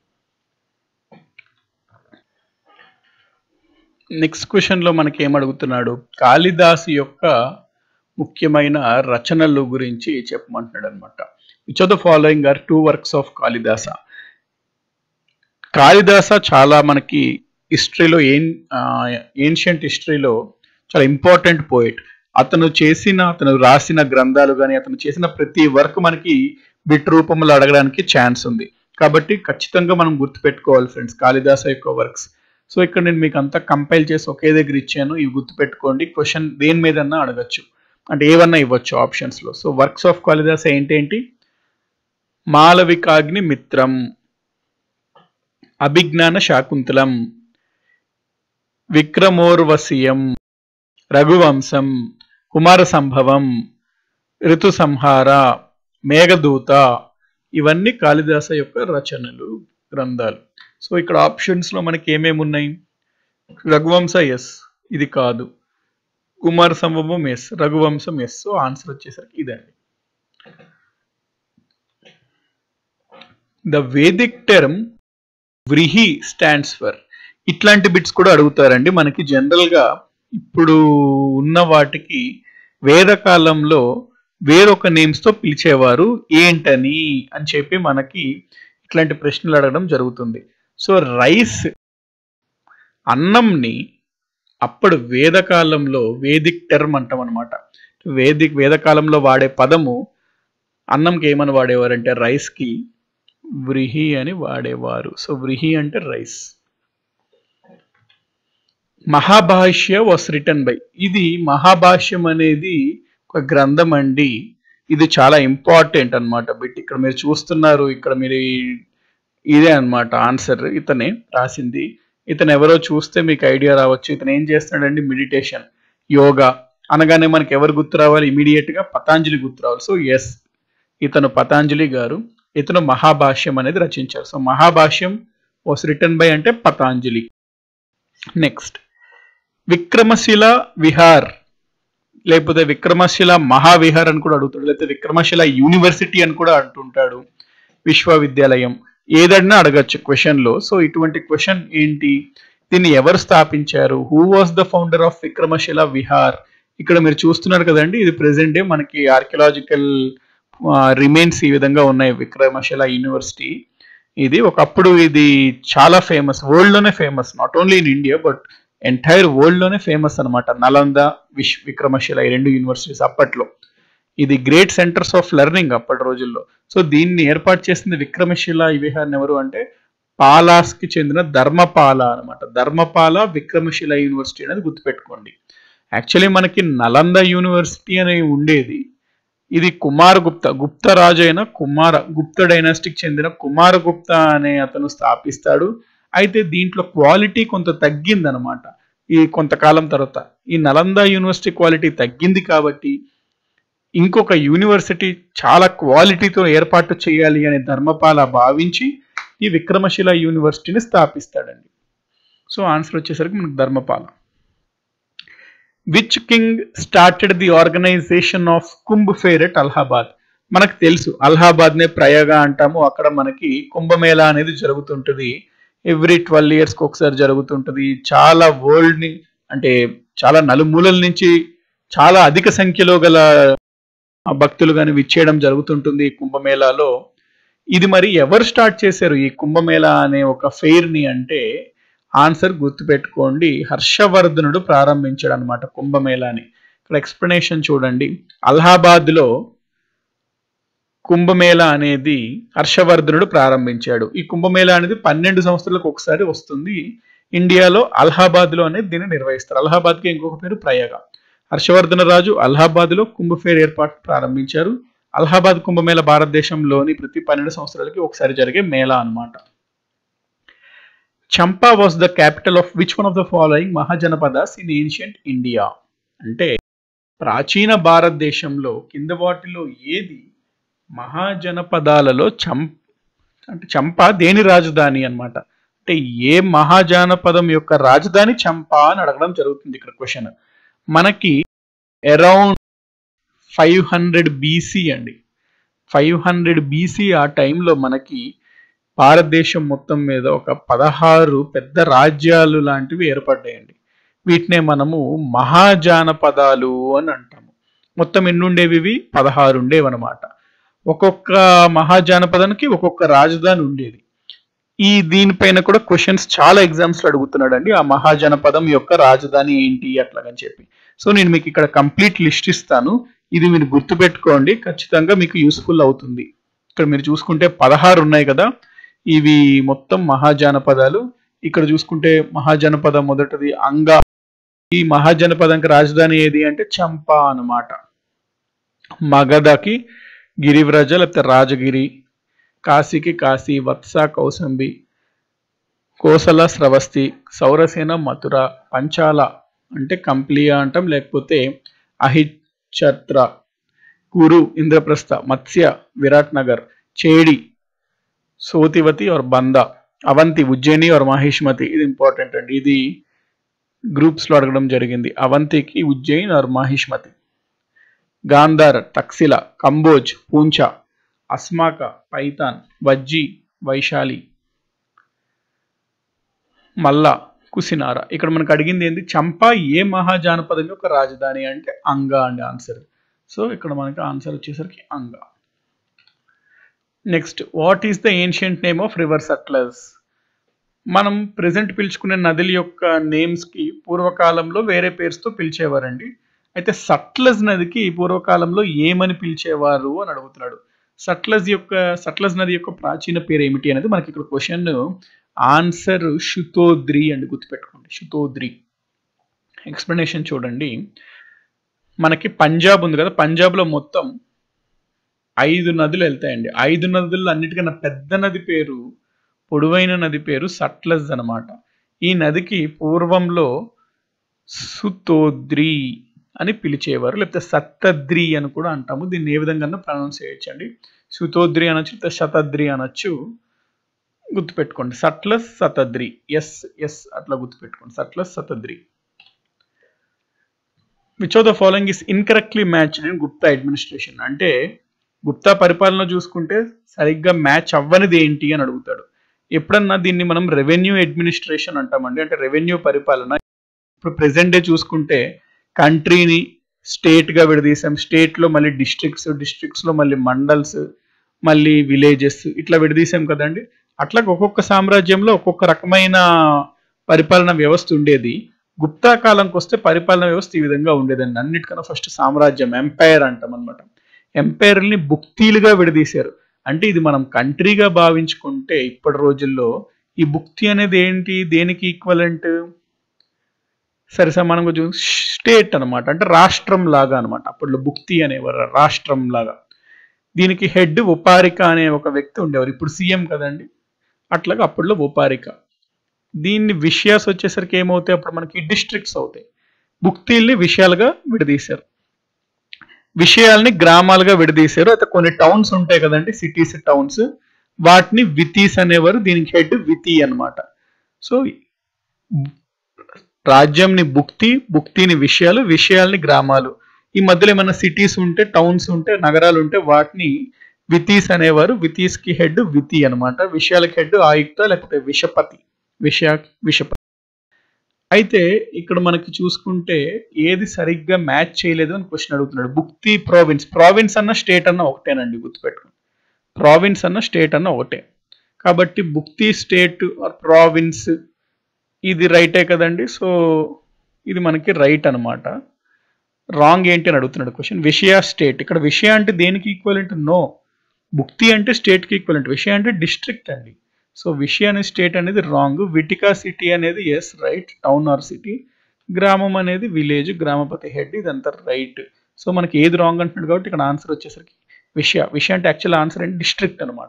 నెక్స్ట్ క్వశ్చన్ లో మనకి ఏం అడుగుతున్నాడు కాళిదాసు యొక్క ముఖ్యమైన రచనలు గురించి చెప్పమంటున్నాడు అనమాట which of the following are two works of Kalidasa Kalidasa చాలా మనకి హిస్టరీలో ఏన్ ఏన్షియంట్ హిస్టరీలో చాలా ఇంపార్టెంట్ పోయిట్ అతను చేసిన అతను రాసిన గ్రంథాలు కానీ అతను చేసిన ప్రతి వర్క్ మనకి బిట్ రూపంలో అడగడానికి ఛాన్స్ ఉంది కాబట్టి ఖచ్చితంగా మనం గుర్తుపెట్టుకోవాలి ఫ్రెండ్స్ కాళిదాస యొక్క వర్క్స్ సో ఇక్కడ నేను మీకు అంతా కంపైల్ చేసి ఒకే దగ్గర ఇచ్చాను ఇవి గుర్తుపెట్టుకోండి క్వశ్చన్ దేని మీదన్నా అడగచ్చు అంటే ఏవన్నా ఇవ్వచ్చు ఆప్షన్స్ లో సో వర్క్స్ ఆఫ్ కాళిదాస ఏంటేంటి మాలవికాగ్ని మిత్రం అభిజ్ఞాన శాకుంతలం విక్రమోర్వశీయం రఘువంశం కుమార సంభవం ఋతు సంహార మేఘదూత ఇవన్నీ కాళిదాస యొక్క రచనలు గ్రంథాలు సో ఇక్కడ ఆప్షన్స్ లో మనకి ఏమేమి ఉన్నాయి రఘువంశ ఎస్ ఇది కాదు Kumara Sambhavam yes Raghuvamsham yes so answer వచ్చేసరికి ఇదండి the Vedic term vrihi stands for ఇట్లాంటి బిట్స్ కూడా అడుగుతారండి మనకి జనరల్ గా ఇప్పుడు ఉన్న వాటికి వేదకాలంలో వేరొక నేమ్స్ తో పిలిచేవారు ఏంటని అని చెప్పి మనకి ఇట్లాంటి ప్రశ్నలు అడగడం జరుగుతుంది సో రైస్ అన్నంని అప్పుడు వేదకాలంలో వేదిక్ టర్మ్ అంటాం అనమాట వేదిక్ వేదకాలంలో వాడే పదము అన్నంకి ఏమని వాడేవారంటే రైస్కి వ్రిహి అని వాడేవారు సో వ్రిహి అంటే rice Mahabhashya was written by ఇది మహాభాష్యం అనేది ఒక గ్రంథం అండి ఇది చాలా ఇంపార్టెంట్ అన్నమాట బిట్ ఇక్కడ మీరు చూస్తున్నారు ఇక్కడ మీరు ఈ- ఇదే అన్నమాట ఆన్సర్ ఇతనే రాసింది ఇతను ఎవరో చూస్తే మీకు ఐడియా రావచ్చు ఇతను ఏం చేస్తున్నాడండి మెడిటేషన్ యోగా అనగానే మనకి ఎవరు గుర్తు రావాలి ఇమీడియట్ గా పతాంజలి గుర్తు రావాలి సో ఎస్ ఇతను పతాంజలి గారు ఇతను మహాభాష్యం అనేది రచించారు so Mahabhashyam was written by అంటే పతాంజలి నెక్స్ట్ విక్రమశిల విహార్ లేకపోతే విక్రమశిల మహావిహార్ అని కూడా అడుగుతాడు లేకపోతే విక్రమశిల యూనివర్సిటీ అని కూడా అంటుంటాడు విశ్వవిద్యాలయం ఏదన్నా అడగచ్చు క్వశ్చన్ లో సో ఇటువంటి క్వశ్చన్ ఏంటి దీన్ని ఎవరు స్థాపించారు who was the founder of Vikramshila Vihar ఇక్కడ మీరు చూస్తున్నారు కదండి ఇది ప్రెసెంట్ డే మనకి ఆర్కియలాజికల్ రిమైన్స్ ఈ విధంగా ఉన్నాయి విక్రమశిల యూనివర్సిటీ ఇది ఒకప్పుడు ఇది చాలా ఫేమస్ వరల్డ్ లోనే famous not only in India but entire world లోనే ఫేమస్ అనమాట నలంద విశ్వ విక్రమశిల ఈ రెండు యూనివర్సిటీస్ అప్పట్లో ఇది గ్రేట్ సెంటర్స్ ఆఫ్ లెర్నింగ్ అప్పటి రోజుల్లో సో దీన్ని ఏర్పాటు చేసింది విక్రమశిల ఈ విహారం ఎవరు అంటే పాలాస్ కి చెందిన ధర్మపాల అనమాట ధర్మపాల విక్రమశిల యూనివర్సిటీ అనేది గుర్తుపెట్టుకోండి యాక్చువల్లీ మనకి నలంద యూనివర్సిటీ అని ఉండేది ఇది కుమారగుప్త గుప్త రాజు అయిన కుమార గుప్త డైనాస్టిక్ చెందిన కుమారగుప్త అనే అతను స్థాపిస్తాడు అయితే దీంట్లో క్వాలిటీ కొంత తగ్గిందనమాట ఈ కొంతకాలం తర్వాత ఈ నలంద యూనివర్సిటీ క్వాలిటీ తగ్గింది కాబట్టి ఇంకొక యూనివర్సిటీ చాలా క్వాలిటీతో ఏర్పాటు చేయాలి అనే ధర్మపాల భావించి ఈ విక్రమశిల యూనివర్సిటీని స్థాపిస్తాడండి సో ఆన్సర్ వచ్చేసరికి మనకు Dharmapala which king started the organization of Kumbh fair at Allahabad మనకు తెలుసు అలహాబాద్ నే ప్రయాగ అంటాము అక్కడ మనకి కుంభమేళా అనేది జరుగుతుంటుంది ఎవ్రీ ట్వెల్వ్ ఇయర్స్కి ఒకసారి జరుగుతుంటుంది చాలా వరల్డ్ ని అంటే చాలా నలుమూలల నుంచి చాలా అధిక సంఖ్యలో గల భక్తులు కానీ విచ్చేయడం జరుగుతుంటుంది ఈ కుంభమేళాలో ఇది మరి ఎవరు స్టార్ట్ చేశారు ఈ కుంభమేళా అనే ఒక ఫెయిర్ ని అంటే ఆన్సర్ గుర్తుపెట్టుకోండి హర్షవర్ధనుడు ప్రారంభించాడు అనమాట కుంభమేళాని ఇక్కడ ఎక్స్ప్లెనేషన్ చూడండి అలహాబాద్ లో కుంభమేళా అనేది హర్షవర్ధనుడు ప్రారంభించాడు ఈ కుంభమేళా అనేది పన్నెండు సంవత్సరాలకు ఒకసారి వస్తుంది ఇండియాలో అలహాబాద్ లో అనేది దీన్ని నిర్వహిస్తారు అలహాబాద్ కి ఇంకొక పేరు ప్రయాగ హర్షవర్ధన రాజు అలహాబాద్ లో కుంభఫేర్ ఏర్పాటు ప్రారంభించారు అలహాబాద్ కుంభమేళ భారతదేశంలోని ప్రతి పన్నెండు సంవత్సరాలకి ఒకసారి జరిగే మేళా అన్నమాట Champa was the capital of which one of the following Mahajanapadas in ancient India అంటే ప్రాచీన భారతదేశంలో కింద వాటిలో ఏది మహాజనపదాలలో చం అంటే చంప దేని రాజధాని అన్నమాట అంటే ఏ మహాజనపదం యొక్క రాజధాని చంప అని అడగడం జరుగుతుంది ఇక్కడ క్వశ్చన్ మనకి అరౌండ్ ఫైవ్ హండ్రెడ్ బీసీ అండి ఫైవ్ హండ్రెడ్ బీసీ ఆ టైంలో మనకి భారతదేశం మొత్తం మీద ఒక పదహారు పెద్ద రాజ్యాలు లాంటివి ఏర్పడ్డాయండి వీటినే మనము మహాజానపదాలు అని అంటాము మొత్తం ఎన్ని ఉండేవి ఇవి పదహారు ఉండేవి అనమాట ఒక్కొక్క మహాజానపదానికి ఒక్కొక్క రాజధాని ఉండేది ఈ దీనిపైన కూడా క్వశ్చన్స్ చాలా ఎగ్జామ్స్ లో అడుగుతున్నాడు అండి ఆ మహాజనపదం యొక్క రాజధాని ఏంటి అట్లాగని చెప్పి సో నేను మీకు ఇక్కడ కంప్లీట్ లిస్ట్ ఇస్తాను ఇది మీరు గుర్తుపెట్టుకోండి ఖచ్చితంగా మీకు యూస్ఫుల్ అవుతుంది ఇక్కడ మీరు చూసుకుంటే పదహారు ఉన్నాయి కదా ఇవి మొత్తం మహాజనపదాలు ఇక్కడ చూసుకుంటే మహాజనపదం మొదటిది అంగా ఈ మహాజనపదంకి రాజధాని ఏది అంటే చంపా అన్నమాట మగధకి గిరివ్రజ లేకపోతే రాజగిరి కాశీకి కాశీ వత్స కౌసంబి కోసల స్రవస్తి సౌరసేన మథుర పంచాల అంటే కంప్లియా అంటాం లేకపోతే అహిఛత్ర కురు ఇంద్రప్రస్థ మత్స్య విరాట్ నగర్ చేడి సోతివతి ఆర్ బంద అవంతి ఉజ్జయిని ఆర్ మహిష్మతి ఇది ఇంపార్టెంట్ అండి ఇది గ్రూప్స్ లో అడగడం జరిగింది అవంతికి ఉజ్జయిన్ ఆర్ మహిష్మతి గాంధార్ తక్సిల కంబోజ్ పూంచ అస్మాక పైతాన్ వజ్జి వైశాలి మల్ల కుసినార ఇక్కడ మనకు అడిగింది ఏంటి చంపా ఏ మహాజానపదం యొక్క రాజధాని అంటే అంగా అండి ఆన్సర్ సో ఇక్కడ మనకి ఆన్సర్ వచ్చేసరికి Anga next what is the ancient name of river Sutlej మనం ప్రెసెంట్ పిలుచుకునే నదుల యొక్క నేమ్స్ కి పూర్వకాలంలో వేరే పేరుతో పిలిచేవారండి అయితే సట్లజ్ నదికి పూర్వకాలంలో ఏమని పిలిచేవారు అని అడుగుతున్నాడు సట్లజ్ యొక్క సట్లజ్ నది యొక్క ప్రాచీన పేరు ఏమిటి అనేది మనకి ఇక్కడ క్వశ్చన్ ఆన్సర్ శుతోద్రి అండి గుర్తుపెట్టుకోండి శుతోద్రి ఎక్స్ప్లెనేషన్ చూడండి మనకి పంజాబ్ ఉంది కదా పంజాబ్లో మొత్తం ఐదు నదులు వెళ్తాయండి ఐదు నదుల్లో అన్నిటికన్నా పెద్ద నది పేరు పొడవైన నది పేరు సట్లజ్ అన్నమాట ఈ నదికి పూర్వంలో సుతోద్రి అని పిలిచేవారు లేకపోతే సత్తద్రి అని కూడా అంటాము దీన్ని ఏ విధంగా ప్రొనౌన్స్ చేయొచ్చండి సుతోద్రి అనొచ్చు లేకపోతే శతద్రి అనొచ్చు గుర్తుపెట్టుకోండి సట్లస్ సతద్రి ఎస్ ఎస్ అట్లా గుర్తుపెట్టుకోండి Sutlej Shatadri which of the following is incorrectly match in Gupta administration అంటే గుప్తా పరిపాలన చూసుకుంటే సరిగ్గా మ్యాచ్ అవ్వనిది ఏంటి అని అడుగుతాడు ఎప్పుడన్నా దీన్ని మనం రెవెన్యూ అడ్మినిస్ట్రేషన్ అంటామండి అంటే రెవెన్యూ పరిపాలన ఇప్పుడు ప్రెసెంట్ డే చూసుకుంటే కంట్రీని స్టేట్గా విడదీసాం స్టేట్లో మళ్ళీ డిస్ట్రిక్ట్స్ డిస్ట్రిక్ట్స్లో మళ్ళీ మండల్స్ మళ్ళీ విలేజెస్ ఇట్లా విడదీసాం కదండి అట్లా ఒక్కొక్క సామ్రాజ్యంలో ఒక్కొక్క రకమైన పరిపాలన వ్యవస్థ ఉండేది గుప్తా కాలంకి వస్తే పరిపాలన వ్యవస్థ ఈ విధంగా ఉండేదండి అన్నిటికన్నా ఫస్ట్ సామ్రాజ్యం ఎంపైర్ అంటాం అనమాట ఎంపైర్ని బుక్తీలుగా విడదీశారు అంటే ఇది మనం కంట్రీగా భావించుకుంటే ఇప్పటి రోజుల్లో ఈ బుక్తి అనేది ఏంటి దేనికి ఈక్వలెంట్ సరే సార్ మనం కొంచెం స్టేట్ అనమాట అంటే రాష్ట్రం లాగా అనమాట అప్పట్లో బుక్తి అనేవారు రాష్ట్రం లాగా దీనికి హెడ్ ఉపారిక అనే ఒక వ్యక్తి ఉండేవారు ఇప్పుడు సీఎం కదండి అట్లాగా అప్పట్లో ఉపారిక దీన్ని విషయాస్ వచ్చేసరికి ఏమవుతాయి అప్పుడు మనకి డిస్ట్రిక్ట్స్ అవుతాయి బుక్తీల్ని విషయాలుగా విడదీశారు విషయాల్ని గ్రామాలుగా విడదీశారు అయితే కొన్ని టౌన్స్ ఉంటాయి కదండి సిటీస్ టౌన్స్ వాటిని వితీస్ అనేవారు దీనికి హెడ్ వితి అన్నమాట సో రాజ్యంని బుక్తి బుక్తిని విషయాలు విషయాల్ని గ్రామాలు ఈ మధ్యలో ఏమైనా సిటీస్ ఉంటే టౌన్స్ ఉంటే నగరాలు ఉంటే వాటిని వితీస్ అనేవారు వితీస్ కి హెడ్ వితి అన్నమాట విషయాలకి హెడ్ ఆయుక్త లేకపోతే విషపతి విషయ విషపతి అయితే ఇక్కడ మనకి చూసుకుంటే ఏది సరిగ్గా మ్యాచ్ చేయలేదు అని క్వశ్చన్ అడుగుతున్నాడు బుక్తి ప్రావిన్స్ ప్రావిన్స్ అన్న స్టేట్ అన్న ఒకటేనండి గుర్తుపెట్టుకోండి ప్రావిన్స్ అన్న స్టేట్ అన్న ఒకటే కాబట్టి బుక్తి స్టేట్ ఆర్ ప్రావిన్స్ ఇది రైటే కదండి సో ఇది మనకి రైట్ అన్నమాట రాంగ్ ఏంటి అని అడుగుతున్నాడు క్వశ్చన్ విషయ స్టేట్ ఇక్కడ విషయ అంటే దేనికి ఈక్వలెంట్ నో బుక్తి అంటే స్టేట్కి ఈక్వలెంట్ విషయ అంటే డిస్ట్రిక్ట్ అండి సో విషయ అనే స్టేట్ అనేది రాంగ్ విటికా సిటీ అనేది yes right town or city గ్రామం అనేది విలేజ్ గ్రామపతి హెడ్ ఇదంతా రైట్ సో మనకి ఏది రాంగ్ అంటున్నాడు కాబట్టి ఇక్కడ ఆన్సర్ వచ్చేసరికి విషయ విషయ అంటే యాక్చువల్ ఆన్సర్ ఏంటి డిస్ట్రిక్ట్ అనమాట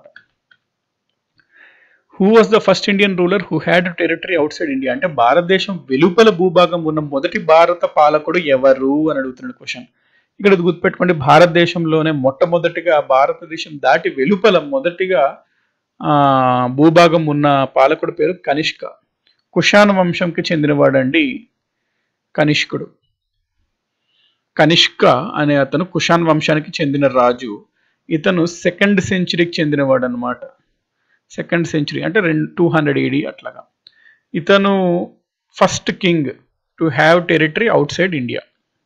who was the first Indian ruler who had territory outside India అంటే భారతదేశం వెలుపల భూభాగం ఉన్న మొదటి భారత పాలకుడు ఎవరు అని అడుగుతున్నాడు క్వశ్చన్ ఇక్కడ ఇది గుర్తుపెట్టుకోండి భారతదేశంలోనే మొట్టమొదటిగా భారతదేశం దాటి వెలుపల మొదటిగా ఆ, భూభాగం ఉన్న పాలకుడు పేరు కనిష్క కుషాణ వంశంకి చెందినవాడండి కనిష్కుడు కనిష్క అనే అతను కుషాన్ వంశానికి చెందిన రాజు ఇతను సెకండ్ సెంచరీకి చెందినవాడు అనమాట సెకండ్ సెంచరీ అంటే రెండు టూ హండ్రెడ్ ఏడి అట్లాగా ఇతను first king to have territory outside India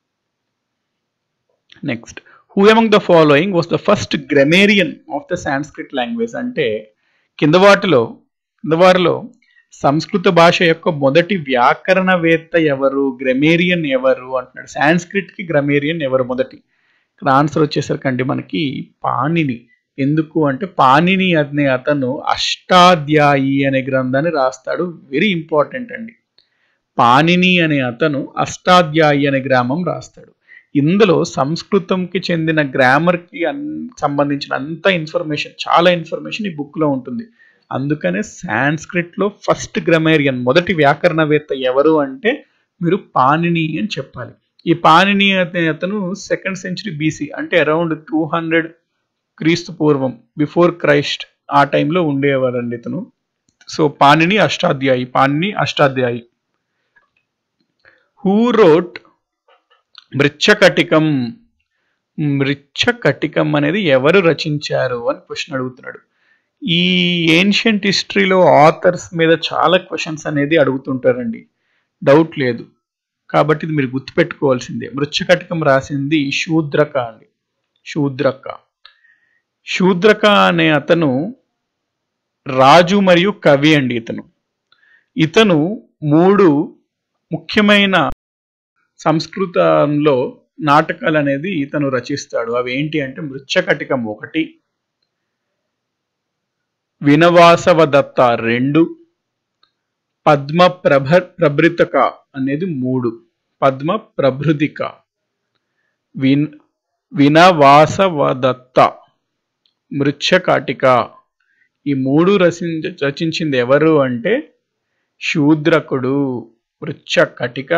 next who among the following was the first grammarian of the Sanskrit language అంటే కింద వాటిలో కింద వారిలో సంస్కృత భాష యొక్క మొదటి వ్యాకరణవేత్త ఎవరు గ్రమేరియన్ ఎవరు అంటున్నాడు సాంస్క్రిట్ కి గ్రమేరియన్ ఎవరు మొదటి ఇక్కడ ఆన్సర్ వచ్చేసరికి మనకి పాణిని ఎందుకు అంటే పాణిని అనే అతను అష్టాధ్యాయి అనే గ్రంథాన్ని రాస్తాడు వెరీ ఇంపార్టెంట్ అండి పాణిని అనే అతను అష్టాధ్యాయి అనే గ్రామం రాస్తాడు ఇందులో సంస్కృతంకి చెందిన గ్రామర్కి అన్ సంబంధించిన అంత ఇన్ఫర్మేషన్ చాలా ఇన్ఫర్మేషన్ ఈ బుక్లో ఉంటుంది అందుకనే సాంస్క్రిట్లో ఫస్ట్ గ్రమేరియన్ మొదటి వ్యాకరణవేత్త ఎవరు అంటే మీరు పాణిని అని చెప్పాలి ఈ పాణిని అనే అతను సెకండ్ సెంచరీ బీసీ అంటే అరౌండ్ టూ హండ్రెడ్ క్రీస్తు పూర్వం బిఫోర్ క్రైస్ట్ ఆ టైంలో ఉండేవారండి ఇతను so Panini Ashtadhyayi Panini Ashtadhyayi who wrote Mrichchhakatikam Mrichchhakatikam అనేది ఎవరు రచించారు అని క్వశ్చన్ అడుగుతున్నాడు ఈ ఏన్షియంట్ హిస్టరీలో ఆథర్స్ మీద చాలా క్వశ్చన్స్ అనేది అడుగుతుంటారండి డౌట్ లేదు కాబట్టి ఇది మీరు గుర్తుపెట్టుకోవాల్సిందే మృచ్చకటికం రాసింది శూద్రక అండి శూద్రక శూద్రక అనే అతను రాజు మరియు కవి అండి ఇతను ఇతను మూడు ముఖ్యమైన సంస్కృతంలో నాటకాలు అనేది ఇతను రచిస్తాడు అవి ఏంటి అంటే మృచ్చకటికం ఒకటి వినవాసవదత్త రెండు పద్మ ప్రభ ప్రభృతిక అనేది మూడు పద్మ ప్రభృతిక విన్ వినవాసవదత్త మృచ్చకాటిక ఈ మూడు రచించ రచించింది ఎవరు అంటే శూద్రకుడు మృచ్చకటిక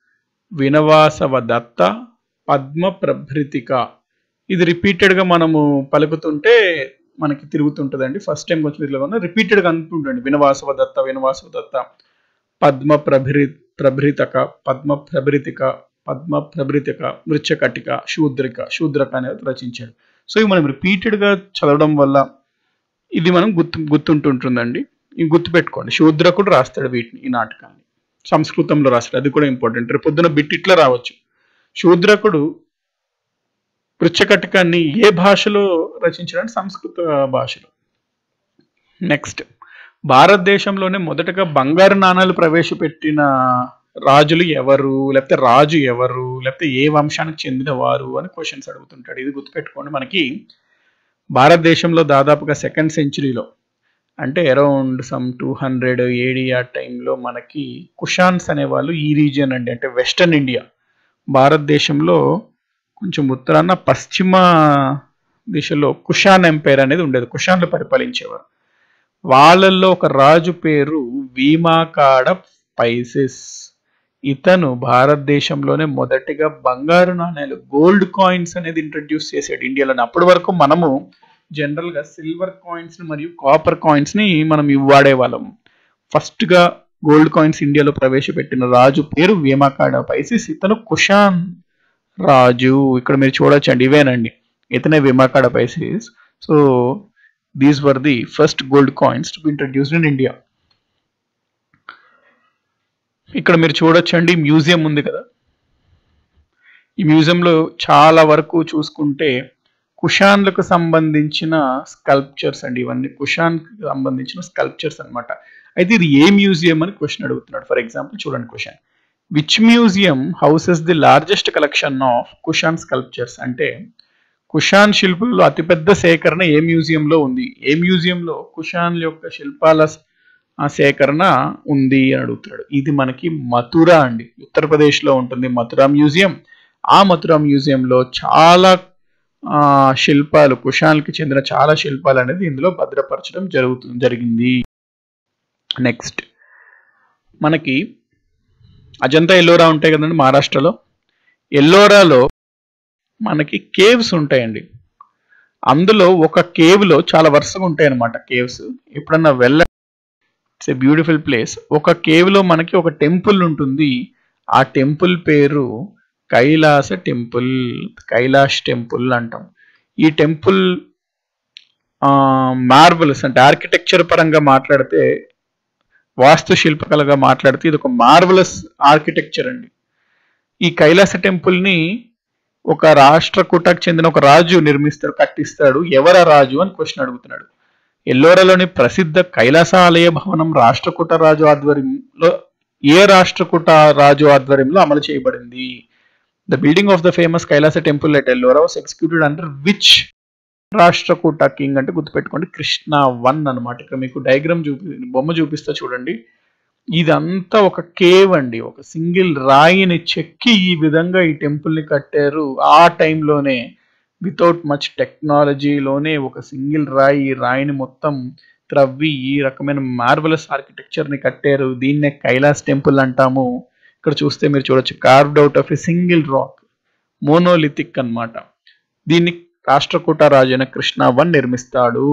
వినవాసవదత్త పద్మ ప్రభృతిక ఇది రిపీటెడ్గా మనము పలుకుతుంటే మనకి తిరుగుతుంటుందండి ఫస్ట్ టైం కొంచెం ఇట్లా రిపీటెడ్గా అనుకుంటుండండి వినవాసవదత్త వినవాసవదత్త పద్మ ప్రభృ ప్రభృతక పద్మ ప్రభృతిక పద్మ ప్రభృతిక మృచ్చకటిక శూద్రిక శూద్రక అనేది రచించాడు సో ఇవి మనం రిపీటెడ్గా చదవడం వల్ల ఇది మనం గుర్తు గుర్తుంటుంటుందండి ఇది గుర్తుపెట్టుకోండి శూద్రకుడు రాస్తాడు వీటిని ఈ నాటకాన్ని సంస్కృతంలో రాస్తాడు అది కూడా ఇంపార్టెంట్ రేపు పొద్దున బిట్ ఇట్లా రావచ్చు శూద్రకుడు పృచ్చకటకాన్ని ఏ భాషలో రచించాడంటే సంస్కృత భాషలో నెక్స్ట్ భారతదేశంలోనే మొదటగా బంగారు నాణాలు ప్రవేశపెట్టిన రాజులు ఎవరు లేకపోతే రాజు ఎవరు లేకపోతే ఏ వంశానికి చెందిన వారు అని క్వశ్చన్స్ అడుగుతుంటాడు ఇది గుర్తుపెట్టుకోండి మనకి భారతదేశంలో దాదాపుగా సెకండ్ సెంచురీలో అంటే around some two hundred AD ఆ టైంలో మనకి కుషాన్స్ అనేవాళ్ళు ఈ రీజియన్ అండి అంటే వెస్టర్న్ ఇండియా భారతదేశంలో కొంచెం ఉత్తరాన పశ్చిమ దిశలో కుషాన్ ఎంపైర్ అనేది ఉండేది కుషాన్లు పరిపాలించేవారు వాళ్ళల్లో ఒక రాజు పేరు వీమాకాడ పైసెస్ ఇతను భారతదేశంలోనే మొదటిగా బంగారు నాణేలు గోల్డ్ కాయిన్స్ అనేది ఇంట్రడ్యూస్ చేశాడు ఇండియాలో అప్పటి వరకు మనము జనరల్ గా సిల్వర్ కాయిన్స్ మరియు కాపర్ కాయిన్స్ ని మనం వాడేవాళ్ళం ఫస్ట్ గా గోల్డ్ కాయిన్స్ ఇండియాలో ప్రవేశపెట్టిన రాజు పేరు వేమాకాడ పైసిస్ ఇతను కుషాన్ రాజు ఇక్కడ మీరు చూడొచ్చండి ఇవేనండి ఇతనే Vima Kadphises so these were the first gold coins to be introduced in India ఇక్కడ మీరు చూడొచ్చండి మ్యూజియం ఉంది కదా ఈ మ్యూజియంలో చాలా వరకు చూసుకుంటే కుషాన్లకు సంబంధించిన స్కల్ప్చర్స్ అండి ఇవన్నీ కుషాన్కి సంబంధించిన స్కల్ప్చర్స్ అన్నమాట అయితే ఇది ఏ మ్యూజియం అని క్వశ్చన్ అడుగుతున్నాడు ఫర్ ఎగ్జాంపుల్ చూడండి question which museum houses the largest collection of Kushan sculptures అంటే కుషాన్ శిల్పులలో అతిపెద్ద సేకరణ ఏ మ్యూజియంలో ఉంది ఏ మ్యూజియంలో కుషాన్ యొక్క శిల్పాల ఆ సేకరణ ఉంది అని అడుగుతున్నాడు ఇది మనకి మథురా అండి ఉత్తరప్రదేశ్లో ఉంటుంది మథురా మ్యూజియం ఆ మథురా మ్యూజియంలో చాలా ఆ, శిల్పాలు కుషాన్కి చెందిన చాలా శిల్పాలు అనేది ఇందులో భద్రపరచడం జరుగుతుంది జరిగింది నెక్స్ట్ మనకి అజంతా ఎల్లోరా ఉంటాయి కదండి మహారాష్ట్రలో ఎల్లోరాలో మనకి కేవ్స్ ఉంటాయండి అందులో ఒక కేవ్లో చాలా వరుసగా ఉంటాయి అన్నమాట కేవ్స్ ఎప్పుడన్నా వెళ్ళ ఇట్స్ ఏ బ్యూటిఫుల్ ప్లేస్ ఒక కేవ్లో మనకి ఒక టెంపుల్ ఉంటుంది ఆ టెంపుల్ పేరు కైలాస టెంపుల్ కైలాష్ టెంపుల్ అంటాం ఈ టెంపుల్ మార్బుల్స్ అంటే ఆర్కిటెక్చర్ పరంగా మాట్లాడితే వాస్తు శిల్పకళగా మాట్లాడితే ఇది ఒక మార్వలస్ ఆర్కిటెక్చర్ అండి ఈ కైలాస టెంపుల్ని ఒక రాష్ట్రకూటకు చెందిన ఒక రాజు నిర్మిస్తాడు కట్టిస్తాడు ఎవరా రాజు అని క్వశ్చన్ అడుగుతున్నాడు ఎల్లోరాలోని ప్రసిద్ధ కైలాసాలయ భవనం రాష్ట్రకూట రాజు ఆధ్వర్యంలో ఏ రాష్ట్రకూట రాజు ఆధ్వర్యంలో అమలు చేయబడింది the building of the famous Kailasa temple at Ellora was executed under which Rashtrakuta king అంటే గుర్తుపెట్టుకోండి కృష్ణ వన్ అన్నమాట ఇక్కడ మీకు డయాగ్రామ్ చూపి బొమ్మ చూపిస్తా చూడండి ఇదంతా ఒక కేవ్ అండి ఒక సింగిల్ రాయిని చెక్కి ఈ విధంగా ఈ టెంపుల్ని కట్టారు ఆ టైంలోనే వితౌట్ మచ్ టెక్నాలజీలోనే ఒక సింగిల్ రాయి ఈ రాయిని మొత్తం త్రవ్వి ఈ రకమైన మార్వలస్ ఆర్కిటెక్చర్ని కట్టారు దీన్నే కైలాస్ టెంపుల్ అంటాము ఇక్కడ చూస్తే మీరు చూడొచ్చు carved out of a single rock monolithic అన్నమాట దీన్ని రాష్ట్రకూట రాజు అయిన కృష్ణ వన్ నిర్మిస్తాడు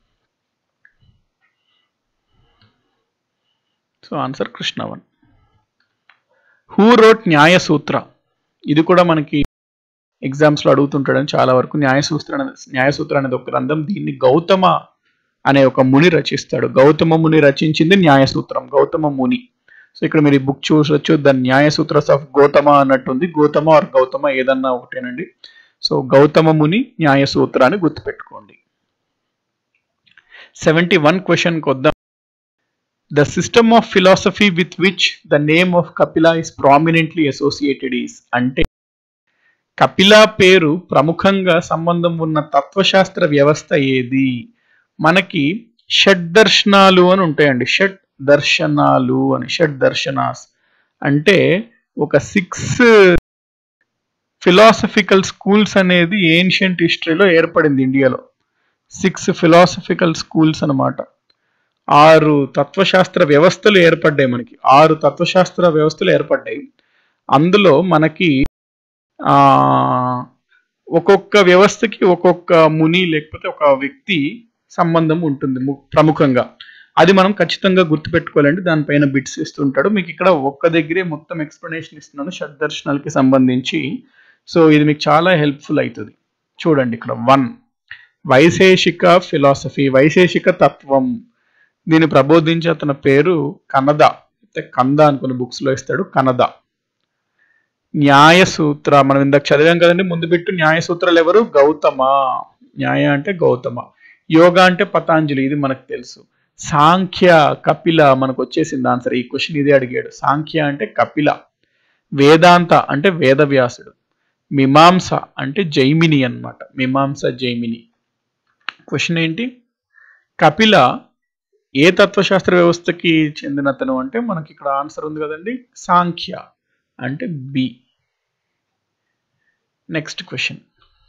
so answer Krishna one who wrote Nyayasutra ఇది కూడా మనకి ఎగ్జామ్స్ లో అడుగుతుంటాడని చాలా వరకు న్యాయసూత్ర అనేది న్యాయసూత్ర అనేది ఒక గ్రంథం దీన్ని గౌతమ అనే ఒక ముని రచిస్తాడు గౌతమ ముని రచించింది న్యాయసూత్రం గౌతమ ముని సో ఇక్కడ మీరు ఈ బుక్ చూసొచ్చు ద న్యాయసూత్రస్ ఆఫ్ గౌతమ అన్నట్టుంది గౌతమ ఆర్ గౌతమ ఏదన్నా ఒకటేనండి సో గౌతమ ముని న్యాయసూత్రాన్ని గుర్తుపెట్టుకోండి సెవెంటీ వన్ క్వశ్చన్కి వద్దాం the system of philosophy with which the name of Kapila is prominently associated is అంటే కపిల పేరు ప్రముఖంగా సంబంధం ఉన్న తత్వశాస్త్ర వ్యవస్థ ఏది మనకి షడ్ దర్శనాలు అని ఉంటాయండి షడ్ దర్శనాలు అని షడ్ దర్శనాస్ అంటే ఒక సిక్స్ ఫిలాసఫికల్ స్కూల్స్ అనేది ఏన్షియంట్ హిస్టరీలో ఏర్పడింది ఇండియాలో సిక్స్ ఫిలాసఫికల్ స్కూల్స్ అన్నమాట ఆరు తత్వశాస్త్ర వ్యవస్థలు ఏర్పడ్డాయి మనకి ఆరు తత్వశాస్త్ర వ్యవస్థలు ఏర్పడ్డాయి అందులో మనకి ఆ ఒక్కొక్క వ్యవస్థకి ఒక్కొక్క ముని లేకపోతే ఒక వ్యక్తి సంబంధం ఉంటుంది ము- ప్రముఖంగా అది మనం ఖచ్చితంగా గుర్తుపెట్టుకోవాలండి దానిపైన బిట్స్ ఇస్తుంటాడు మీకు ఇక్కడ ఒక్క దగ్గరే మొత్తం ఎక్స్ప్లెనేషన్ ఇస్తున్నాను షడ్దర్శనాలకి సంబంధించి సో ఇది మీకు చాలా హెల్ప్ఫుల్ అవుతుంది చూడండి ఇక్కడ వన్ వైశేషిక ఫిలాసఫీ వైశేషిక తత్వం దీన్ని ప్రబోధించే అతని పేరు కనద అయితే కంద అనుకున్న బుక్స్ లో ఇస్తాడు కనద న్యాయ సూత్ర మనం ఇందాక చదివాం కదండి ముందు పెట్టు న్యాయ సూత్రాలు ఎవరు గౌతమ న్యాయ అంటే గౌతమ యోగా అంటే పతాంజలి ఇది మనకు తెలుసు సాంఖ్య కపిల మనకు వచ్చేసింది ఆన్సర్ ఈ క్వశ్చన్ ఇదే అడిగాడు సాంఖ్య అంటే కపిల వేదాంత అంటే వేదవ్యాసుడు మీమాంస అంటే జైమిని అన్నమాట మీమాంస జైమిని క్వశ్చన్ ఏంటి కపిల ఏ తత్వశాస్త్ర వ్యవస్థకి చెందినతను అంటే మనకి ఇక్కడ ఆన్సర్ ఉంది కదండి సాంఖ్య అంటే B next question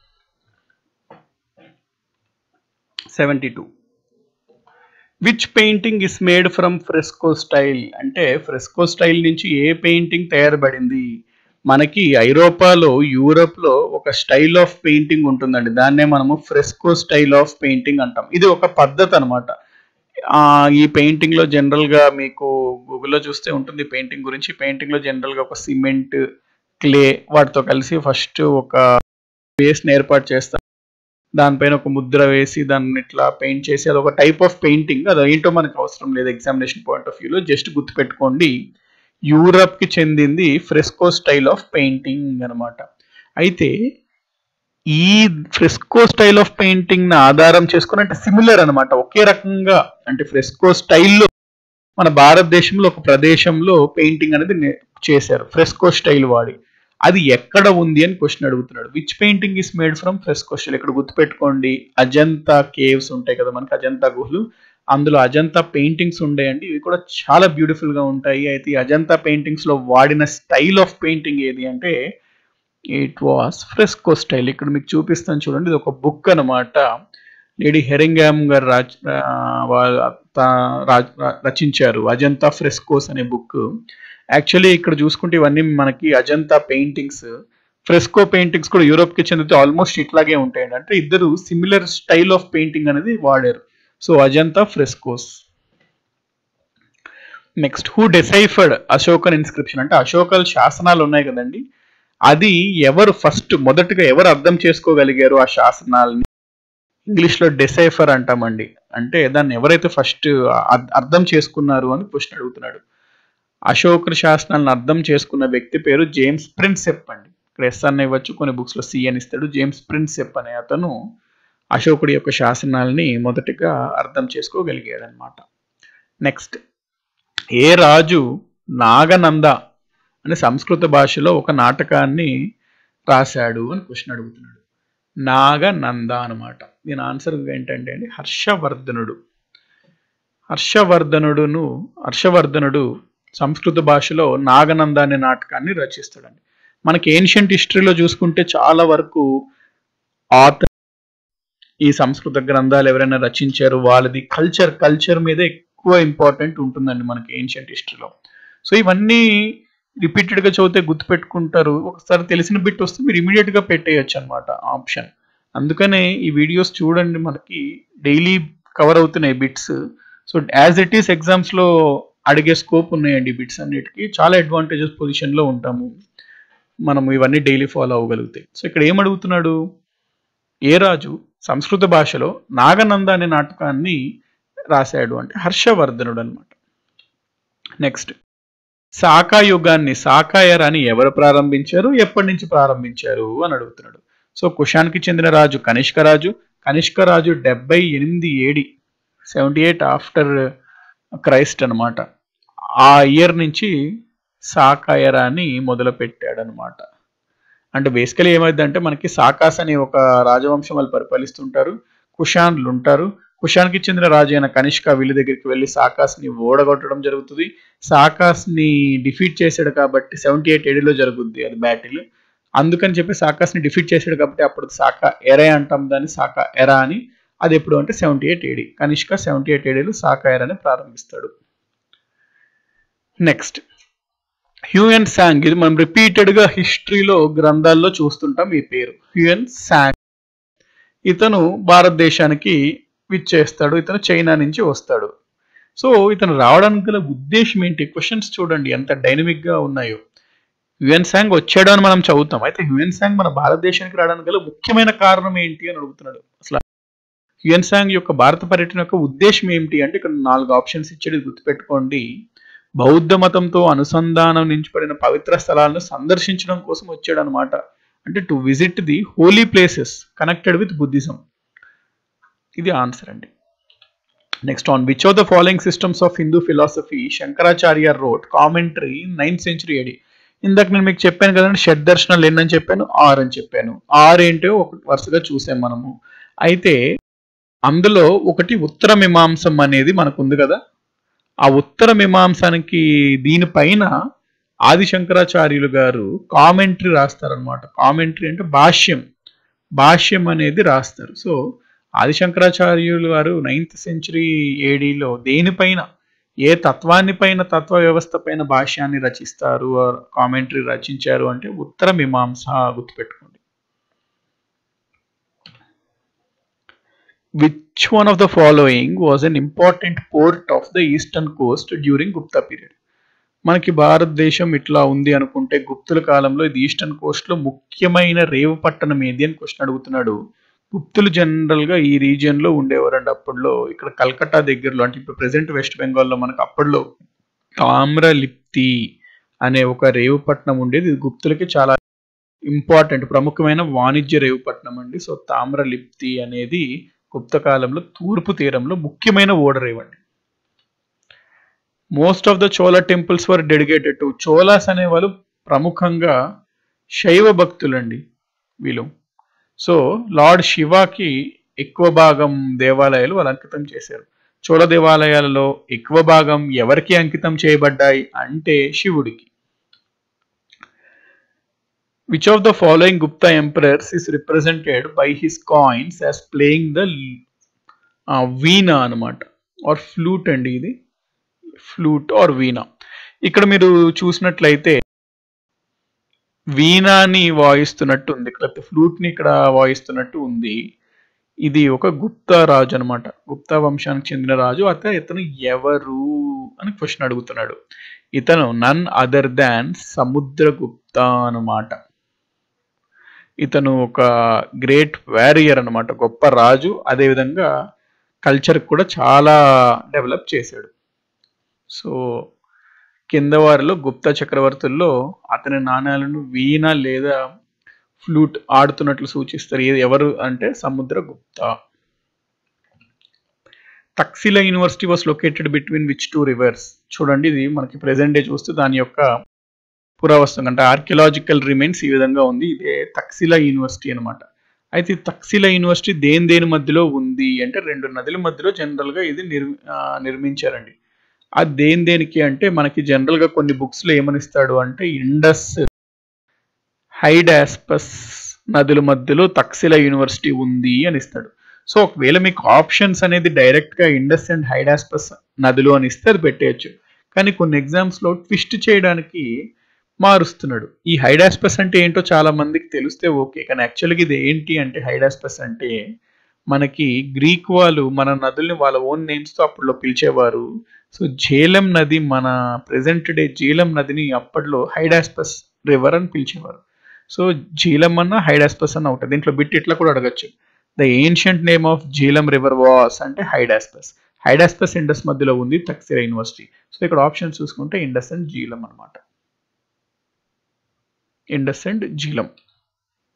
seventy two which painting is made from fresco style అంటే ఫ్రెస్కో స్టైల్ నుంచి ఏ పెయింటింగ్ తయారుపడింది మనకి ఐరోపాలో యూరోప్లో ఒక స్టైల్ ఆఫ్ పెయింటింగ్ ఉంటుందండి దాన్నే మనము ఫ్రెస్కో స్టైల్ ఆఫ్ పెయింటింగ్ అంటాం ఇది ఒక పద్ధతి అనమాట ఈ పెయింటింగ్ లో జనరల్ గా మీకు గూగుల్లో చూస్తే ఉంటుంది పెయింటింగ్ గురించి పెయింటింగ్ లో జనరల్ గా ఒక సిమెంట్ క్లే వాటితో కలిసి ఫస్ట్ ఒక బేస్ ఏర్పాటు చేస్తారు దానిపైన ఒక ముద్ర వేసి దాన్ని ఇట్లా పెయింట్ చేసి అది ఒక టైప్ ఆఫ్ పెయింటింగ్ అది ఏంటో మనకు అవసరం లేదు ఎగ్జామినేషన్ పాయింట్ ఆఫ్ వ్యూలో జస్ట్ గుర్తుపెట్టుకోండి యూరప్ కి చెందింది ఫ్రెస్కో స్టైల్ ఆఫ్ పెయింటింగ్ అన్నమాట అయితే ఈ ఫ్రెస్కో స్టైల్ ఆఫ్ పెయింటింగ్ ని ఆధారం చేసుకుని అంటే సిమిలర్ అన్నమాట ఒకే రకంగా అంటే ఫ్రెస్కో స్టైల్లో మన భారతదేశంలో ఒక ప్రదేశంలో పెయింటింగ్ అనేది నే- చేశారు ఫ్రెస్కో స్టైల్ వాడి అది ఎక్కడ ఉంది అని క్వశ్చన్ అడుగుతున్నాడు which painting is made from fresco style ఇక్కడ గుర్తుపెట్టుకోండి అజంతా కేవ్స్ ఉంటాయి కదా మనకి అజంతా గుహలు అందులో అజంతా పెయింటింగ్స్ ఉండేయండి ఇవి కూడా చాలా బ్యూటిఫుల్ గా ఉంటాయి అయితే ఈ అజంతా పెయింటింగ్స్ లో వాడిన స్టైల్ ఆఫ్ పెయింటింగ్ ఏది అంటే ఇట్ వాస్ ఫ్రెస్కో స్టైల్ ఇక్కడ మీకు చూపిస్తాను చూడండి ఇది ఒక బుక్ అన్నమాట లేడీ హెరింగామ్ గారు రాజ్ ఆ, వాళ్ళ త- రాజ్- ర- రచించారు అజంతా ఫ్రెస్కోస్ అనే బుక్ యాక్చువల్లీ ఇక్కడ చూసుకుంటే ఇవన్నీ మనకి అజంతా పెయింటింగ్స్ ఫ్రెస్కో పెయింటింగ్స్ కూడా యూరోప్ కి చెందితే ఆల్మోస్ట్ ఇట్లాగే ఉంటాయండి అంటే ఇద్దరు సిమిలర్ స్టైల్ ఆఫ్ పెయింటింగ్ అనేది వాడారు so Ajanta frescoes next who deciphered Ashokan inscription అంటే అశోకల్ శాసనాలు ఉన్నాయి కదండి అది ఎవరు ఫస్ట్ మొదటగా ఎవరు అర్థం చేసుకోగలిగారు ఆ శాసనాలని ఇంగ్లీష్ లో డిసైఫర్ అంటామండి అంటే దాన్ని ఎవరైతే ఫస్ట్ అర్థం చేసుకున్నారు అని క్వశ్చన్ అడుగుతున్నాడు అశోక శాసనాలను అర్థం చేసుకున్న వ్యక్తి పేరు జేమ్స్ ప్రిన్సెప్ అండి ఇక్కడ ఎస్ అన్న ఇవ్వచ్చు కొన్ని బుక్స్ లో సి అని ఇస్తాడు జేమ్స్ ప్రిన్సెప్ అనే అతను అశోకుడి యొక్క శాసనాల్ని మొదటగా అర్థం చేసుకోగలిగాడు అనమాట నెక్స్ట్ ఏ రాజు నాగనంద అని సంస్కృత భాషలో ఒక నాటకాన్ని రాశాడు అని క్వశ్చన్ అడుగుతున్నాడు నాగనంద అనమాట దీని ఆన్సర్ ఏంటంటే అండి హర్షవర్ధనుడు హర్షవర్ధనుడును హర్షవర్ధనుడు సంస్కృత భాషలో నాగనంద అనే నాటకాన్ని రచిస్తాడండి మనకి ఏన్షియంట్ హిస్టరీలో చూసుకుంటే చాలా వరకు ఆథర్ ఈ సంస్కృత గ్రంథాలు ఎవరైనా రచించారు వాళ్ళది కల్చర్ కల్చర్ మీద ఎక్కువ ఇంపార్టెంట్ ఉంటుందండి మనకి ఏన్షియంట్ హిస్టరీలో సో ఇవన్నీ రిపీటెడ్ గా చదివితే గుర్తుపెట్టుకుంటారు ఒకసారి తెలిసిన బిట్ వస్తే మీరు ఇమీడియట్ గా పెట్టేయచ్చు అనమాట ఆప్షన్ అందుకనే ఈ వీడియోస్ చూడండి మనకి డైలీ కవర్ అవుతున్నాయి bits so as it is exams లో అడిగే స్కోప్ ఉన్నాయండి బిట్స్ అన్నిటికీ చాలా అడ్వాంటేజెస్ పొజిషన్ లో ఉంటాము మనం ఇవన్నీ డైలీ ఫాలో అవ్వగలుగుతాయి సో ఇక్కడ ఏం అడుగుతున్నాడు ఏ రాజు సంస్కృత భాషలో నాగనంద అనే నాటకాన్ని రాశాడు అంటే హర్షవర్ధనుడు అనమాట నెక్స్ట్ శాఖా యుగాన్ని శాఖాయరాన్ని ఎవరు ప్రారంభించారు ఎప్పటి నుంచి ప్రారంభించారు అని అడుగుతున్నాడు సో కుషాన్కి చెందిన రాజు కనిష్క రాజు కనిష్క రాజు డెబ్బై ఎనిమిది AD seventy eight after Christ అన్నమాట ఆ ఇయర్ నుంచి సాకా ఎరాని మొదలు పెట్టాడనమాట అంటే బేసికలీ ఏమైందంటే మనకి సాకాస్ అనే ఒక రాజవంశం వాళ్ళు పరిపాలిస్తుంటారు కుషాన్లు ఉంటారు కుషాన్కి చెందిన రాజు అయిన కనిష్క వీళ్ళ దగ్గరికి వెళ్ళి సాకాస్ని ఓడగొట్టడం జరుగుతుంది సాకాస్ని డిఫీట్ చేశాడు కాబట్టి సెవెంటీ ఎయిట్ ఏడీలో జరుగుద్ది అది బ్యాటిల్ అందుకని చెప్పి సాకాస్ని డిఫీట్ చేశాడు కాబట్టి అప్పుడు సాకా ఎరా అంటాం దాన్ని సాకా ఎరా అని అది ఎప్పుడు అంటే seventy eight AD Kanishka seventy eight ఏడీలో సాకా ఎరాని ప్రారంభిస్తాడు నెక్స్ట్ హ్యూయన్ సాంగ్ ఇది మనం రిపీటెడ్ గా హిస్టరీలో గ్రంథాల్లో చూస్తుంటాం ఈ పేరు హ్యూయన్ సాంగ్ ఇతను భారతదేశానికి విచ్చేస్తాడు ఇతను చైనా నుంచి వస్తాడు సో ఇతను రావడానికి గల ఉద్దేశం ఏంటి క్వశ్చన్స్ చూడండి ఎంత డైనమిక్ గా ఉన్నాయో హ్యూయన్ సాంగ్ వచ్చాడు అని మనం చదువుతాం అయితే హ్యూయన్ సాంగ్ మన భారతదేశానికి రావడానికి గల ముఖ్యమైన కారణం ఏంటి అని అడుగుతున్నాడు అసలు హ్యూయన్ సాంగ్ యొక్క భారత పర్యటన యొక్క ఉద్దేశం ఏంటి అంటే ఇక్కడ నాలుగు ఆప్షన్స్ ఇచ్చాడు ఇది గుర్తుపెట్టుకోండి బౌద్ధ మతంతో అనుసంధానం నించబడిన పవిత్ర స్థలాలను సందర్శించడం కోసం వచ్చాడు అనమాట అంటే to visit the holy places connected with Buddhism ఇది ఆన్సర్ అండి next on which of the following systems of Hindu philosophy Shankaracharya wrote commentary ninth century AD ఇందాక నేను మీకు చెప్పాను కదండి షడ్ దర్శనాలు ఎన్నని చెప్పాను ఆర్ అని చెప్పాను ఆర్ ఏంటో ఒక వరుసగా చూసాం మనము అయితే అందులో ఒకటి ఉత్తర మీమాంసం అనేది మనకు ఉంది కదా ఆ ఉత్తర మీమాంసానికి దీనిపైన ఆది శంకరాచార్యులు గారు కామెంటరీ రాస్తారనమాట కామెంటరీ అంటే భాష్యం భాష్యం అనేది రాస్తారు సో ఆది శంకరాచార్యులు గారు నైన్త్ సెంచురీ ఏడీలో దేనిపైన ఏ తత్వాన్ని పైన తత్వ వ్యవస్థ పైన భాష్యాన్ని రచిస్తారు కామెంటరీ రచించారు అంటే ఉత్తర మీమాంస గుర్తుపెట్టుకోండి which one of the following was an important port of the eastern coast during Gupta period మనకి భారతదేశం ఇట్లా ఉంది అనుకుంటే గుప్తుల కాలంలో ఇది ఈస్టర్న్ కోస్ట్ లో ముఖ్యమైన రేవు పట్టణం ఏది అని క్వశ్చన్ అడుగుతున్నాడు గుప్తులు జనరల్ గా ఈ రీజియన్ లో ఉండేవారండి అప్పట్లో ఇక్కడ కల్కట్టా దగ్గరలో అంటే ఇప్పుడు ప్రెసెంట్ వెస్ట్ బెంగాల్లో మనకు అప్పట్లో తామ్రలిప్తి అనే ఒక రేవు పట్టణం ఉండేది ఇది గుప్తులకి చాలా ఇంపార్టెంట్ ప్రముఖమైన వాణిజ్య రేవు పట్టణం అండి సో తామ్రలిప్తి అనేది గుప్త కాలంలో తూర్పు తీరంలో ముఖ్యమైన ఓడరేవ్ అండి most of the Chola temples were dedicated to Cholas అనే వాళ్ళు ప్రముఖంగా శైవ భక్తులండి వీళ్ళు సో లార్డ్ శివాకి ఎక్కువ భాగం దేవాలయాలు వాళ్ళు అంకితం చేశారు చోళ దేవాలయాలలో ఎక్కువ భాగం ఎవరికి అంకితం చేయబడ్డాయి అంటే శివుడికి which of the following Gupta emperors is represented by his coins as playing the veena అనమాట ఆర్ ఫ్లూట్ అండి ఇది ఫ్లూట్ ఆర్ వీణా ఇక్కడ మీరు చూసినట్లయితే వీణాని వాయిస్తున్నట్టు ఉంది లేకపోతే ఫ్లూట్ ని ఇక్కడ వాయిస్తున్నట్టు ఉంది ఇది ఒక గుప్తా రాజు అనమాట గుప్తా వంశానికి చెందిన రాజు అయితే ఇతను ఎవరు అని క్వశ్చన్ అడుగుతున్నాడు ఇతను నన్ అదర్ దాన్ సముద్రగుప్త అనమాట ఇతను ఒక గ్రేట్ వారియర్ అనమాట గొప్ప రాజు అదేవిధంగా కల్చర్ కూడా చాలా డెవలప్ చేశాడు సో కింద వారిలో గుప్త చక్రవర్తుల్లో అతని నాణ్యాలను వీణ లేదా ఫ్లూట్ ఆడుతున్నట్లు సూచిస్తారు ఇది ఎవరు అంటే Samudragupta Taxila university was located between which two rivers చూడండి ఇది మనకి ప్రెసెంట్ డే చూస్తే దాని యొక్క పురావస్తు అంటే ఆర్కియలాజికల్ రిమైన్స్ ఈ విధంగా ఉంది ఇదే తక్సిలా యూనివర్సిటీ అనమాట అయితే ఈ తక్సిలా యూనివర్సిటీ దేని దేని మధ్యలో ఉంది అంటే రెండు నదుల మధ్యలో జనరల్ గా ఇది నిర్ ఆ, నిర్మించారండి అది దేని దేనికి అంటే మనకి జనరల్ గా కొన్ని బుక్స్ లో ఏమనిస్తాడు అంటే ఇండస్ హైడాస్పస్ నదుల మధ్యలో తక్సిలా యూనివర్సిటీ ఉంది అని ఇస్తాడు సో ఒకవేళ మీకు ఆప్షన్స్ అనేది డైరెక్ట్ గా ఇండస్ అండ్ హైడాస్పస్ నదులు అని ఇస్తే అది పెట్టేయచ్చు కానీ కొన్ని ఎగ్జామ్స్ లో ట్విస్ట్ చేయడానికి మారుస్తున్నాడు ఈ హైడాస్పస్ అంటే ఏంటో చాలా మందికి తెలిస్తే ఓకే కానీ యాక్చువల్గా ఇది ఏంటి అంటే హైడాస్పస్ అంటే మనకి గ్రీక్ వాళ్ళు మన నదుల్ని వాళ్ళ ఓన్ నేమ్స్ తో అప్పట్లో పిలిచేవారు సో జేలం నది మన ప్రెసెంట్ డే జీలం నదిని అప్పట్లో హైడాస్పస్ రివర్ అని పిలిచేవారు సో జీలం అన్న హైడాస్పస్ అన్న ఒకటి దీంట్లో బిట్ ఇట్లా కూడా అడగచ్చు the ancient name of Jhelum river was అంటే హైడాస్పస్ హైడాస్పస్ ఇండస్ మధ్యలో ఉంది తక్సిరా యూనివర్సిటీ సో ఇక్కడ ఆప్షన్ చూసుకుంటే ఇండస్ అండ్ జీలం అనమాట Indus and Jhelum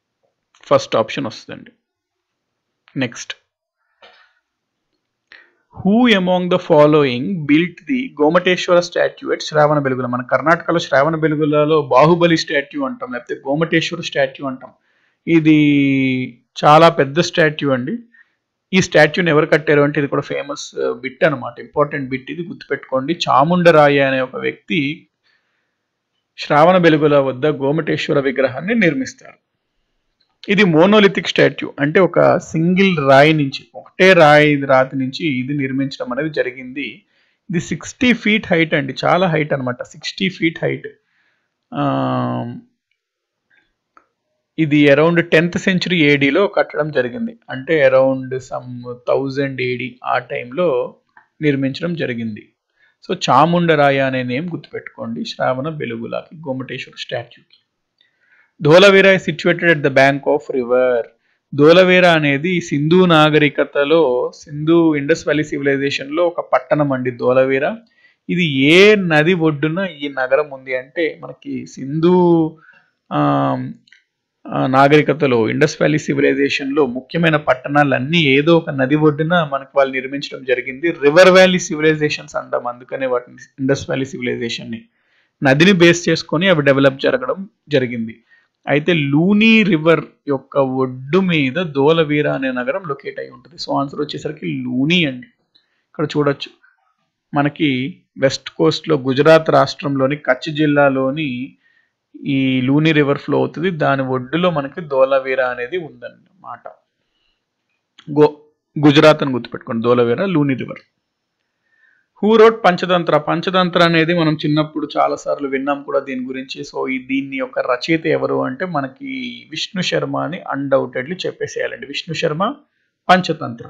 first option వస్తుందండి next who among the following built the Gomateshwara statue at Shravana Belagola మన కర్ణాటకలో శ్రావణ బెలుగులలో బాహుబలి స్టాట్యూ అంటాం లేకపోతే గోమటేశ్వర స్టాట్యూ అంటాం ఇది చాలా పెద్ద స్టాట్యూ అండి ఈ స్టాట్యూని ఎవరు కట్టారు అంటే ఇది కూడా ఫేమస్ బిట్ అనమాట ఇంపార్టెంట్ బిట్ ఇది గుర్తుపెట్టుకోండి చాముండరాయ అనే ఒక వ్యక్తి శ్రావణ బెలుగుల వద్ద గోమటేశ్వర విగ్రహాన్ని నిర్మిస్తారు ఇది మోనోలిథిక్ స్టాట్యూ అంటే ఒక సింగిల్ రాయి నుంచి ఒకటే రాయి రాతి నుంచి ఇది నిర్మించడం అనేది జరిగింది ఇది సిక్స్టీ ఫీట్ హైట్ అండి చాలా హైట్ అనమాట సిక్స్టీ ఫీట్ హైట్ ఇది అరౌండ్ టెన్త్ సెంచురీ ఏడీలో కట్టడం జరిగింది అంటే అరౌండ్ సమ్ థౌజండ్ ఏడి ఆ టైంలో నిర్మించడం జరిగింది సో చాముండరాయ అనే నేమ్ గుర్తుపెట్టుకోండి శ్రావణ బెలుగులాకి గోమటేశ్వర స్టాట్యూకి Dholavira is situated at the bank of river Dholavira అనేది సింధు నాగరికతలో సింధు ఇండస్ వ్యాలీ సివిలైజేషన్ లో ఒక పట్టణం అండి ధోలవీర ఇది ఏ నది ఒడ్డున ఈ నగరం ఉంది అంటే మనకి సింధు ఆ, ఆ, నాగరికతలో ఇండస్ వ్యాలీ సివిలైజేషన్ లో ముఖ్యమైన పట్టణాలన్నీ ఏదో ఒక నది ఒడ్డున మనకు వాళ్ళు నిర్మించడం జరిగింది రివర్ వ్యాలీ సివిలైజేషన్స్ అంటాం అందుకనే వాటిని ఇండస్ వ్యాలీ సివిలైజేషన్ ని నదిని బేస్ చేసుకొని అవి డెవలప్ జరగడం జరిగింది అయితే లూనీ రివర్ యొక్క ఒడ్డు మీద దోలవీర అనే నగరం లొకేట్ అయి ఉంటుంది సో ఆన్సర్ వచ్చేసరికి లూనీ అండి ఇక్కడ చూడొచ్చు మనకి వెస్ట్ కోస్ట్లో గుజరాత్ రాష్ట్రంలోని కచ్ జిల్లాలోని ఈ లూనీ రివర్ ఫ్లో అవుతుంది దాని ఒడ్డులో మనకి దోలవీర అనేది ఉందన్నమాట గో గుజరాత్ అని గుర్తుపెట్టుకోండి Dholavira Luni river who wrote Panchatantra Panchatantra అనేది మనం చిన్నప్పుడు చాలా సార్లు విన్నాం కూడా దీని గురించి సో ఈ దీన్ని యొక్క రచయిత ఎవరు అంటే మనకి విష్ణు శర్మ అని అన్డౌటెడ్లీ చెప్పేసేయాలండి విష్ణు శర్మ పంచతంత్ర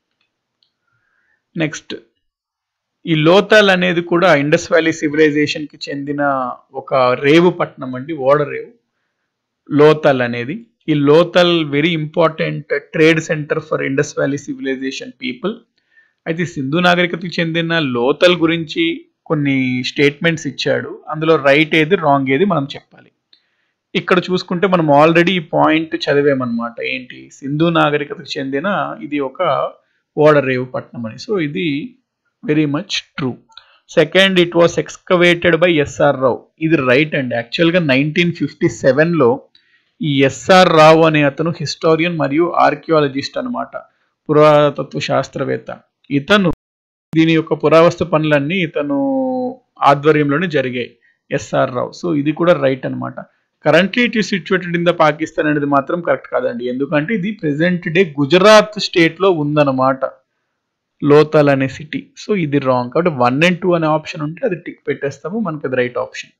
నెక్స్ట్ ఈ లోతల్ అనేది కూడా ఇండస్ వ్యాలీ సివిలైజేషన్ కి చెందిన ఒక రేవు పట్టణం అండి ఓడ రేవు లోతల్ అనేది ఈ Lothal very important trade centre for Indus valley civilization people అయితే సింధు నాగరికతకు చెందిన లోతల్ గురించి కొన్ని స్టేట్మెంట్స్ ఇచ్చాడు అందులో రైట్ ఏది రాంగ్ ఏది మనం చెప్పాలి ఇక్కడ చూసుకుంటే మనం ఆల్రెడీ ఈ పాయింట్ చదివామన్నమాట ఏంటి సింధు నాగరికతకు చెందిన ఇది ఒక ఓడరేవు పట్నం అని సో ఇది very much true second it was excavated by S R Rao ఇది రైట్ అండి యాక్చువల్గా నైన్టీన్ ఫిఫ్టీ సెవెన్లో ఈ ఎస్ఆర్ రావు అనే అతను హిస్టారియన్ మరియు ఆర్కియాలజిస్ట్ అన్నమాట పురాతత్వ శాస్త్రవేత్త ఇతను దీని యొక్క పురావస్తు పనులన్నీ ఇతను ఆధ్వర్యంలోనే జరిగాయి ఎస్ఆర్ రావు సో ఇది కూడా రైట్ అన్నమాట currently it is situated in the Pakistan అనేది మాత్రం కరెక్ట్ కాదండి ఎందుకంటే ఇది ప్రెసెంట్ డే గుజరాత్ స్టేట్ లో ఉందన్నమాట లోతల్ అనే సిటీ సో ఇది రాంగ్ కాబట్టి వన్ అండ్ టూ అనే ఆప్షన్ ఉంటే అది టిక్ పెట్టేస్తాము మనకి అది రైట్ ఆప్షన్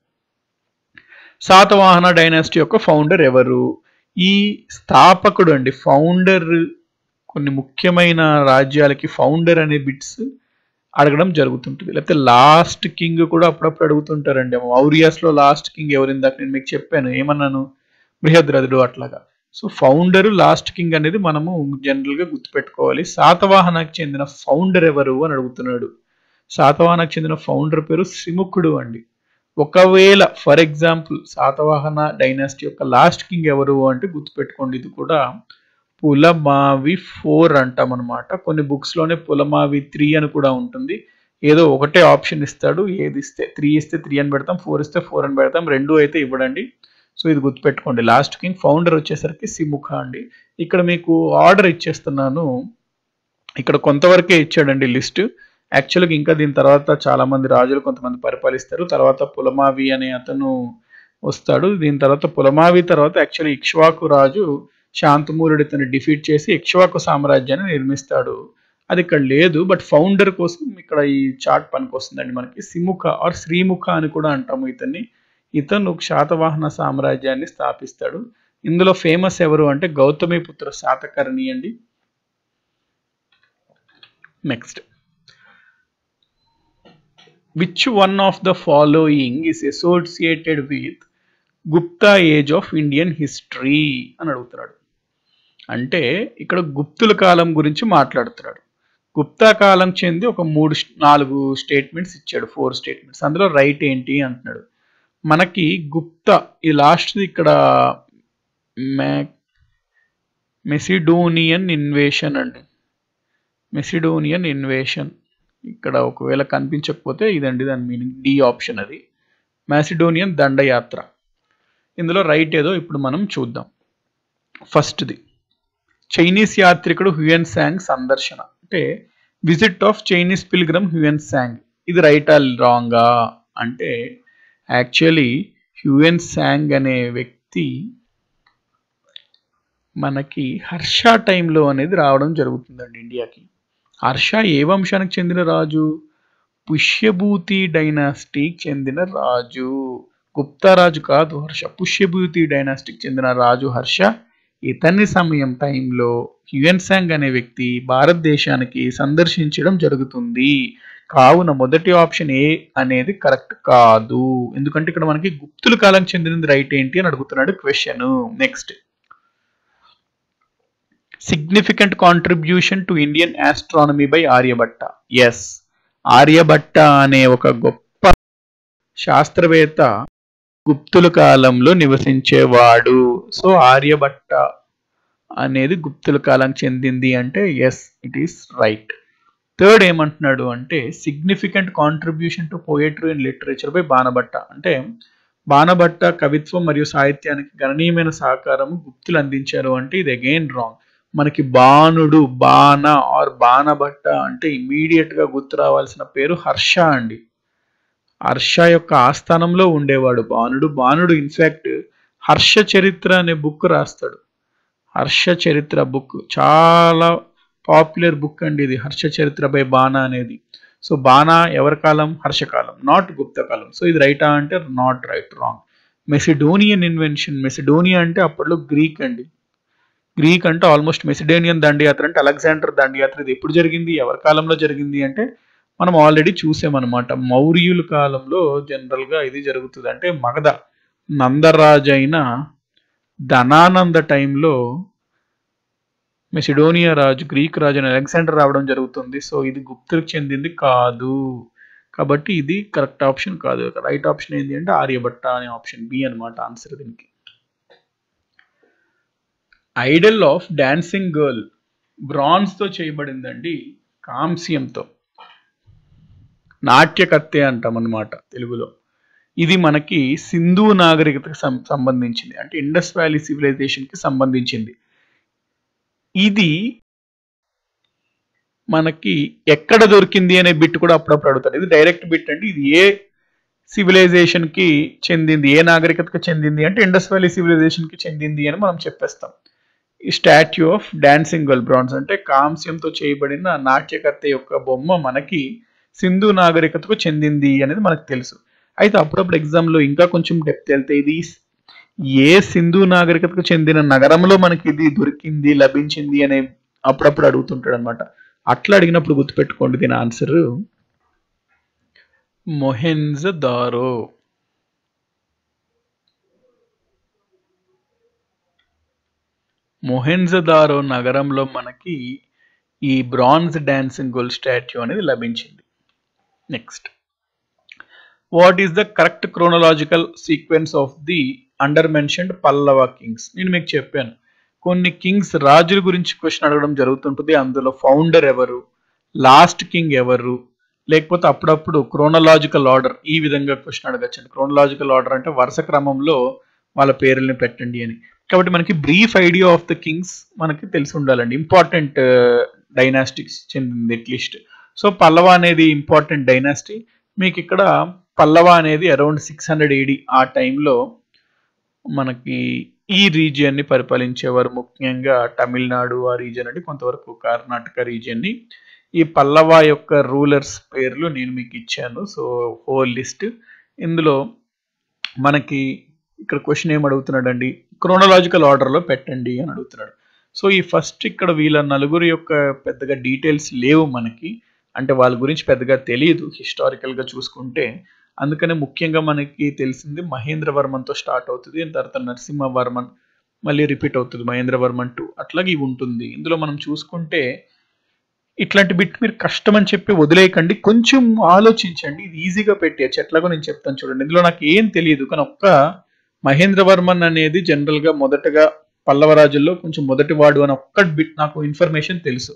శాతవాహన డైనాసిటీ యొక్క ఫౌండర్ ఎవరు ఈ స్థాపకుడు అండి ఫౌండర్ కొన్ని ముఖ్యమైన రాజ్యాలకి ఫౌండర్ అనే బిట్స్ అడగడం జరుగుతుంటుంది లేకపోతే లాస్ట్ కింగ్ కూడా అప్పుడప్పుడు అడుగుతుంటారండి మౌరియాస్ లో లాస్ట్ కింగ్ ఎవరు ఇందాక నేను మీకు చెప్పాను ఏమన్నాను బృహద్రథుడు అట్లాగా సో ఫౌండర్ లాస్ట్ కింగ్ అనేది మనము జనరల్ గా గుర్తుపెట్టుకోవాలి శాతవాహనకు చెందిన ఫౌండర్ ఎవరు అని అడుగుతున్నాడు శాతవాహనకు చెందిన ఫౌండర్ పేరు శ్రీముఖుడు అండి ఒకవేళ ఫర్ ఎగ్జాంపుల్ శాతవాహన డైనాసిటీ యొక్క లాస్ట్ కింగ్ ఎవరు అంటే గుర్తుపెట్టుకోండి ఇది కూడా పులమావి ఫోర్ అంటాం అనమాట కొన్ని బుక్స్ లోనే పులమావి త్రీ అని కూడా ఉంటుంది ఏదో ఒకటే ఆప్షన్ ఇస్తాడు ఏది ఇస్తే త్రీ ఇస్తే త్రీ అని పెడతాం ఫోర్ ఇస్తే ఫోర్ అని పెడతాం రెండు అయితే ఇవ్వడండి సో ఇది గుర్తుపెట్టుకోండి లాస్ట్ కింగ్ ఫౌండర్ వచ్చేసరికి సిముఖ అండి ఇక్కడ మీకు ఆర్డర్ ఇచ్చేస్తున్నాను ఇక్కడ కొంతవరకే ఇచ్చాడండి లిస్ట్ యాక్చువల్గా ఇంకా దీని తర్వాత చాలా మంది రాజులు కొంతమంది పరిపాలిస్తారు తర్వాత పులమావి అనే అతను వస్తాడు దీని తర్వాత పులమావి తర్వాత యాక్చువల్లీ ఇక్ష్వాకు రాజు శాంతమూలుడు ఇతను డిఫీట్ చేసి ఇక్ష్వాకు సామ్రాజ్యాన్ని నిర్మిస్తాడు అది ఇక్కడ లేదు బట్ ఫౌండర్ కోసం ఇక్కడ ఈ చార్ట్ పనికి వస్తుందండి మనకి సిముఖ ఆర్ శ్రీముఖ అని కూడా అంటాము ఇతన్ని ఇతను శాతవాహన సామ్రాజ్యాన్ని స్థాపిస్తాడు ఇందులో ఫేమస్ ఎవరు అంటే గౌతమిపుత్ర శాతకర్ణి అండి next which one of the following is associated with Gupta age of Indian history అని అడుగుతున్నాడు అంటే ఇక్కడ గుప్తుల కాలం గురించి మాట్లాడుతున్నాడు గుప్తా కాలం చెంది ఒక మూడు నాలుగు స్టేట్మెంట్స్ ఇచ్చాడు ఫోర్ స్టేట్మెంట్స్ అందులో రైట్ ఏంటి అంటున్నాడు మనకి గుప్తా ఈ లాస్ట్ ఇక్కడ మెసిడోనియన్ ఇన్వేషన్ అండి మెసిడోనియన్ ఇన్వేషన్ ఇక్కడ ఒకవేళ కనిపించకపోతే ఇదండి దాని మీనింగ్ డి ఆప్షన్ అది మ్యాసిడోనియన్ దండయాత్ర ఇందులో రైట్ ఏదో ఇప్పుడు మనం చూద్దాం ఫస్ట్ది చైనీస్ యాత్రికుడు హ్యూయన్ శాంగ్ సందర్శన అంటే visit of Chinese pilgrim Hiuen Tsang ఇది రైట్ ఆ రాంగా అంటే యాక్చువల్లీ హ్యూయన్ శాంగ్ అనే వ్యక్తి మనకి హర్ష టైంలో అనేది రావడం జరుగుతుందండి ఇండియాకి హర్ష ఏ వంశానికి చెందిన రాజు పుష్యభూతి డైనాస్టీకి చెందిన రాజు గుప్తా రాజు కాదు హర్ష పుష్యభూతి డైనాస్టీకి చెందిన రాజు హర్ష ఇతని సమయం టైంలో హ్యుయన్సాంగ్ అనే వ్యక్తి భారతదేశానికి సందర్శించడం జరుగుతుంది కావున మొదటి ఆప్షన్ ఏ అనేది కరెక్ట్ కాదు ఎందుకంటే ఇక్కడ మనకి గుప్తుల కాలం చెందినది రైట్ ఏంటి అని అడుగుతున్నాడు question next significant contribution to Indian astronomy by Aryabhatta yes Aryabhatta అనే ఒక గొప్ప శాస్త్రవేత్త గుప్తుల కాలంలో నివసించేవాడు సో ఆర్యభట్ట అనేది గుప్తుల కాలానికి చెందింది అంటే yes it is right third ఏమంటున్నాడు అంటే significant contribution to poetry and literature by Banabhatta అంటే బాణభట్ట కవిత్వం మరియు సాహిత్యానికి గణనీయమైన సహకారం గుప్తులు అందించారు అంటే ఇది అగైన్ రాంగ్ మనకి బాణుడు బాణ ఆర్ బాణభట్ట అంటే ఇమీడియట్ గా గుర్తు రావాల్సిన పేరు హర్ష అండి హర్ష యొక్క ఆస్థానంలో ఉండేవాడు బాణుడు బాణుడు ఇన్ఫాక్ట్ హర్ష చరిత్ర అనే బుక్ రాస్తాడు హర్ష చరిత్ర బుక్ చాలా పాపులర్ బుక్ అండి ఇది హర్ష చరిత్ర బై బాణ అనేది సో బాణ ఎవరి కాలం హర్షకాలం నాట్ గుప్త కాలం సో ఇది రైటా అంటే not right wrong Macedonian invention Macedonia అంటే అప్పట్లో గ్రీక్ అండి గ్రీక్ అంటే ఆల్మోస్ట్ మెసిడోనియన్ దండయాత్ర అంటే అలెగ్జాండర్ దండయాత్ర ఇది ఎప్పుడు జరిగింది ఎవరి కాలంలో జరిగింది అంటే మనం ఆల్రెడీ చూసామన్నమాట మౌర్యుల కాలంలో జనరల్గా ఇది జరుగుతుంది అంటే మగధ నందరాజు అయిన ధనానంద టైంలో మెసిడోనియా రాజు గ్రీక్ రాజు అయిన అలెగ్జాండర్ రావడం జరుగుతుంది సో ఇది గుప్తులకు చెందింది కాదు కాబట్టి ఇది కరెక్ట్ ఆప్షన్ కాదు రైట్ ఆప్షన్ ఏంటి అంటే ఆర్యభట్ట అనే ఆప్షన్ బి అనమాట ఆన్సర్ దీనికి ఐడల్ ఆఫ్ డాన్సింగ్ గర్ల్ బ్రాన్స్తో చేయబడిందండి కాంస్యంతో నాట్యకత్తె అంటాం అనమాట తెలుగులో ఇది మనకి సింధు నాగరికతకు సం- సంబంధించింది అంటే ఇండస్ వ్యాలీ సివిలైజేషన్కి సంబంధించింది ఇది మనకి ఎక్కడ దొరికింది అనే బిట్ కూడా అప్పుడప్పుడు అడుగుతారు ఇది డైరెక్ట్ బిట్ అండి ఇది ఏ సివిలైజేషన్ కి చెందింది ఏ నాగరికతకు చెందింది అంటే ఇండస్ వ్యాలీ సివిలైజేషన్ కి చెందింది అని మనం చెప్పేస్తాం ఈ statue of dancing girl bronze అంటే కాంస్యంతో చేయబడిన నాట్యకర్త యొక్క బొమ్మ మనకి సింధు నాగరికతకు చెందింది అనేది మనకు తెలుసు అయితే అప్పుడప్పుడు exam లో ఇంకా కొంచెం డెప్త్ వెళ్తే ఇది ఏ సింధు నాగరికతకు చెందిన నగరంలో మనకి ఇది దొరికింది లభించింది అనే అప్పుడప్పుడు అడుగుతుంటాడు అనమాట అట్లా అడిగినప్పుడు గుర్తుపెట్టుకోండి దీని ఆన్సర్ మొహెన్జదారో మొహెన్జదారో నగరంలో మనకి ఈ బ్రాంజ్ డాన్సింగ్ గోల్ స్టాచ్యూ అనేది లభించింది next what is the correct chronological sequence of the under mentioned Pallava kings నేను మీకు చెప్పాను కొన్ని కింగ్స్ రాజుల గురించి క్వశ్చన్ అడగడం జరుగుతుంటుంది అందులో ఫౌండర్ ఎవరు లాస్ట్ కింగ్ ఎవరు లేకపోతే అప్పుడప్పుడు క్రోనలాజికల్ ఆర్డర్ ఈ విధంగా క్వశ్చన్ అడగచ్చండి క్రోనలాజికల్ ఆర్డర్ అంటే వరుస క్రమంలో వాళ్ళ పేర్లని పెట్టండి అని కాబట్టి మనకి brief idea of the kings మనకి తెలిసి ఉండాలండి ఇంపార్టెంట్ డైనాస్టిక్స్ చెందింది అట్లీస్ట్ సో పల్లవ అనేది ఇంపార్టెంట్ డైనాస్టీ మీకు ఇక్కడ పల్లవ అనేది అరౌండ్ సిక్స్ హండ్రెడ్ ఏడి ఆ టైంలో మనకి ఈ రీజియన్ ని పరిపాలించేవారు ముఖ్యంగా తమిళనాడు ఆ రీజియన్ అంటే కొంతవరకు కర్ణాటక రీజియన్ ని ఈ పల్లవ యొక్క రూలర్స్ పేర్లు నేను మీకు ఇచ్చాను సో హోల్ లిస్ట్ ఇందులో మనకి ఇక్కడ క్వశ్చన్ ఏం అడుగుతున్నాడండి క్రోనలాజికల్ ఆర్డర్లో పెట్టండి అని అడుగుతున్నాడు సో ఈ ఫస్ట్ ఇక్కడ వీళ్ళ నలుగురు యొక్క పెద్దగా డీటెయిల్స్ లేవు మనకి అంటే వాళ్ళ గురించి పెద్దగా తెలియదు హిస్టారికల్గా చూసుకుంటే అందుకనే ముఖ్యంగా మనకి తెలిసింది మహేంద్రవర్మన్తో స్టార్ట్ అవుతుంది దాని తర్వాత నరసింహవర్మన్ మళ్ళీ రిపీట్ అవుతుంది మహేంద్రవర్మన్ టూ అట్లాగే ఇవి ఉంటుంది ఇందులో మనం చూసుకుంటే ఇట్లాంటి బిట్ మీరు కష్టం అని చెప్పి వదిలేయకండి కొంచెం ఆలోచించండి ఇది ఈజీగా పెట్టేయచ్చు ఎట్లాగో నేను చెప్తాను చూడండి ఇందులో నాకు ఏం తెలియదు కానీ ఒక్క మహేంద్రవర్మన్ అనేది జనరల్గా మొదటగా పల్లవ రాజుల్లో కొంచెం మొదటి వాడు అని ఒక్క బిట్ నాకు ఇన్ఫర్మేషన్ తెలుసు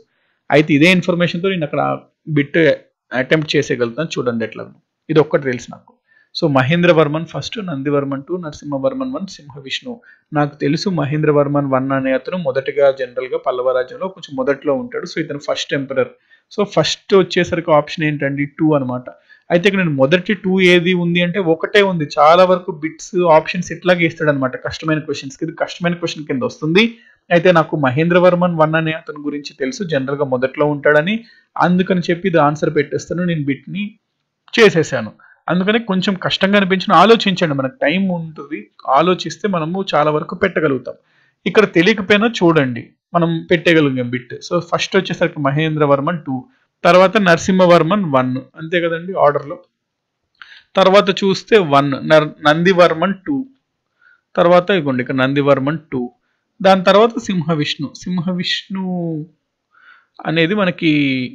అయితే ఇదే ఇన్ఫర్మేషన్తో నేను అక్కడ బిట్ అటెంప్ట్ చేసేయగలుగుతాను చూడండి ఎట్లా ఇది ఒక్కటి తెలుసు నాకు so Mahendravarman first Nandivarman two Narasimhavarman one Simha Vishnu నాకు తెలుసు మహేంద్రవర్మన్ వన్ అనే అతను మొదటగా జనరల్గా పల్లవ రాజ్యంలో కొంచెం మొదట్లో ఉంటాడు సో ఇతను ఫస్ట్ ఎంపరర్ సో ఫస్ట్ వచ్చేసరికి ఆప్షన్ ఏంటండి టూ అనమాట అయితే ఇక్కడ నేను మొదటి టూ ఏది ఉంది అంటే ఒకటే ఉంది చాలా వరకు బిట్స్ ఆప్షన్స్ ఇట్లాగే ఇస్తాడు అనమాట కష్టమైన క్వశ్చన్స్ ఇది కష్టమైన క్వశ్చన్ కింద వస్తుంది అయితే నాకు మహేంద్రవర్మన్ వన్ అనే అతని గురించి తెలుసు జనరల్ గా మొదట్లో ఉంటాడని అందుకని చెప్పి ఇది ఆన్సర్ పెట్టేస్తాను నేను బిట్ ని చేసేసాను అందుకని కొంచెం కష్టంగా అనిపించిన ఆలోచించండి మనకు టైం ఉంటుంది ఆలోచిస్తే మనము చాలా వరకు పెట్టగలుగుతాం ఇక్కడ తెలియకపోయినా చూడండి మనం పెట్టగలిగాం బిట్ సో ఫస్ట్ వచ్చేసరికి మహేంద్రవర్మన్ టూ తర్వాత నరసింహవర్మన్ వన్ అంతే కదండి ఆర్డర్లో తర్వాత చూస్తే వన్ నర్ నందివర్మన్ టూ తర్వాత ఇగోండి ఇక్కడ నందివర్మన్ టూ దాని తర్వాత సింహ విష్ణు సింహ విష్ణు అనేది మనకి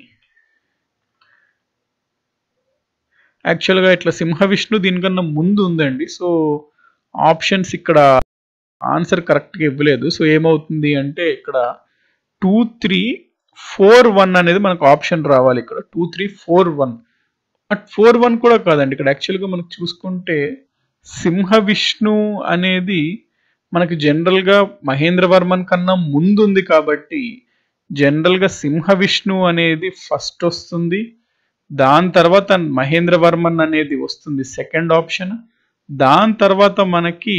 యాక్చువల్గా ఇట్లా సింహ విష్ణు దీనికన్నా ముందు ఉందండి సో ఆప్షన్స్ ఇక్కడ ఆన్సర్ కరెక్ట్గా ఇవ్వలేదు సో ఏమవుతుంది అంటే ఇక్కడ టూ త్రీ ఫోర్ వన్ అనేది మనకు ఆప్షన్ రావాలి ఇక్కడ two three four one at four one కూడా కాదండి ఇక్కడ యాక్చువల్గా మనకు చూసుకుంటే సింహ విష్ణు అనేది మనకి జనరల్గా మహేంద్రవర్మన్ కన్నా ముందు ఉంది కాబట్టి జనరల్గా సింహ విష్ణు అనేది ఫస్ట్ వస్తుంది దాని తర్వాత మహేంద్రవర్మన్ అనేది వస్తుంది సెకండ్ ఆప్షన్ దాని తర్వాత మనకి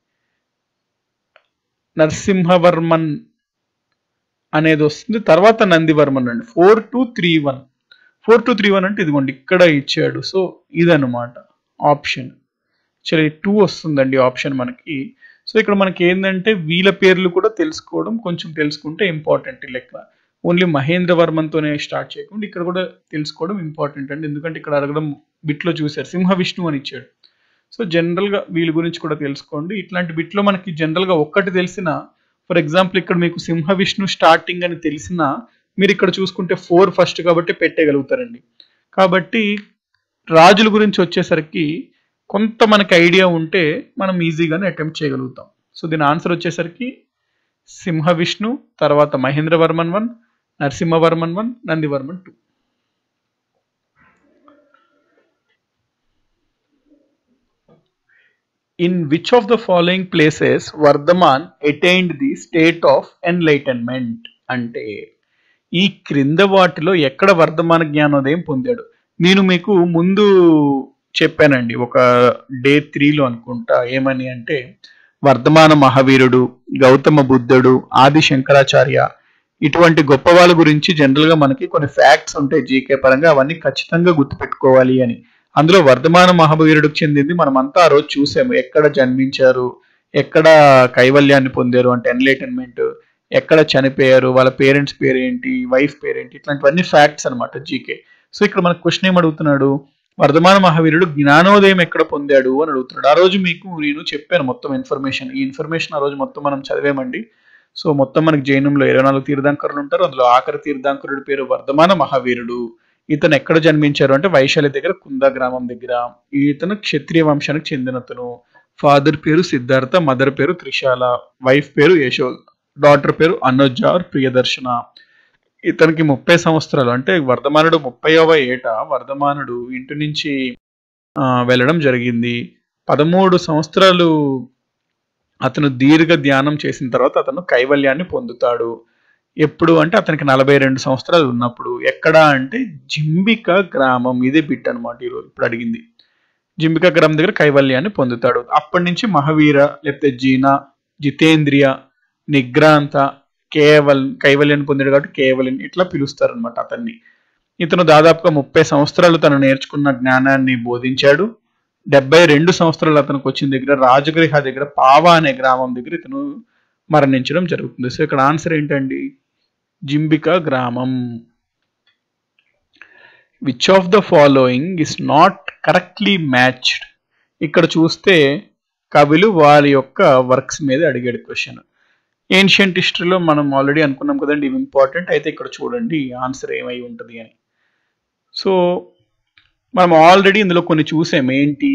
నరసింహవర్మన్ అనేది వస్తుంది తర్వాత నందివర్మన్ అండి four two three one four two three one అంటే ఇదిగోండి ఇక్కడ ఇచ్చాడు సో ఇదన్నమాట ఆప్షన్ సరే టూ వస్తుందండి ఆప్షన్ మనకి సో ఇక్కడ మనకి ఏంటంటే వీళ్ళ పేర్లు కూడా తెలుసుకోవడం కొంచెం తెలుసుకుంటే ఇంపార్టెంట్ లెక్క ఓన్లీ మహేంద్రవర్మన్తోనే స్టార్ట్ చేయకుండా ఇక్కడ కూడా తెలుసుకోవడం ఇంపార్టెంట్ అండి ఎందుకంటే ఇక్కడ అడగడం బిట్లో చూశారు సింహ విష్ణు అని ఇచ్చాడు సో జనరల్గా వీళ్ళ గురించి కూడా తెలుసుకోండి ఇట్లాంటి బిట్లో మనకి జనరల్గా ఒక్కటి తెలిసిన ఫర్ ఎగ్జాంపుల్ ఇక్కడ మీకు సింహ విష్ణు స్టార్టింగ్ అని తెలిసినా మీరు ఇక్కడ చూసుకుంటే ఫోర్ ఫస్ట్ కాబట్టి పెట్టగలుగుతారండి కాబట్టి రాజుల గురించి వచ్చేసరికి కొంత మనకి ఐడియా ఉంటే మనం ఈజీగానే అటెంప్ట్ చేయగలుగుతాం సో దీని ఆన్సర్ వచ్చేసరికి సింహ విష్ణు తర్వాత Mahendravarman one Narasimhavarman one Nandivarman two in which of the following places Vardhaman attained the state of enlightenment అంటే ఈ క్రింద వాటిలో ఎక్కడ వర్ధమాన జ్ఞానోదయం పొందాడు నేను మీకు ముందు చెప్పానండి ఒక డే త్రీలో అనుకుంటా ఏమని అంటే వర్ధమాన మహావీరుడు గౌతమ బుద్ధుడు ఆది శంకరాచార్య ఇటువంటి గొప్ప వాళ్ళ గురించి జనరల్ గా మనకి కొన్ని ఫ్యాక్ట్స్ ఉంటాయి జీకే పరంగా అవన్నీ ఖచ్చితంగా గుర్తుపెట్టుకోవాలి అని అందులో వర్ధమాన మహావీరుడికి చెందింది మనం అంతా ఆ రోజు చూసాము ఎక్కడ జన్మించారు ఎక్కడ కైవల్యాన్ని పొందారు అంటే ఎన్లైటన్మెంట్ ఎక్కడ చనిపోయారు వాళ్ళ పేరెంట్స్ పేరేంటి వైఫ్ పేరేంటి ఇట్లాంటివన్నీ ఫ్యాక్ట్స్ అనమాట జీకే సో ఇక్కడ మనకు క్వశ్చన్ ఏం అడుగుతున్నాడు వర్ధమాన మహావీరుడు జ్ఞానోదయం ఎక్కడ పొందాడు అని అడుగుతున్నాడు ఆ రోజు మీకు నేను చెప్పాను మొత్తం ఇన్ఫర్మేషన్ ఈ ఇన్ఫర్మేషన్ ఆ రోజు మొత్తం మనం చదివామండి సో మొత్తం మనకి జైనంలో ఇరవై నాలుగు తీర్థంకరులు ఉంటారు అందులో ఆఖరి తీర్థంకరుడి పేరు వర్ధమాన మహావీరుడు ఇతను ఎక్కడ జన్మించారు అంటే వైశాలి దగ్గర కుంద గ్రామం దగ్గర ఇతను క్షత్రియ వంశానికి చెందినతను ఫాదర్ పేరు సిద్ధార్థ మదర్ పేరు త్రిశాల వైఫ్ పేరు యశో డాటర్ పేరు అనుజ ఆర్ ప్రియదర్శన ఇతనికి ముప్పై సంవత్సరాలు అంటే వర్ధమానుడు ముప్పైవ ఏట వర్ధమానుడు ఇంటి నుంచి ఆ, వెళ్ళడం జరిగింది పదమూడు సంవత్సరాలు అతను దీర్ఘ ధ్యానం చేసిన తర్వాత అతను కైవల్యాన్ని పొందుతాడు ఎప్పుడు అంటే అతనికి నలభై రెండు సంవత్సరాలు ఉన్నప్పుడు ఎక్కడ అంటే జింబిక గ్రామం ఇదే బిట్ అనమాట ఈరోజు ఇప్పుడు అడిగింది జింబిక గ్రామం దగ్గర కైవల్యాన్ని పొందుతాడు అప్పటి నుంచి మహావీర లేకపోతే జీన జితేంద్రియ నిగ్రాంత కేవల్ కైవల్యాన్ని పొందాడు కాబట్టి కేవలిన్ ఇట్లా పిలుస్తారు అనమాట అతన్ని ఇతను దాదాపుగా ముప్పై సంవత్సరాలు తను నేర్చుకున్న జ్ఞానాన్ని బోధించాడు డెబ్బై రెండు సంవత్సరాలు అతనికి వచ్చిన దగ్గర రాజగృహ దగ్గర పావా అనే గ్రామం దగ్గర ఇతను మరణించడం జరుగుతుంది సో ఇక్కడ ఆన్సర్ ఏంటండి జింబిక గ్రామం which of the following is not correctly matched ఇక్కడ చూస్తే కవులు వారి యొక్క వర్క్స్ మీద అడిగాడు క్వశ్చన్ ఏన్షియంట్ హిస్టరీలో మనం ఆల్రెడీ అనుకున్నాం కదండి ఇవి ఇంపార్టెంట్ అయితే ఇక్కడ చూడండి ఆన్సర్ ఏమై ఉంటుంది అని సో మనం ఆల్రెడీ ఇందులో కొన్ని చూసాం ఏంటి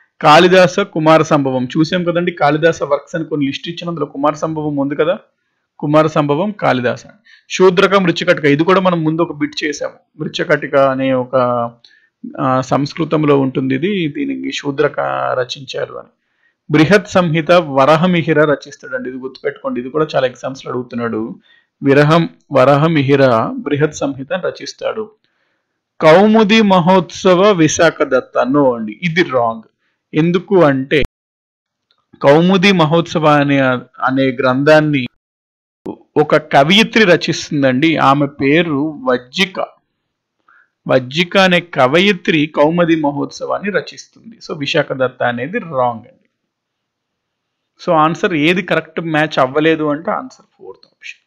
కాళిదాస కుమార సంభవం చూసాం కదండి కాళిదాస వర్క్స్ అని కొన్ని లిస్ట్ ఇచ్చిన అందులో కుమార సంభవం ఉంది కదా కుమార సంభవం కాళిదాస శూద్రక మృచ్చకటిక ఇది కూడా మనం ముందు ఒక బిట్ చేసాము మృచ్చకటిక అనే ఒక ఆ, సంస్కృతంలో ఉంటుంది ఇది దీనికి శూద్రక రచించారు అని బృహత్ సంహిత వరహమిహిర రచిస్తాడండి ఇది గుర్తుపెట్టుకోండి ఇది కూడా చాలా ఎగ్జామ్స్ లో అడుగుతున్నాడు విరహం వరహమిహిర బృహత్ సంహిత రచిస్తాడు కౌముది మహోత్సవ విశాఖ దత్త నో అండి ఇది రాంగ్ ఎందుకు అంటే కౌముది మహోత్సవ అనే అనే గ్రంథాన్ని ఒక కవయిత్రి రచిస్తుందండి ఆమె పేరు వజ్జిక వజ్జిక అనే కవయిత్రి కౌముది మహోత్సవాన్ని రచిస్తుంది సో విశాఖ దత్త అనేది రాంగ్ అండి సో ఆన్సర్ ఏది కరెక్ట్ మ్యాచ్ అవ్వలేదు అంటే ఆన్సర్ ఫోర్త్ ఆప్షన్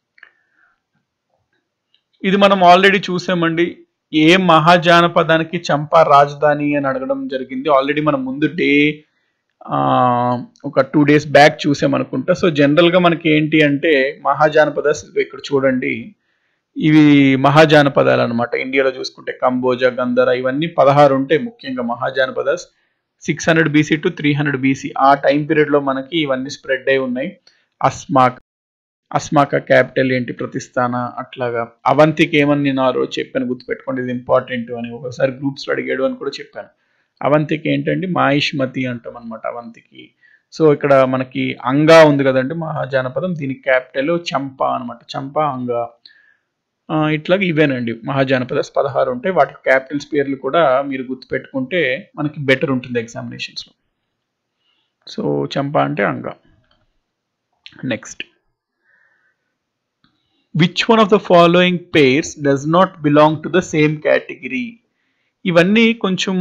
ఇది మనం ఆల్రెడీ చూసామండి ఏ మహాజానపదానికి చంపా రాజధాని అని అడగడం జరిగింది ఆల్రెడీ మనం ముందు డే ఒక టూ డేస్ బ్యాక్ చూసామనుకుంటా సో జనరల్గా మనకి ఏంటి అంటే మహాజానపద ఇక్కడ చూడండి ఇవి మహాజానపదాలు అనమాట ఇండియాలో చూసుకుంటే కంబోజా గంధర ఇవన్నీ పదహారు ఉంటాయి ముఖ్యంగా Mahajanapadas six hundred BC to three hundred BC ఆ టైం పీరియడ్లో మనకి ఇవన్నీ స్ప్రెడ్ అయి ఉన్నాయి అస్మాక్ అస్మాక క్యాపిటల్ ఏంటి ప్రతిస్థాన అట్లాగా అవంతికి ఏమని నేను ఆ రోజు చెప్పాను గుర్తుపెట్టుకోండి ఇది ఇంపార్టెంట్ అని ఒకసారి గ్రూప్స్లో అడిగాడు అని కూడా చెప్పాను అవంతికి ఏంటంటే మాయిష్మతి అంటాం అనమాట అవంతికి సో ఇక్కడ మనకి అంగా ఉంది కదండి మహాజానపదం దీని క్యాపిటల్ చంపా అనమాట చంపా అంగా ఆ, ఇట్లాగ ఇవేనండి మహాజానపదస్ పదహారు ఉంటాయి వాటి క్యాపిటల్స్ పేర్లు కూడా మీరు గుర్తుపెట్టుకుంటే మనకి బెటర్ ఉంటుంది ఎగ్జామినేషన్స్లో సో చంపా అంటే Anga next which one of the following pairs does not belong to the same category ఇవన్నీ కొంచెం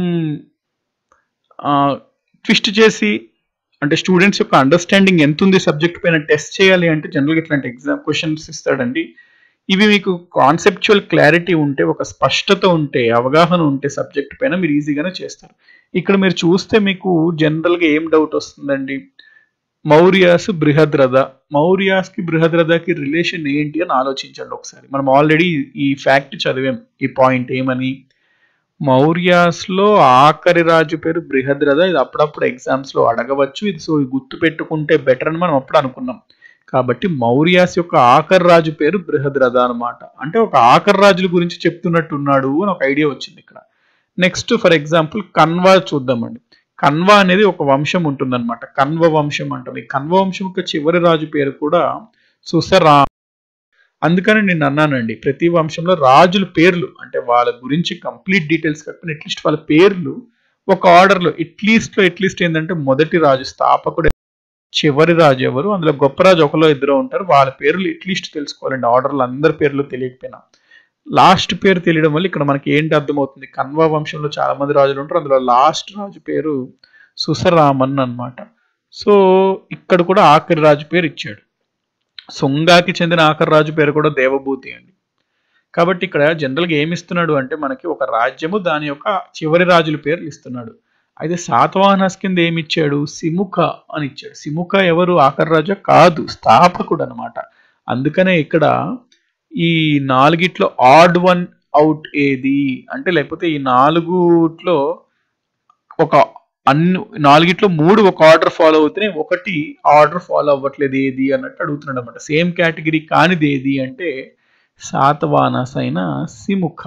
ట్విస్ట్ చేసి అంటే స్టూడెంట్స్ యొక్క అండర్స్టాండింగ్ ఎంత ఉంది సబ్జెక్ట్ పైన టెస్ట్ చేయాలి అంటే జనరల్గా ఇట్లాంటి ఎగ్జామ్ క్వశ్చన్స్ ఇస్తాడండి ఇవి మీకు కాన్సెప్చువల్ క్లారిటీ ఉంటే ఒక స్పష్టత ఉంటే అవగాహన ఉంటే సబ్జెక్ట్ పైన మీరు ఈజీగానే చేస్తారు ఇక్కడ మీరు చూస్తే మీకు జనరల్గా ఏం డౌట్ వస్తుందండి మౌర్యాస్ బృహద్రథ మౌర్యాస్కి బృహద్రథకి రిలేషన్ ఏంటి అని ఆలోచించండి ఒకసారి మనం ఆల్రెడీ ఈ ఫ్యాక్ట్ చదివాం ఈ పాయింట్ ఏమని మౌర్యాస్లో ఆఖరి రాజు పేరు బృహద్రథ ఇది అప్పుడప్పుడు ఎగ్జామ్స్లో అడగవచ్చు ఇది సో ఇది గుర్తు పెట్టుకుంటే బెటర్ అని మనం అప్పుడు అనుకున్నాం కాబట్టి మౌర్యాస్ యొక్క ఆఖరి రాజు పేరు బృహద్రథ అనమాట అంటే ఒక ఆఖరి రాజుల గురించి చెప్తున్నట్టున్నాడు అని ఒక ఐడియా వచ్చింది ఇక్కడ నెక్స్ట్ ఫర్ ఎగ్జాంపుల్ కన్వా చూద్దామండి కన్వా అనేది ఒక వంశం ఉంటుందన్నమాట కన్వ వంశం అంటాం ఈ కన్వ వంశం యొక్క చివరి రాజు పేరు కూడా సుసరా అందుకని నేను అన్నానండి ప్రతి వంశంలో రాజుల పేర్లు అంటే వాళ్ళ గురించి కంప్లీట్ డీటెయిల్స్ కాకపోతే అట్లీస్ట్ వాళ్ళ పేర్లు ఒక ఆర్డర్లో ఎట్లీస్ట్లో ఎట్లీస్ట్ ఏంటంటే మొదటి రాజు స్థాపకుడు చివరి రాజు ఎవరు అందులో గొప్ప రాజు ఒకలో ఇద్దరు ఉంటారు వాళ్ళ పేర్లు ఎట్లీస్ట్ తెలుసుకోవాలండి ఆర్డర్లు అందరి పేర్లు తెలియకపోయినా లాస్ట్ పేరు తెలియడం వల్ల ఇక్కడ మనకి ఏంటి అర్థమవుతుంది కన్వా వంశంలో చాలా మంది రాజులు ఉంటారు అందులో లాస్ట్ రాజు పేరు సుసరామన్ అన్నమాట సో ఇక్కడ కూడా ఆఖరి రాజు పేరు ఇచ్చాడు సుంగాకి చెందిన ఆఖరి రాజు పేరు కూడా దేవభూతి అండి కాబట్టి ఇక్కడ జనరల్గా ఏమి ఇస్తున్నాడు అంటే మనకి ఒక రాజ్యము దాని యొక్క చివరి రాజుల పేర్లు ఇస్తున్నాడు అయితే శాతవాహనస్ కింద ఏమి ఇచ్చాడు సిముఖ అని ఇచ్చాడు సిముఖ ఎవరు ఆఖరి రాజా కాదు స్థాపకుడు అనమాట అందుకనే ఇక్కడ ఈ నాలుగిట్లో ఆడ్ వన్ అవుట్ ఏది అంటే లేకపోతే ఈ నాలుగుట్లో ఒక అన్ని నాలుగిట్లో మూడు ఒక ఆర్డర్ ఫాలో అవుతున్నాయి ఒకటి ఆర్డర్ ఫాలో అవ్వట్లేదు ఏది అన్నట్టు అడుగుతున్నాడు అనమాట సేమ్ కేటగిరీ కానిది ఏది అంటే శాతవానస్ అయిన సిముఖ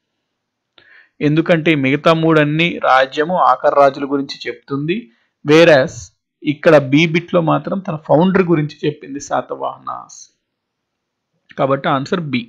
ఎందుకంటే మిగతా మూడన్ని రాజ్యము ఆఖరి రాజుల గురించి చెప్తుంది వేరస్ ఇక్కడ బీ బిట్లో మాత్రం తన ఫౌండర్ గురించి చెప్పింది శాతవాహనాస్ కాబట్టి answer B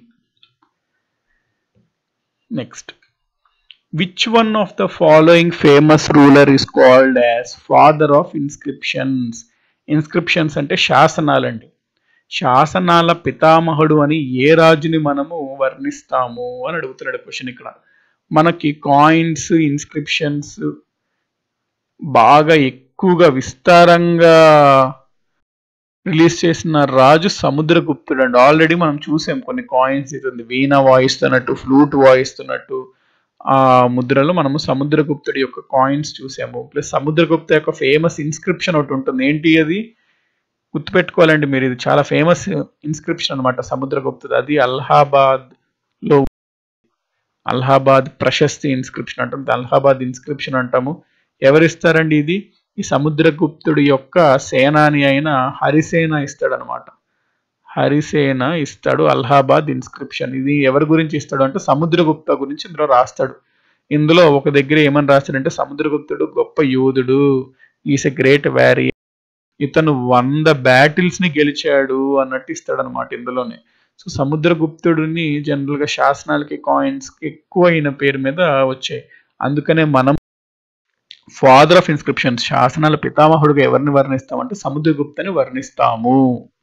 next which one of the following famous ruler is called as father of inscriptions inscriptions అంటే శాసనాలండి శాసనాల పితామహుడు అని ఏ రాజుని మనము వర్ణిస్తాము అని అడుగుతున్నాడు క్వశ్చన్ ఇక్కడ మనకి కాయిన్స్ ఇన్స్క్రిప్షన్స్ బాగా ఎక్కువగా విస్తారంగా రిలీజ్ చేసిన రాజు సముద్రగుప్తుడు అండి ఆల్రెడీ మనం చూసాం కొన్ని కాయిన్స్ ఇది వీణ వాయిస్తున్నట్టు ఫ్లూట్ వాయిస్తున్నట్టు ఆ ముద్రలో మనము సముద్రగుప్తుడి యొక్క కాయిన్స్ చూసాము ప్లస్ సముద్రగుప్త యొక్క ఫేమస్ ఇన్స్క్రిప్షన్ ఒకటి ఉంటుంది ఏంటి అది గుర్తుపెట్టుకోవాలండి మీరు ఇది చాలా ఫేమస్ ఇన్స్క్రిప్షన్ అనమాట సముద్రగుప్తుడు అది అలహాబాద్ లో అలహాబాద్ ప్రశస్తి ఇన్స్క్రిప్షన్ అంటాం అలహాబాద్ ఇన్స్క్రిప్షన్ అంటాము ఎవరిస్తారండి ఇది ఈ సముద్రగుప్తుడి యొక్క సేనాని అయిన హరిసేన ఇస్తాడనమాట హరిసేన ఇస్తాడు అలహాబాద్ ఇన్స్క్రిప్షన్ ఇది ఎవరి గురించి ఇస్తాడు అంటే సముద్రగుప్త గురించి ఇందులో రాస్తాడు ఇందులో ఒక దగ్గర ఏమని రాస్తాడంటే సముద్రగుప్తుడు గొప్ప యోధుడు ఈస్ ఎ గ్రేట్ వ్యారీ ఇతను వంద బ్యాటిల్స్ ని గెలిచాడు అన్నట్టు ఇస్తాడు అనమాట ఇందులోనే సో సముద్రగుప్తుడిని జనరల్ గా శాసనాలకి కాయిన్స్ కి ఎక్కువ అయిన పేరు మీద వచ్చాయి అందుకనే మనం ఫాదర్ ఆఫ్ ఇన్స్క్రిప్షన్స్ శాసనాల పితామహుడుగా ఎవరిని వర్ణిస్తామంటే సముద్రగుప్తని వర్ణిస్తాము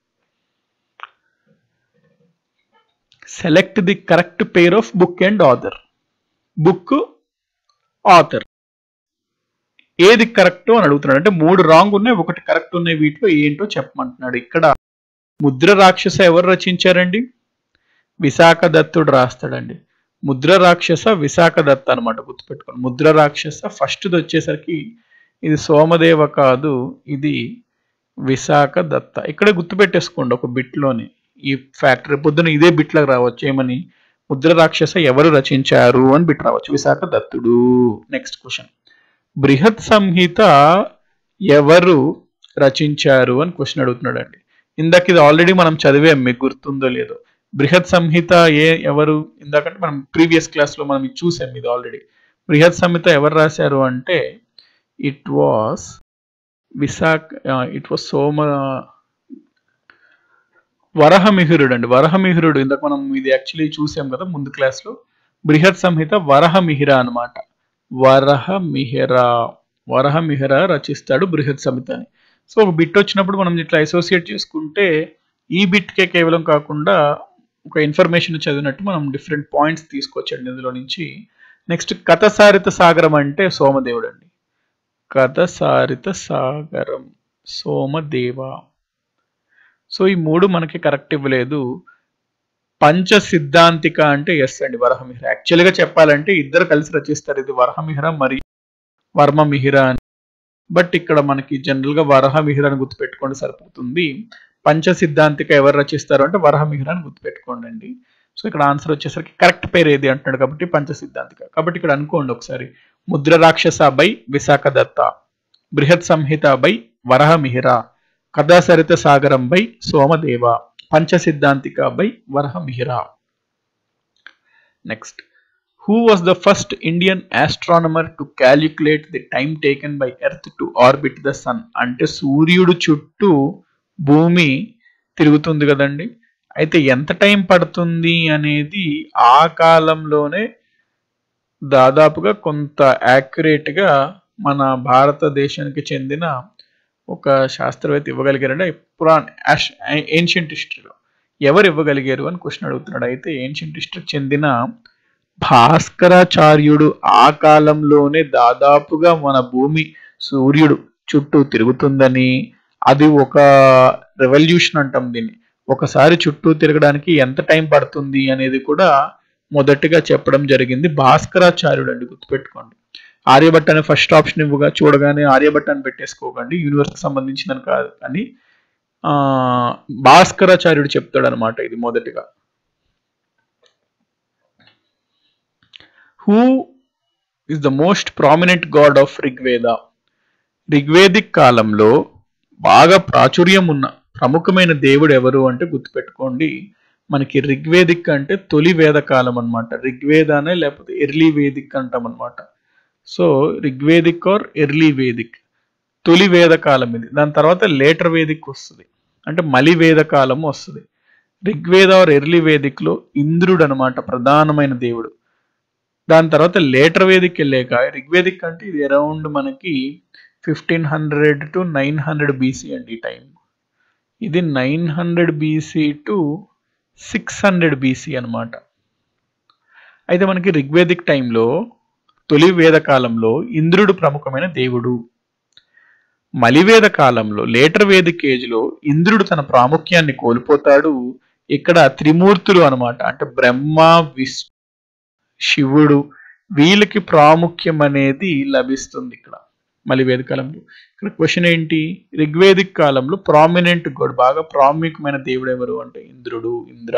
select the correct pair of book and author book author ఏది కరెక్ట్ అని అడుగుతున్నాడు అంటే మూడు రాంగ్ ఉన్నాయి ఒకటి కరెక్ట్ ఉన్నాయి వీటిలో ఏంటో చెప్పమంటున్నాడు ఇక్కడ ముద్ర రాక్షస ఎవరు రచించారండి విశాఖ దత్తుడు రాస్తాడండి ముద్ర రాక్షస విశాఖ దత్త అనమాట గుర్తుపెట్టుకోండి ముద్ర రాక్షస ఫస్ట్ది వచ్చేసరికి ఇది సోమదేవ కాదు ఇది విశాఖ దత్త ఇక్కడ గుర్తుపెట్టేసుకోండి ఒక బిట్లోని ఈ ఫ్యాక్టరీ పొద్దున ఇదే బిట్లకు రావచ్చు ఏమని ముద్ర రాక్షస ఎవరు రచించారు అని బిట్ రావచ్చు విశాఖ దత్తుడు నెక్స్ట్ క్వశ్చన్ బృహత్ సంహిత ఎవరు రచించారు అని క్వశ్చన్ అడుగుతున్నాడు అండి ఇందాక ఇది ఆల్రెడీ మనం చదివాం మీకు గుర్తుందో లేదో బృహత్ సంహిత ఏ ఎవరు ఇందాకంటే మనం ప్రీవియస్ క్లాస్ లో మనం ఇది చూసాం ఇది ఆల్రెడీ బృహత్ సంహిత ఎవరు రాశారు అంటే it was Vishakha it was Soma వరహమిహిరుడు అండి వరహమిహిరుడు ఇందాక మనం ఇది యాక్చువల్లీ చూసాం కదా ముందు క్లాస్ లో బృహత్ సంహిత వరహమిహిర అన్నమాట వరహమిహిర వరహమిహిర రచిస్తాడు బృహత్ సంహిత అని సో ఒక బిట్ వచ్చినప్పుడు మనం ఇట్లా అసోసియేట్ చేసుకుంటే ఈ బిట్కే కేవలం కాకుండా ఒక ఇన్ఫర్మేషన్ చదివినట్టు మనం డిఫరెంట్ పాయింట్స్ తీసుకోవచ్చండి ఇందులో నుంచి నెక్స్ట్ కథసారిత సాగరం అంటే సోమదేవుడు అండి కథసారిత సాగరం సోమదేవ సో ఈ మూడు మనకి కరెక్ట్ ఇవ్వలేదు పంచ సిద్ధాంతిక అంటే ఎస్ అండి వరహమిహిర యాక్చువల్గా చెప్పాలంటే ఇద్దరు కలిసి రచిస్తారు ఇది వరహమిహిర మరియు వర్మమిహిర అని బట్ ఇక్కడ మనకి జనరల్ గా వరహమిహిర అని గుర్తుపెట్టుకోండి సరిపోతుంది పంచ సిద్ధాంతిక ఎవరు రచిస్తారు అంటే వరహమిహిర అని గుర్తుపెట్టుకోండి అండి సో ఇక్కడ ఆన్సర్ వచ్చేసరికి కరెక్ట్ పేరు ఏది అంటున్నాడు కాబట్టి పంచ సిద్ధాంతిక కాబట్టి ఇక్కడ అనుకోండి ఒకసారి ముద్ర రాక్షస బై విశాఖ దత్త బృహత్ సంహిత బై వరహమిహిర కథాసరిత సాగరం బై Somadeva Pancha Siddhantika by Varahamihira next who was the first Indian astronomer to calculate the time taken by earth to orbit the sun అంటే సూర్యుడు చుట్టూ భూమి తిరుగుతుంది కదండి అయితే ఎంత టైం పడుతుంది అనేది ఆ కాలంలోనే దాదాపుగా కొంత యాక్యురేట్గా మన భారతదేశానికి చెందిన ఒక శాస్త్రవేత్త ఇవ్వగలిగారంటే పురాణ ఏన్షియంట్ హిస్టరీలో ఎవరు ఇవ్వగలిగారు అని క్వశ్చన్ అడుగుతున్నాడు అయితే ఏన్షియంట్ హిస్టరీకి చెందిన భాస్కరాచార్యుడు ఆ కాలంలోనే దాదాపుగా మన భూమి సూర్యుడు చుట్టూ తిరుగుతుందని అది ఒక రెవల్యూషన్ అంటాం దీన్ని ఒకసారి చుట్టూ తిరగడానికి ఎంత టైం పడుతుంది అనేది కూడా మొదటిగా చెప్పడం జరిగింది భాస్కరాచార్యుడు అండి గుర్తుపెట్టుకోండి ఆర్యభట్ అనే ఫస్ట్ ఆప్షన్ ఇవ్వగా చూడగానే ఆర్యభట్ అని పెట్టేసుకోకండి యూనివర్స్కి సంబంధించినది కాదు అని ఆ భాస్కరాచార్యుడు చెప్తాడు అనమాట ఇది మొదటిగా who is the most prominent god of Rigveda Rigvedic కాలంలో బాగా ప్రాచుర్యం ఉన్న ప్రముఖమైన దేవుడు ఎవరు అంటే గుర్తుపెట్టుకోండి మనకి రిగ్వేదిక్ అంటే తొలి వేద కాలం అనమాట రిగ్వేదానే లేకపోతే ఎర్లీ వేదిక్ అంటాం అనమాట so Rigvedic or early Vedic తొలి వేద కాలం ఇది దాని తర్వాత లేటర్ వేదిక్ వస్తుంది అంటే మలి వేద కాలం వస్తుంది రిగ్వేద ఆర్ ఎర్లీ వేదిక్ లో ఇంద్రుడు అనమాట ప్రధానమైన దేవుడు దాని తర్వాత లేటర్ వేదిక్ వెళ్ళాక రిగ్వేదిక్ అంటే ఇది అరౌండ్ మనకి fifteen hundred to nine hundred BC అండి ఈ టైం ఇది nine hundred BC to six hundred BC అనమాట అయితే మనకి రిగ్వేదిక్ టైంలో తొలి వేద కాలంలో ఇంద్రుడు ప్రముఖమైన దేవుడు మలివేద కాలంలో లేటర్ వేదిక్ ఏజ్లో ఇంద్రుడు తన ప్రాముఖ్యాన్ని కోల్పోతాడు ఇక్కడ త్రిమూర్తులు అనమాట అంటే బ్రహ్మ విష్ణు శివుడు వీళ్ళకి ప్రాముఖ్యం అనేది లభిస్తుంది ఇక్కడ మలివేద కాలంలో ఇక్కడ క్వశ్చన్ ఏంటి ఋగ్వేదిక్ కాలంలో ప్రామినెంట్ గోడ్ బాగా ప్రాముఖ్యమైన దేవుడు ఎవరు అంటే ఇంద్రుడు Indra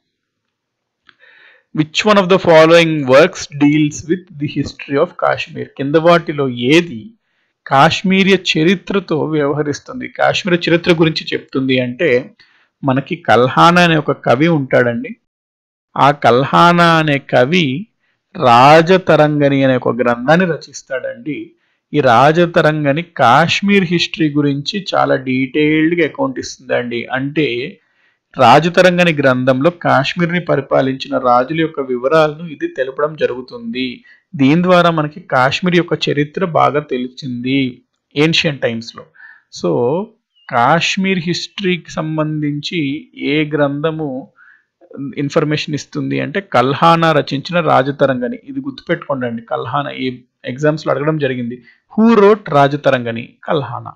which one of the following works deals with the history of Kashmir కింద వాటిలో ఏది కాశ్మీర్య చరిత్రతో వ్యవహరిస్తుంది కాశ్మీర్ చరిత్ర గురించి చెప్తుంది అంటే మనకి కల్హానా అనే ఒక కవి ఉంటాడండి ఆ కల్హానా అనే కవి రాజతరంగని అనే ఒక గ్రంథాన్ని రచిస్తాడండి ఈ రాజతరంగని కాశ్మీర్ హిస్టరీ గురించి చాలా డీటెయిల్డ్గా అకౌంట్ ఇస్తుందండి అంటే రాజతరంగని గ్రంథంలో కాశ్మీర్ని పరిపాలించిన రాజుల యొక్క వివరాలను ఇది తెలపడం జరుగుతుంది దీని ద్వారా మనకి కాశ్మీర్ యొక్క చరిత్ర బాగా తెలిసింది ఏన్షియన్ టైమ్స్లో సో కాశ్మీర్ హిస్టరీకి సంబంధించి ఏ గ్రంథము ఇన్ఫర్మేషన్ ఇస్తుంది అంటే కల్హానా రచించిన రాజతరంగని ఇది గుర్తుపెట్టుకోండి కల్హానా ఏ ఎగ్జామ్స్లో అడగడం జరిగింది who wrote Rajatarangini Kalhana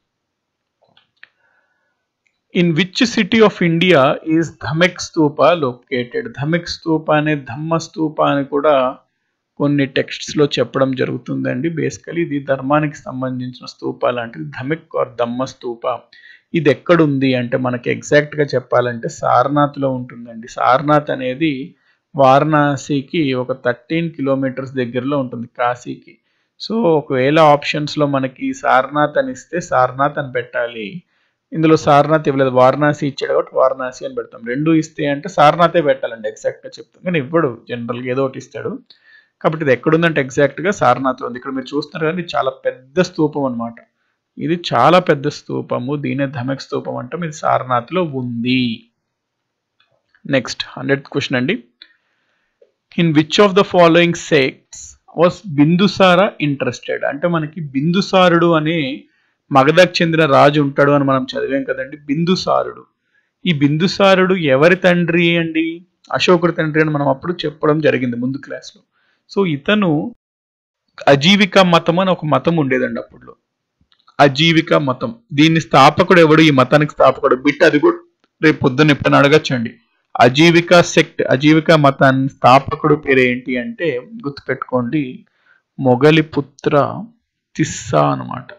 in which city of India is Dhamek Stupa located Dhamek Stupa అనే ధమ్మ స్తూప అని కూడా కొన్ని టెక్స్ట్స్లో చెప్పడం జరుగుతుందండి బేసికలీ ఇది ధర్మానికి సంబంధించిన స్తూప లాంటిది ధమిక్ ఆర్ దమ్మ స్తూప ఇది ఎక్కడుంది అంటే మనకి ఎగ్జాక్ట్గా చెప్పాలంటే సారనాథ్లో ఉంటుందండి సారనాథ్ అనేది వారణాసికి ఒక థర్టీన్ కిలోమీటర్స్ దగ్గరలో ఉంటుంది కాశీకి సో ఒకవేళ ఆప్షన్స్లో మనకి సారనాథ్ అని ఇస్తే సారనాథ్ అని పెట్టాలి ఇందులో సారనాథ్ ఇవ్వలేదు వారణాసి ఇచ్చాడు కాబట్టి వారణాసి అని పెడతాం రెండు ఇస్తే అంటే సారనాథే పెట్టాలండి ఎగ్జాక్ట్గా చెప్తాం కానీ ఇవ్వడు జనరల్గా ఏదో ఒకటి ఇస్తాడు కాబట్టి ఇది ఎక్కడుందంటే ఎగ్జాక్ట్గా సారనాథ్లో ఉంది ఇక్కడ మీరు చూస్తున్నారు కానీ ఇది చాలా పెద్ద స్తూపం అనమాట ఇది చాలా పెద్ద స్తూపము దీనే ధమెక్ స్తూపం అంటాం ఇది సారనాథ్లో ఉంది నెక్స్ట్ హండ్రెడ్ క్వశ్చన్ అండి in which of the following sects was Bindusara interested అంటే మనకి బిందుసారుడు అనే మగధకు చెందిన రాజు ఉంటాడు అని మనం చదివాం కదండి బిందుసారుడు ఈ బిందుసారుడు ఎవరి తండ్రి అండి అశోకుడి తండ్రి అని మనం అప్పుడు చెప్పడం జరిగింది ముందు క్లాస్లో సో ఇతను అజీవిక మతం అని ఒక మతం ఉండేదండి అప్పుడులో అజీవిక మతం దీన్ని స్థాపకుడు ఎవడు ఈ మతానికి స్థాపకుడు బిట్ అది కూడా రేపు పొద్దున్న ఎప్పుడైనా అడగచ్చండి అజీవిక సెక్ట్ అజీవిక మతాన్ని స్థాపకుడు పేరు ఏంటి అంటే గుర్తుపెట్టుకోండి మొగలిపుత్ర తిస్సా అనమాట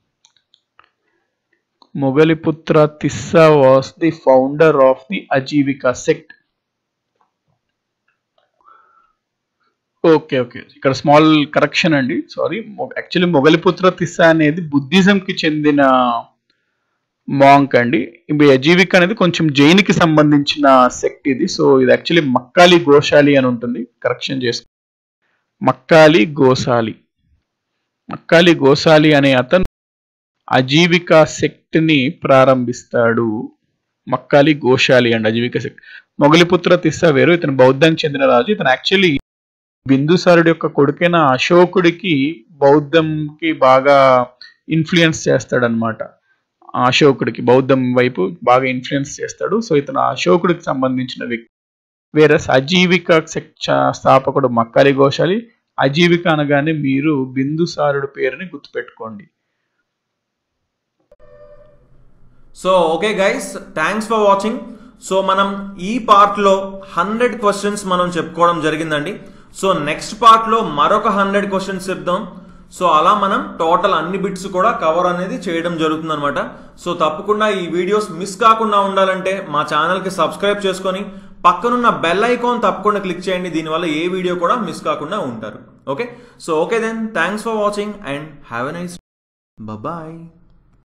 Moggaliputta Tissa was the founder of the Ajivika sect okay okay ఇక్కడ స్మాల్ కరెక్షన్ అండి సారీ యాక్చువల్లీ మొగలిపుత్ర తిస్సా అనేది బుద్ధిజంకి చెందిన మాంక్ అండి ఇప్పుడు అజీవిక అనేది కొంచెం జైన్కి సంబంధించిన సెక్ట్ ఇది సో ఇది యాక్చువల్లీ మక్కాలి గోశాలి అని ఉంటుంది కరెక్షన్ చేసుకో మక్కాలి గోశాలి మక్కాలి గోశాలి అనే అతను అజీవిక సెక్ట్ని ప్రారంభిస్తాడు మక్కాలి గోశాలి అండి అజీవిక సెక్ట్ మొగలిపుత్ర తిస్సా వేరు ఇతను బౌద్ధానికి చెందిన రాజు ఇతను యాక్చువల్లీ బిందుసారుడి యొక్క కొడుకైన అశోకుడికి బౌద్ధంకి బాగా ఇన్ఫ్లుయెన్స్ చేస్తాడనమాట అశోకుడికి బౌద్ధం వైపు బాగా ఇన్ఫ్లుయెన్స్ చేస్తాడు సో ఇతను అశోకుడికి సంబంధించిన వ్యక్తి వేరే అజీవిక స్థాపకుడు మక్కాలి గోశాలి అజీవిక అనగానే మీరు బిందుసారుడు పేరుని గుర్తుపెట్టుకోండి so okay guys thanks for watching so మనం ఈ పార్ట్లో హండ్రెడ్ క్వశ్చన్స్ మనం చెప్పుకోవడం జరిగిందండి సో నెక్స్ట్ పార్ట్లో మరొక హండ్రెడ్ క్వశ్చన్స్ చెప్దాం సో అలా మనం టోటల్ అన్ని బిట్స్ కూడా కవర్ అనేది చేయడం జరుగుతుంది అనమాట సో తప్పకుండా ఈ వీడియోస్ మిస్ కాకుండా ఉండాలంటే మా ఛానల్కి సబ్స్క్రైబ్ చేసుకొని పక్కనున్న బెల్ ఐకాన్ తప్పకుండా క్లిక్ చేయండి దీనివల్ల ఏ వీడియో కూడా మిస్ కాకుండా ఉంటారు okay so okay then thanks for watching and have a nice bye